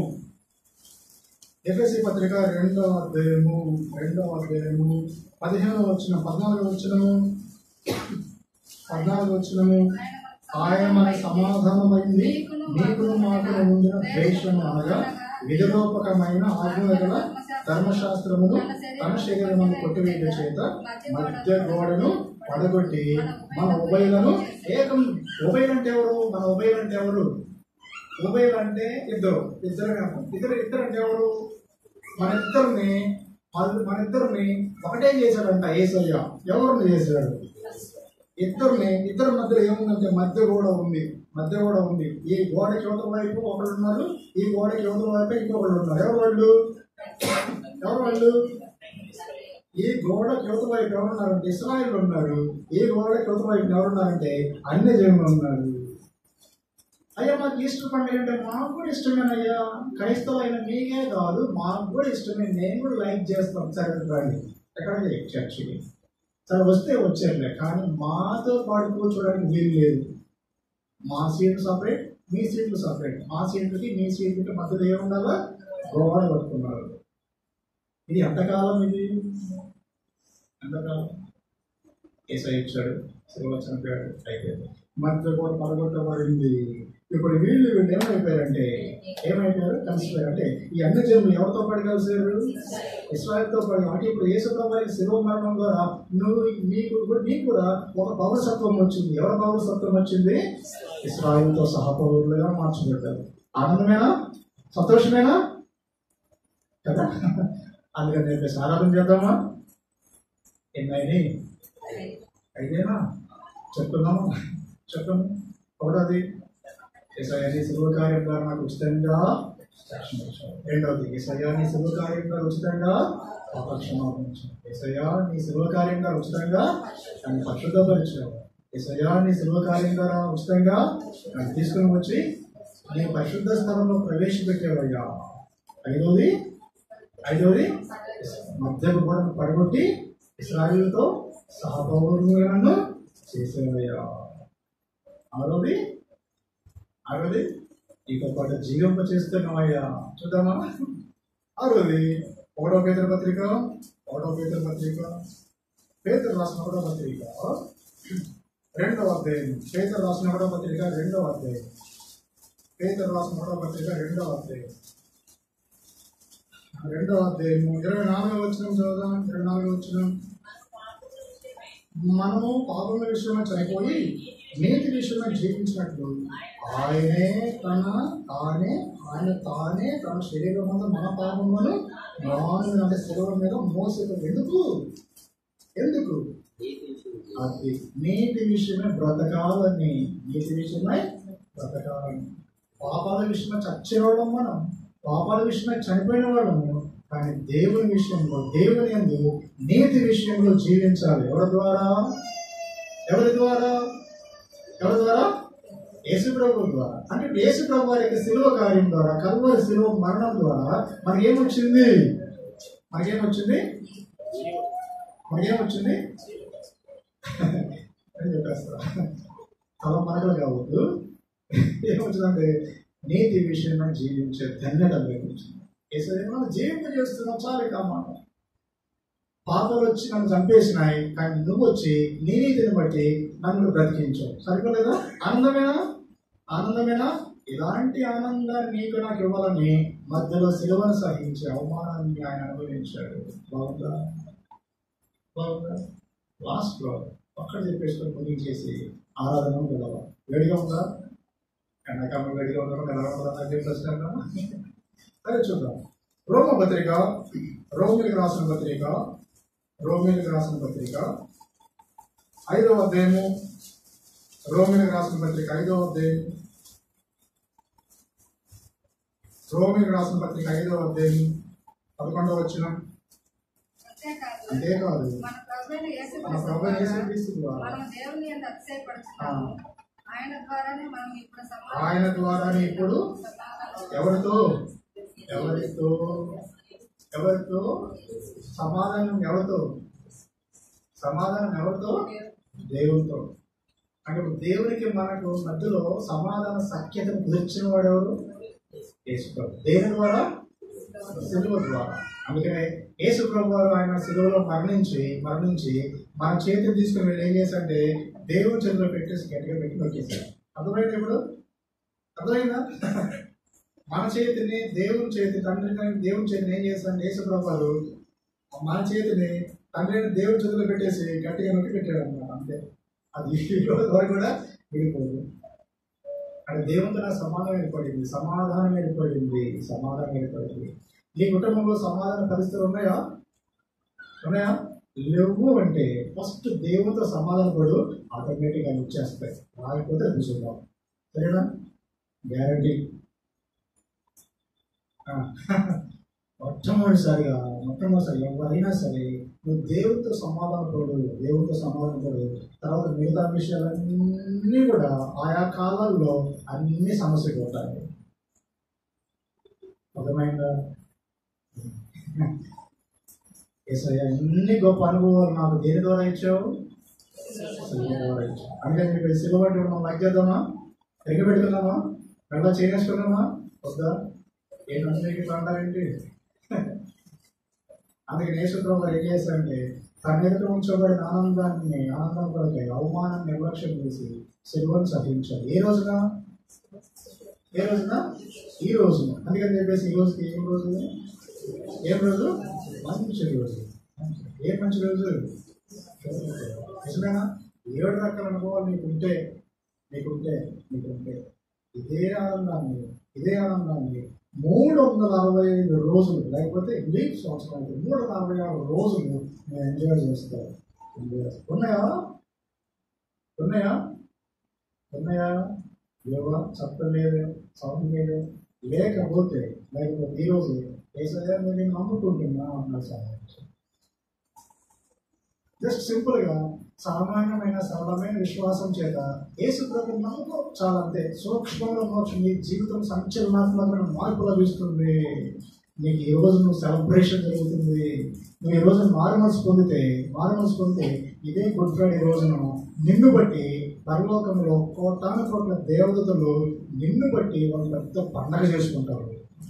ఎఫ్ఎస్సి పత్రిక రెండవ అధ్యాయము రెండవ అధ్యాయము పదిహేను వచ్చిన పద్నాలుగు వచ్చినము పద్నాలుగు వచ్చినము ఆయన మన సమాధానమైంది నీకును మాకును ఉండిన ద్వేషము అనగా విధలోపకమైన ఆజ్ఞల ధర్మశాస్త్రమును తన శరీరమును కొట్టివేయ చేత మధ్య గోడను పడగొట్టి మన ఉభయలను ఏకం ఉభయలు అంటే ఎవరు మన ఉభయలు అంటే ఎవరు ఉభయలు అంటే ఇద్దరు ఇద్దరు కాదు. ఇద్దరు ఇద్దరు అంటే ఎవరు మన ఇద్దరిని మన- మన ఇద్దరిని ఒకటే చేశాడంట ఏసయ్య ఎవరిని చేశాడు ఇద్దరిని ఇద్దరి మధ్యలో ఏముందంటే మధ్య గోడ ఉంది మధ్య గోడ ఉంది ఈ గోడకి యువతల వైపు ఒకళ్ళు ఉన్నారు ఈ గోడకి యువతల వైపు ఇంకొకళ్ళు ఉన్నారు ఎవరు వాళ్ళు ఎవరు వాళ్ళు ఈ గోడకి యువత వైపు ఎవరున్నారంటే ఇస్రాయిల్ ఉన్నారు ఈ గోడకి యువత వైపు ఎవరున్నారంటే అన్ని జనులు ఉన్నారు అయ్యా మాకు ఈస్టర్ పండుగ అంటే మాకు కూడా ఇష్టమేనయ్యా క్రైస్తవులైన మీకే కాదు మాకు కూడా ఇష్టమే నేను కూడా లైక్ చేస్తాం సరే రండి ఎక్కడికి చర్చికి సరే వస్తే వచ్చారులే కానీ మాతో పాటు కూర్చోడానికి వీలు లేదు మా సీట్లు సపరేట్ మీ సీట్లు సపరేట్ మా సీట్లకి మీ సీట్లకి మధ్యలో ఏముండాలా గోడ పట్టుకున్నారు ఇది ఎంతకాలం ఇది ఎంతకాలం ఏసై ఇచ్చాడు శివ చనిపోయాడు అయిపోయింది మధ్య కూడా పడగొట్టబడింది ఇప్పుడు వీళ్ళు వీళ్ళు ఏమైపోయారంటే ఏమైపోయారు కలిసిపోయారు అంటే ఈ అన్ని జనులు ఎవరితో పాటు కలిసారు ఇస్రాయల్తో పాటు అంటే ఇప్పుడు యేసుతో వారికి శిలువ మరణం ద్వారా నువ్వు నీకు కూడా నీకు కూడా ఒక పౌరసత్వం వచ్చింది ఎవరి పౌరసత్వం వచ్చింది ఇస్రాయల్తో సహపౌరులుగా మార్చబడ్డారు ఆనందమేనా సంతోషమేనా కదా అందుకని చెప్పేసి ఆరాధన చేద్దామా ఎన్నైనా అయితేనా చెప్తున్నాము చెప్పము ఒకటోది ఏసయాన్ని శిలువ కార్యం ద్వారా నాకు ఉచితంగా రక్షణ ఇచ్చాడు. రెండవది ఏసయ్యా నీ శిలువ కార్యం ద్వారా ఉచితంగా క్షమాపించాడు ఏసయ్యా నీ శిలువ కార్యం ద్వారా ఉచితంగా నన్ను పరిశుద్ధపరిచావు ఏసయ్యా నీ శిలువ కార్యం ద్వారా ఉచితంగా నన్ను తీసుకుని వచ్చి నీ పరిశుద్ధ స్థలంలో ప్రవేశపెట్టేవయ్యా ఐదవది ఐదవది మధ్యకు కూడా పడగొట్టి ఇస్రాయిల్తో సహపౌరులుగా నన్ను చేసేవయ్యా ఆరోది ఆరోది నీతో పాటు జీవింప చేస్తున్నావయ్యా చూద్దామా ఆరోది ఒకటో పేదల పత్రిక ఒకటో పేదల పత్రిక పేదలు రాసిన ఒకటో పత్రిక రెండవ అధ్యాయం పేదలు రాసిన ఒకటో పత్రిక రెండవ అధ్యాయం పేదలు రాసిన ఒకటో పత్రిక రెండవ అధ్యాయం రెండవ అధ్యాయము ఇరవై నాలుగో వచ్చిన చదువుదాం ఇరవై నాలుగో వచ్చిన మనము పాపముల విషయమై చనిపోయి నీతి విషయమై జీవించినట్లు ఆయనే తన తానే ఆయన తానే తన శరీరం మీద మన పాపములను మానవుని అంటే శరీరం మీద మోసేది ఎందుకు ఎందుకు అది నీతి విషయమై బ్రతకాలని నీతి విషయమై బ్రతకాలని పాపాల విషయమై చచ్చిన వాళ్ళం మనం పాపాల విషయమై చనిపోయిన వాళ్ళము కానీ దేవుని విషయంలో దేవుని ఎందు నీతి విషయంలో జీవించాలి ఎవరి ద్వారా ఎవరి ద్వారా ఎవరి ద్వారా యేసు ప్రభు ద్వారా అంటే ఇప్పుడు యేసు ప్రభు వారి యొక్క శిలువ కార్యం ద్వారా కల్వరి శిలువ మరణం ద్వారా మనకేమొచ్చింది మనకేమొచ్చింది మనకేమొచ్చింది అని చెప్పేస్తా తల మనకలు కావద్దు ఏమొచ్చిందంటే నీతి విషయంలో జీవించే ధన్యత లభించింది ఏసైనా జీవింప చేస్తున్నాం చాలు కామాట పాపలు వచ్చి నన్ను చంపేసినాయి కానీ నువ్వు వచ్చి నీ నీతిని బట్టి నన్ను బ్రతికించావు సరిపోలేదా ఆనందమేనా ఆనందమేనా ఇలాంటి ఆనందాన్ని నీకు నాకు ఇవ్వాలని మధ్యలో సిలువను సహించి అవమానాన్ని ఆయన అనుభవించాడు బాగుందా బాగుందా లాస్ట్ లో ఒక్కడ చెప్పేసుకొని ముగించేసి ఆరాధన గెలవ వేడిగా ఉందా ఎండాకాలం వేడిగా ఉందా ఎలా ఉందా నాకు ప్రశ్న సరే చూద్దాం రోమ పత్రిక రోమిలకు రాసిన పత్రిక రోమిలకు రాసిన పత్రిక ఐదవ అధ్యాయము రోమిలకు రాసిన పత్రిక ఐదవ అధ్యాయం రోమిలకు రాసిన పత్రిక ఐదవ అధ్యాయం పదకొండవ వచ్చిన అంతేకాదు అంతేకాదు మన ప్రభువైన యేసు మన ప్రభు యేసుక్రీస్తు ద్వారా మనం దేవుని ఎంత అతిశయపడుతున్నాము ఆయన ద్వారానే మనం ఇప్పుడు సమాధానం ఆయన ద్వారానే ఇప్పుడు ఎవరితో ఎవరితో ఎవరితో సమాధానం ఎవరితో సమాధానం ఎవరితో దేవునితో అంటే ఇప్పుడు దేవునికి మనకు మధ్యలో సమాధాన సఖ్యతను కుదిర్చిన వాడు ఎవరు యేసుప్రభు దేని ద్వారా సిలువ ద్వారా అందుకనే యేసుప్రభు వారు ఆయన సిలువలో మరణించి మరణించి మన చేతిని తీసుకుని వెళ్ళి ఏం చేశారంటే దేవుని చేతిలో పెట్టేసి గట్టిగా పెట్టి నొక్కేశారు అర్థమైంది ఇప్పుడు అర్థమైందా మన చేతిని దేవుని చేతి తండ్రి దేవుని చేతిని ఏం చేస్తాడు యేసుప్రభు వారు మన చేతిని తండ్రిని దేవుని చేతిలో పెట్టేసి గట్టిగా నొక్కి పెట్టాడు అన్నమాట అంతే అది ఈ రోజు వరకు కూడా విడిపోదు అది దేవునితో నాకు సమాధానం ఏర్పడింది సమాధానం ఏర్పడింది సమాధానం ఏర్పడింది నీ కుటుంబంలో సమాధాన పరిస్థితులు ఉన్నాయా ఉన్నాయా లేవు అంటే ఫస్ట్ దేవునితో సమాధాన పడు ఆటోమేటిక్గా వచ్చేస్తాయి రాకపోతే అది చూద్దాం సరేనా గ్యారంటీ మొట్టమొదటిసారిగా మొట్టమొదటిసారి ఎవరైనా సరే నువ్వు దేవుడితో సమాధాన పడు దేవుడితో సమాధాన పడు తర్వాత మిగతా విషయాలన్నీ కూడా ఆయా కాలాల్లో అన్ని సమస్యలు ఉంటాయి అర్థమైందా ఏసయ్య ఎన్ని గొప్ప అనుభవాలు నాకు దేని ద్వారా ఇచ్చావు సిలువ ద్వారా ఇచ్చావు అందుకని మీకు సిలువ అంటే మనం లైక్ చేద్దామా ఎగ్గ పెట్టుకుందామా మెడ చేనేసుకుందామా వద్దా ఏంటంటే ఇట్లా అంటారేంటి అందుకే నేసుప్రభు గారు ఏం చేశారంటే తన ఎదుట ఉంచబడిన ఆనందాన్ని ఆనందం కొరకే అవమానాన్ని నిర్లక్ష్యం చేసి సిలువను సహించారు ఏ రోజున ఏ రోజున ఈ రోజున అందుకని చెప్పేసి ఈ రోజుకి ఏం రోజు ఏం రోజు మంచి రోజు ఏ మంచి రోజు నిజమేనా ఏడు రకాల అనుభవాలు నీకు ఉంటే నీకుంటే నీకుంటే ఇదే ఆనందాన్ని ఇదే ఆనందాన్ని మూడు వందల అరవై ఐదు రోజులు లేకపోతే ఇంగ్లీష్ సంవత్సరాలు మూడు వందల అరవై ఆరు రోజులు నేను ఎంజాయ్ చేస్తాను ఎంజాయ్ చేస్తాను. ఉన్నాయా ఉన్నాయా ఉన్నాయా యోగా చెప్పలేదు సౌండ్ లేదు లేకపోతే లేకపోతే ఈరోజు ఏసయ్యా నేను నమ్ముకుంటున్నా అన్నారు సహాయం జస్ట్ సింపుల్ గా సామాన్యమైన సరళమైన విశ్వాసం చేత యేసు ప్రభు నమ్మకం చాలా అంతే సూక్ష్మంగా ఉండవచ్చు నీ జీవితం సంచలనాత్మకమైన మార్పు లభిస్తుంది నీకు ఈ రోజు నువ్వు సెలబ్రేషన్ జరుగుతుంది నువ్వు ఈ రోజు మారుమనసు పొందితే మారుమనసు పొందితే ఇదే గుడ్ ఫ్రైడే రోజున నిన్ను బట్టి పరలోకంలో కోటాను కోట్ల దేవతలు నిన్ను బట్టి వాళ్ళు పెద్ద పండగ చేసుకుంటారు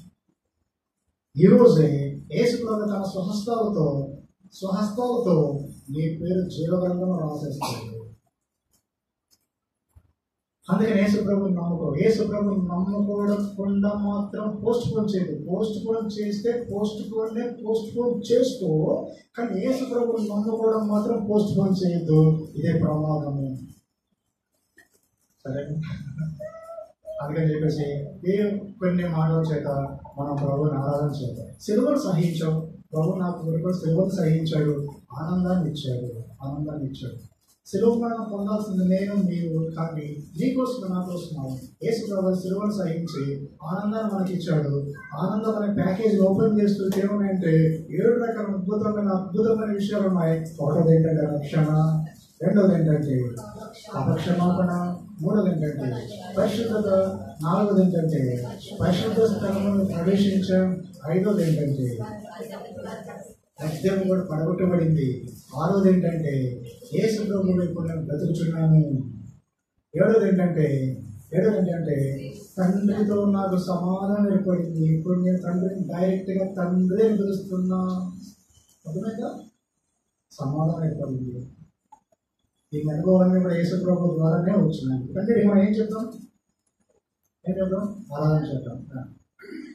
ఈ రోజే యేసు ప్రభు తన స్వహస్తాలతో స్వహస్తాలతో నీ పేరు జీవగ్రంథం రాసేస్తాడు అందుకని యేసు ప్రభు నమ్ముకో యేసు ప్రభు నమ్ముకోవడం మాత్రం పోస్ట్ పోన్ చేయదు పోస్ట్ పోన్ చేస్తే పోస్ట్ పోన్ పోస్ట్ పోన్ చేసుకో కానీ యేసు ప్రభు నమ్ముకోవడం మాత్రం పోస్ట్ పోన్ చేయొద్దు ఇదే ప్రమాదము సరే అందుకని చెప్పేసి ఏ కొన్ని మాటల చేత మనం ప్రభుని ఆరాధన చేద్దాం సిలువను సహించాం ప్రభు నాకు కొరకు సిలువను సహించాడు ఆనందాన్ని ఇచ్చాడు ఆనందాన్ని ఇచ్చాడు సిలువ మరణం పొందాల్సింది నేను నీవు కానీ నీకోసం నా కోసం యేసు ప్రభు సిలువను సహించి ఆనందాన్ని మనకి ఇచ్చాడు ఆనందం అనే ప్యాకేజ్ ఓపెన్ చేస్తూ ఏమన్నాయంటే ఏడు రకాల అద్భుతమైన అద్భుతమైన విషయాలు ఉన్నాయి ఒకటోది ఏంటంటే రక్షణ రెండోది ఏంటంటే అపక్షమాపణ మూడోది ఏంటంటే పరిశుద్ధత నాలుగోది ఏంటంటే పరిశుద్ధ స్థలమును ప్రవేశించాం ఐదోది ఏంటంటే మద్యం కూడా పడగొట్టబడింది ఆరోది ఏంటంటే ఏ సుబ్రహ్మణ్యం ఇప్పుడు నేను బ్రతుకుచున్నాను ఏడోది ఏంటంటే ఏడోది ఏంటంటే తండ్రితో నాకు సమాధానం ఏర్పడింది ఇప్పుడు నేను తండ్రిని డైరెక్ట్గా తండ్రి అని పిలుస్తున్నా అర్థమైందా సమాధానం ఏర్పడింది ఈ అనుభవాలన్నీ కూడా యేసు ప్రభు ద్వారానే వచ్చినాయి అంటే మనం ఏం చెప్తాం ఏం చెప్తాం ఆరాధన చేద్దాం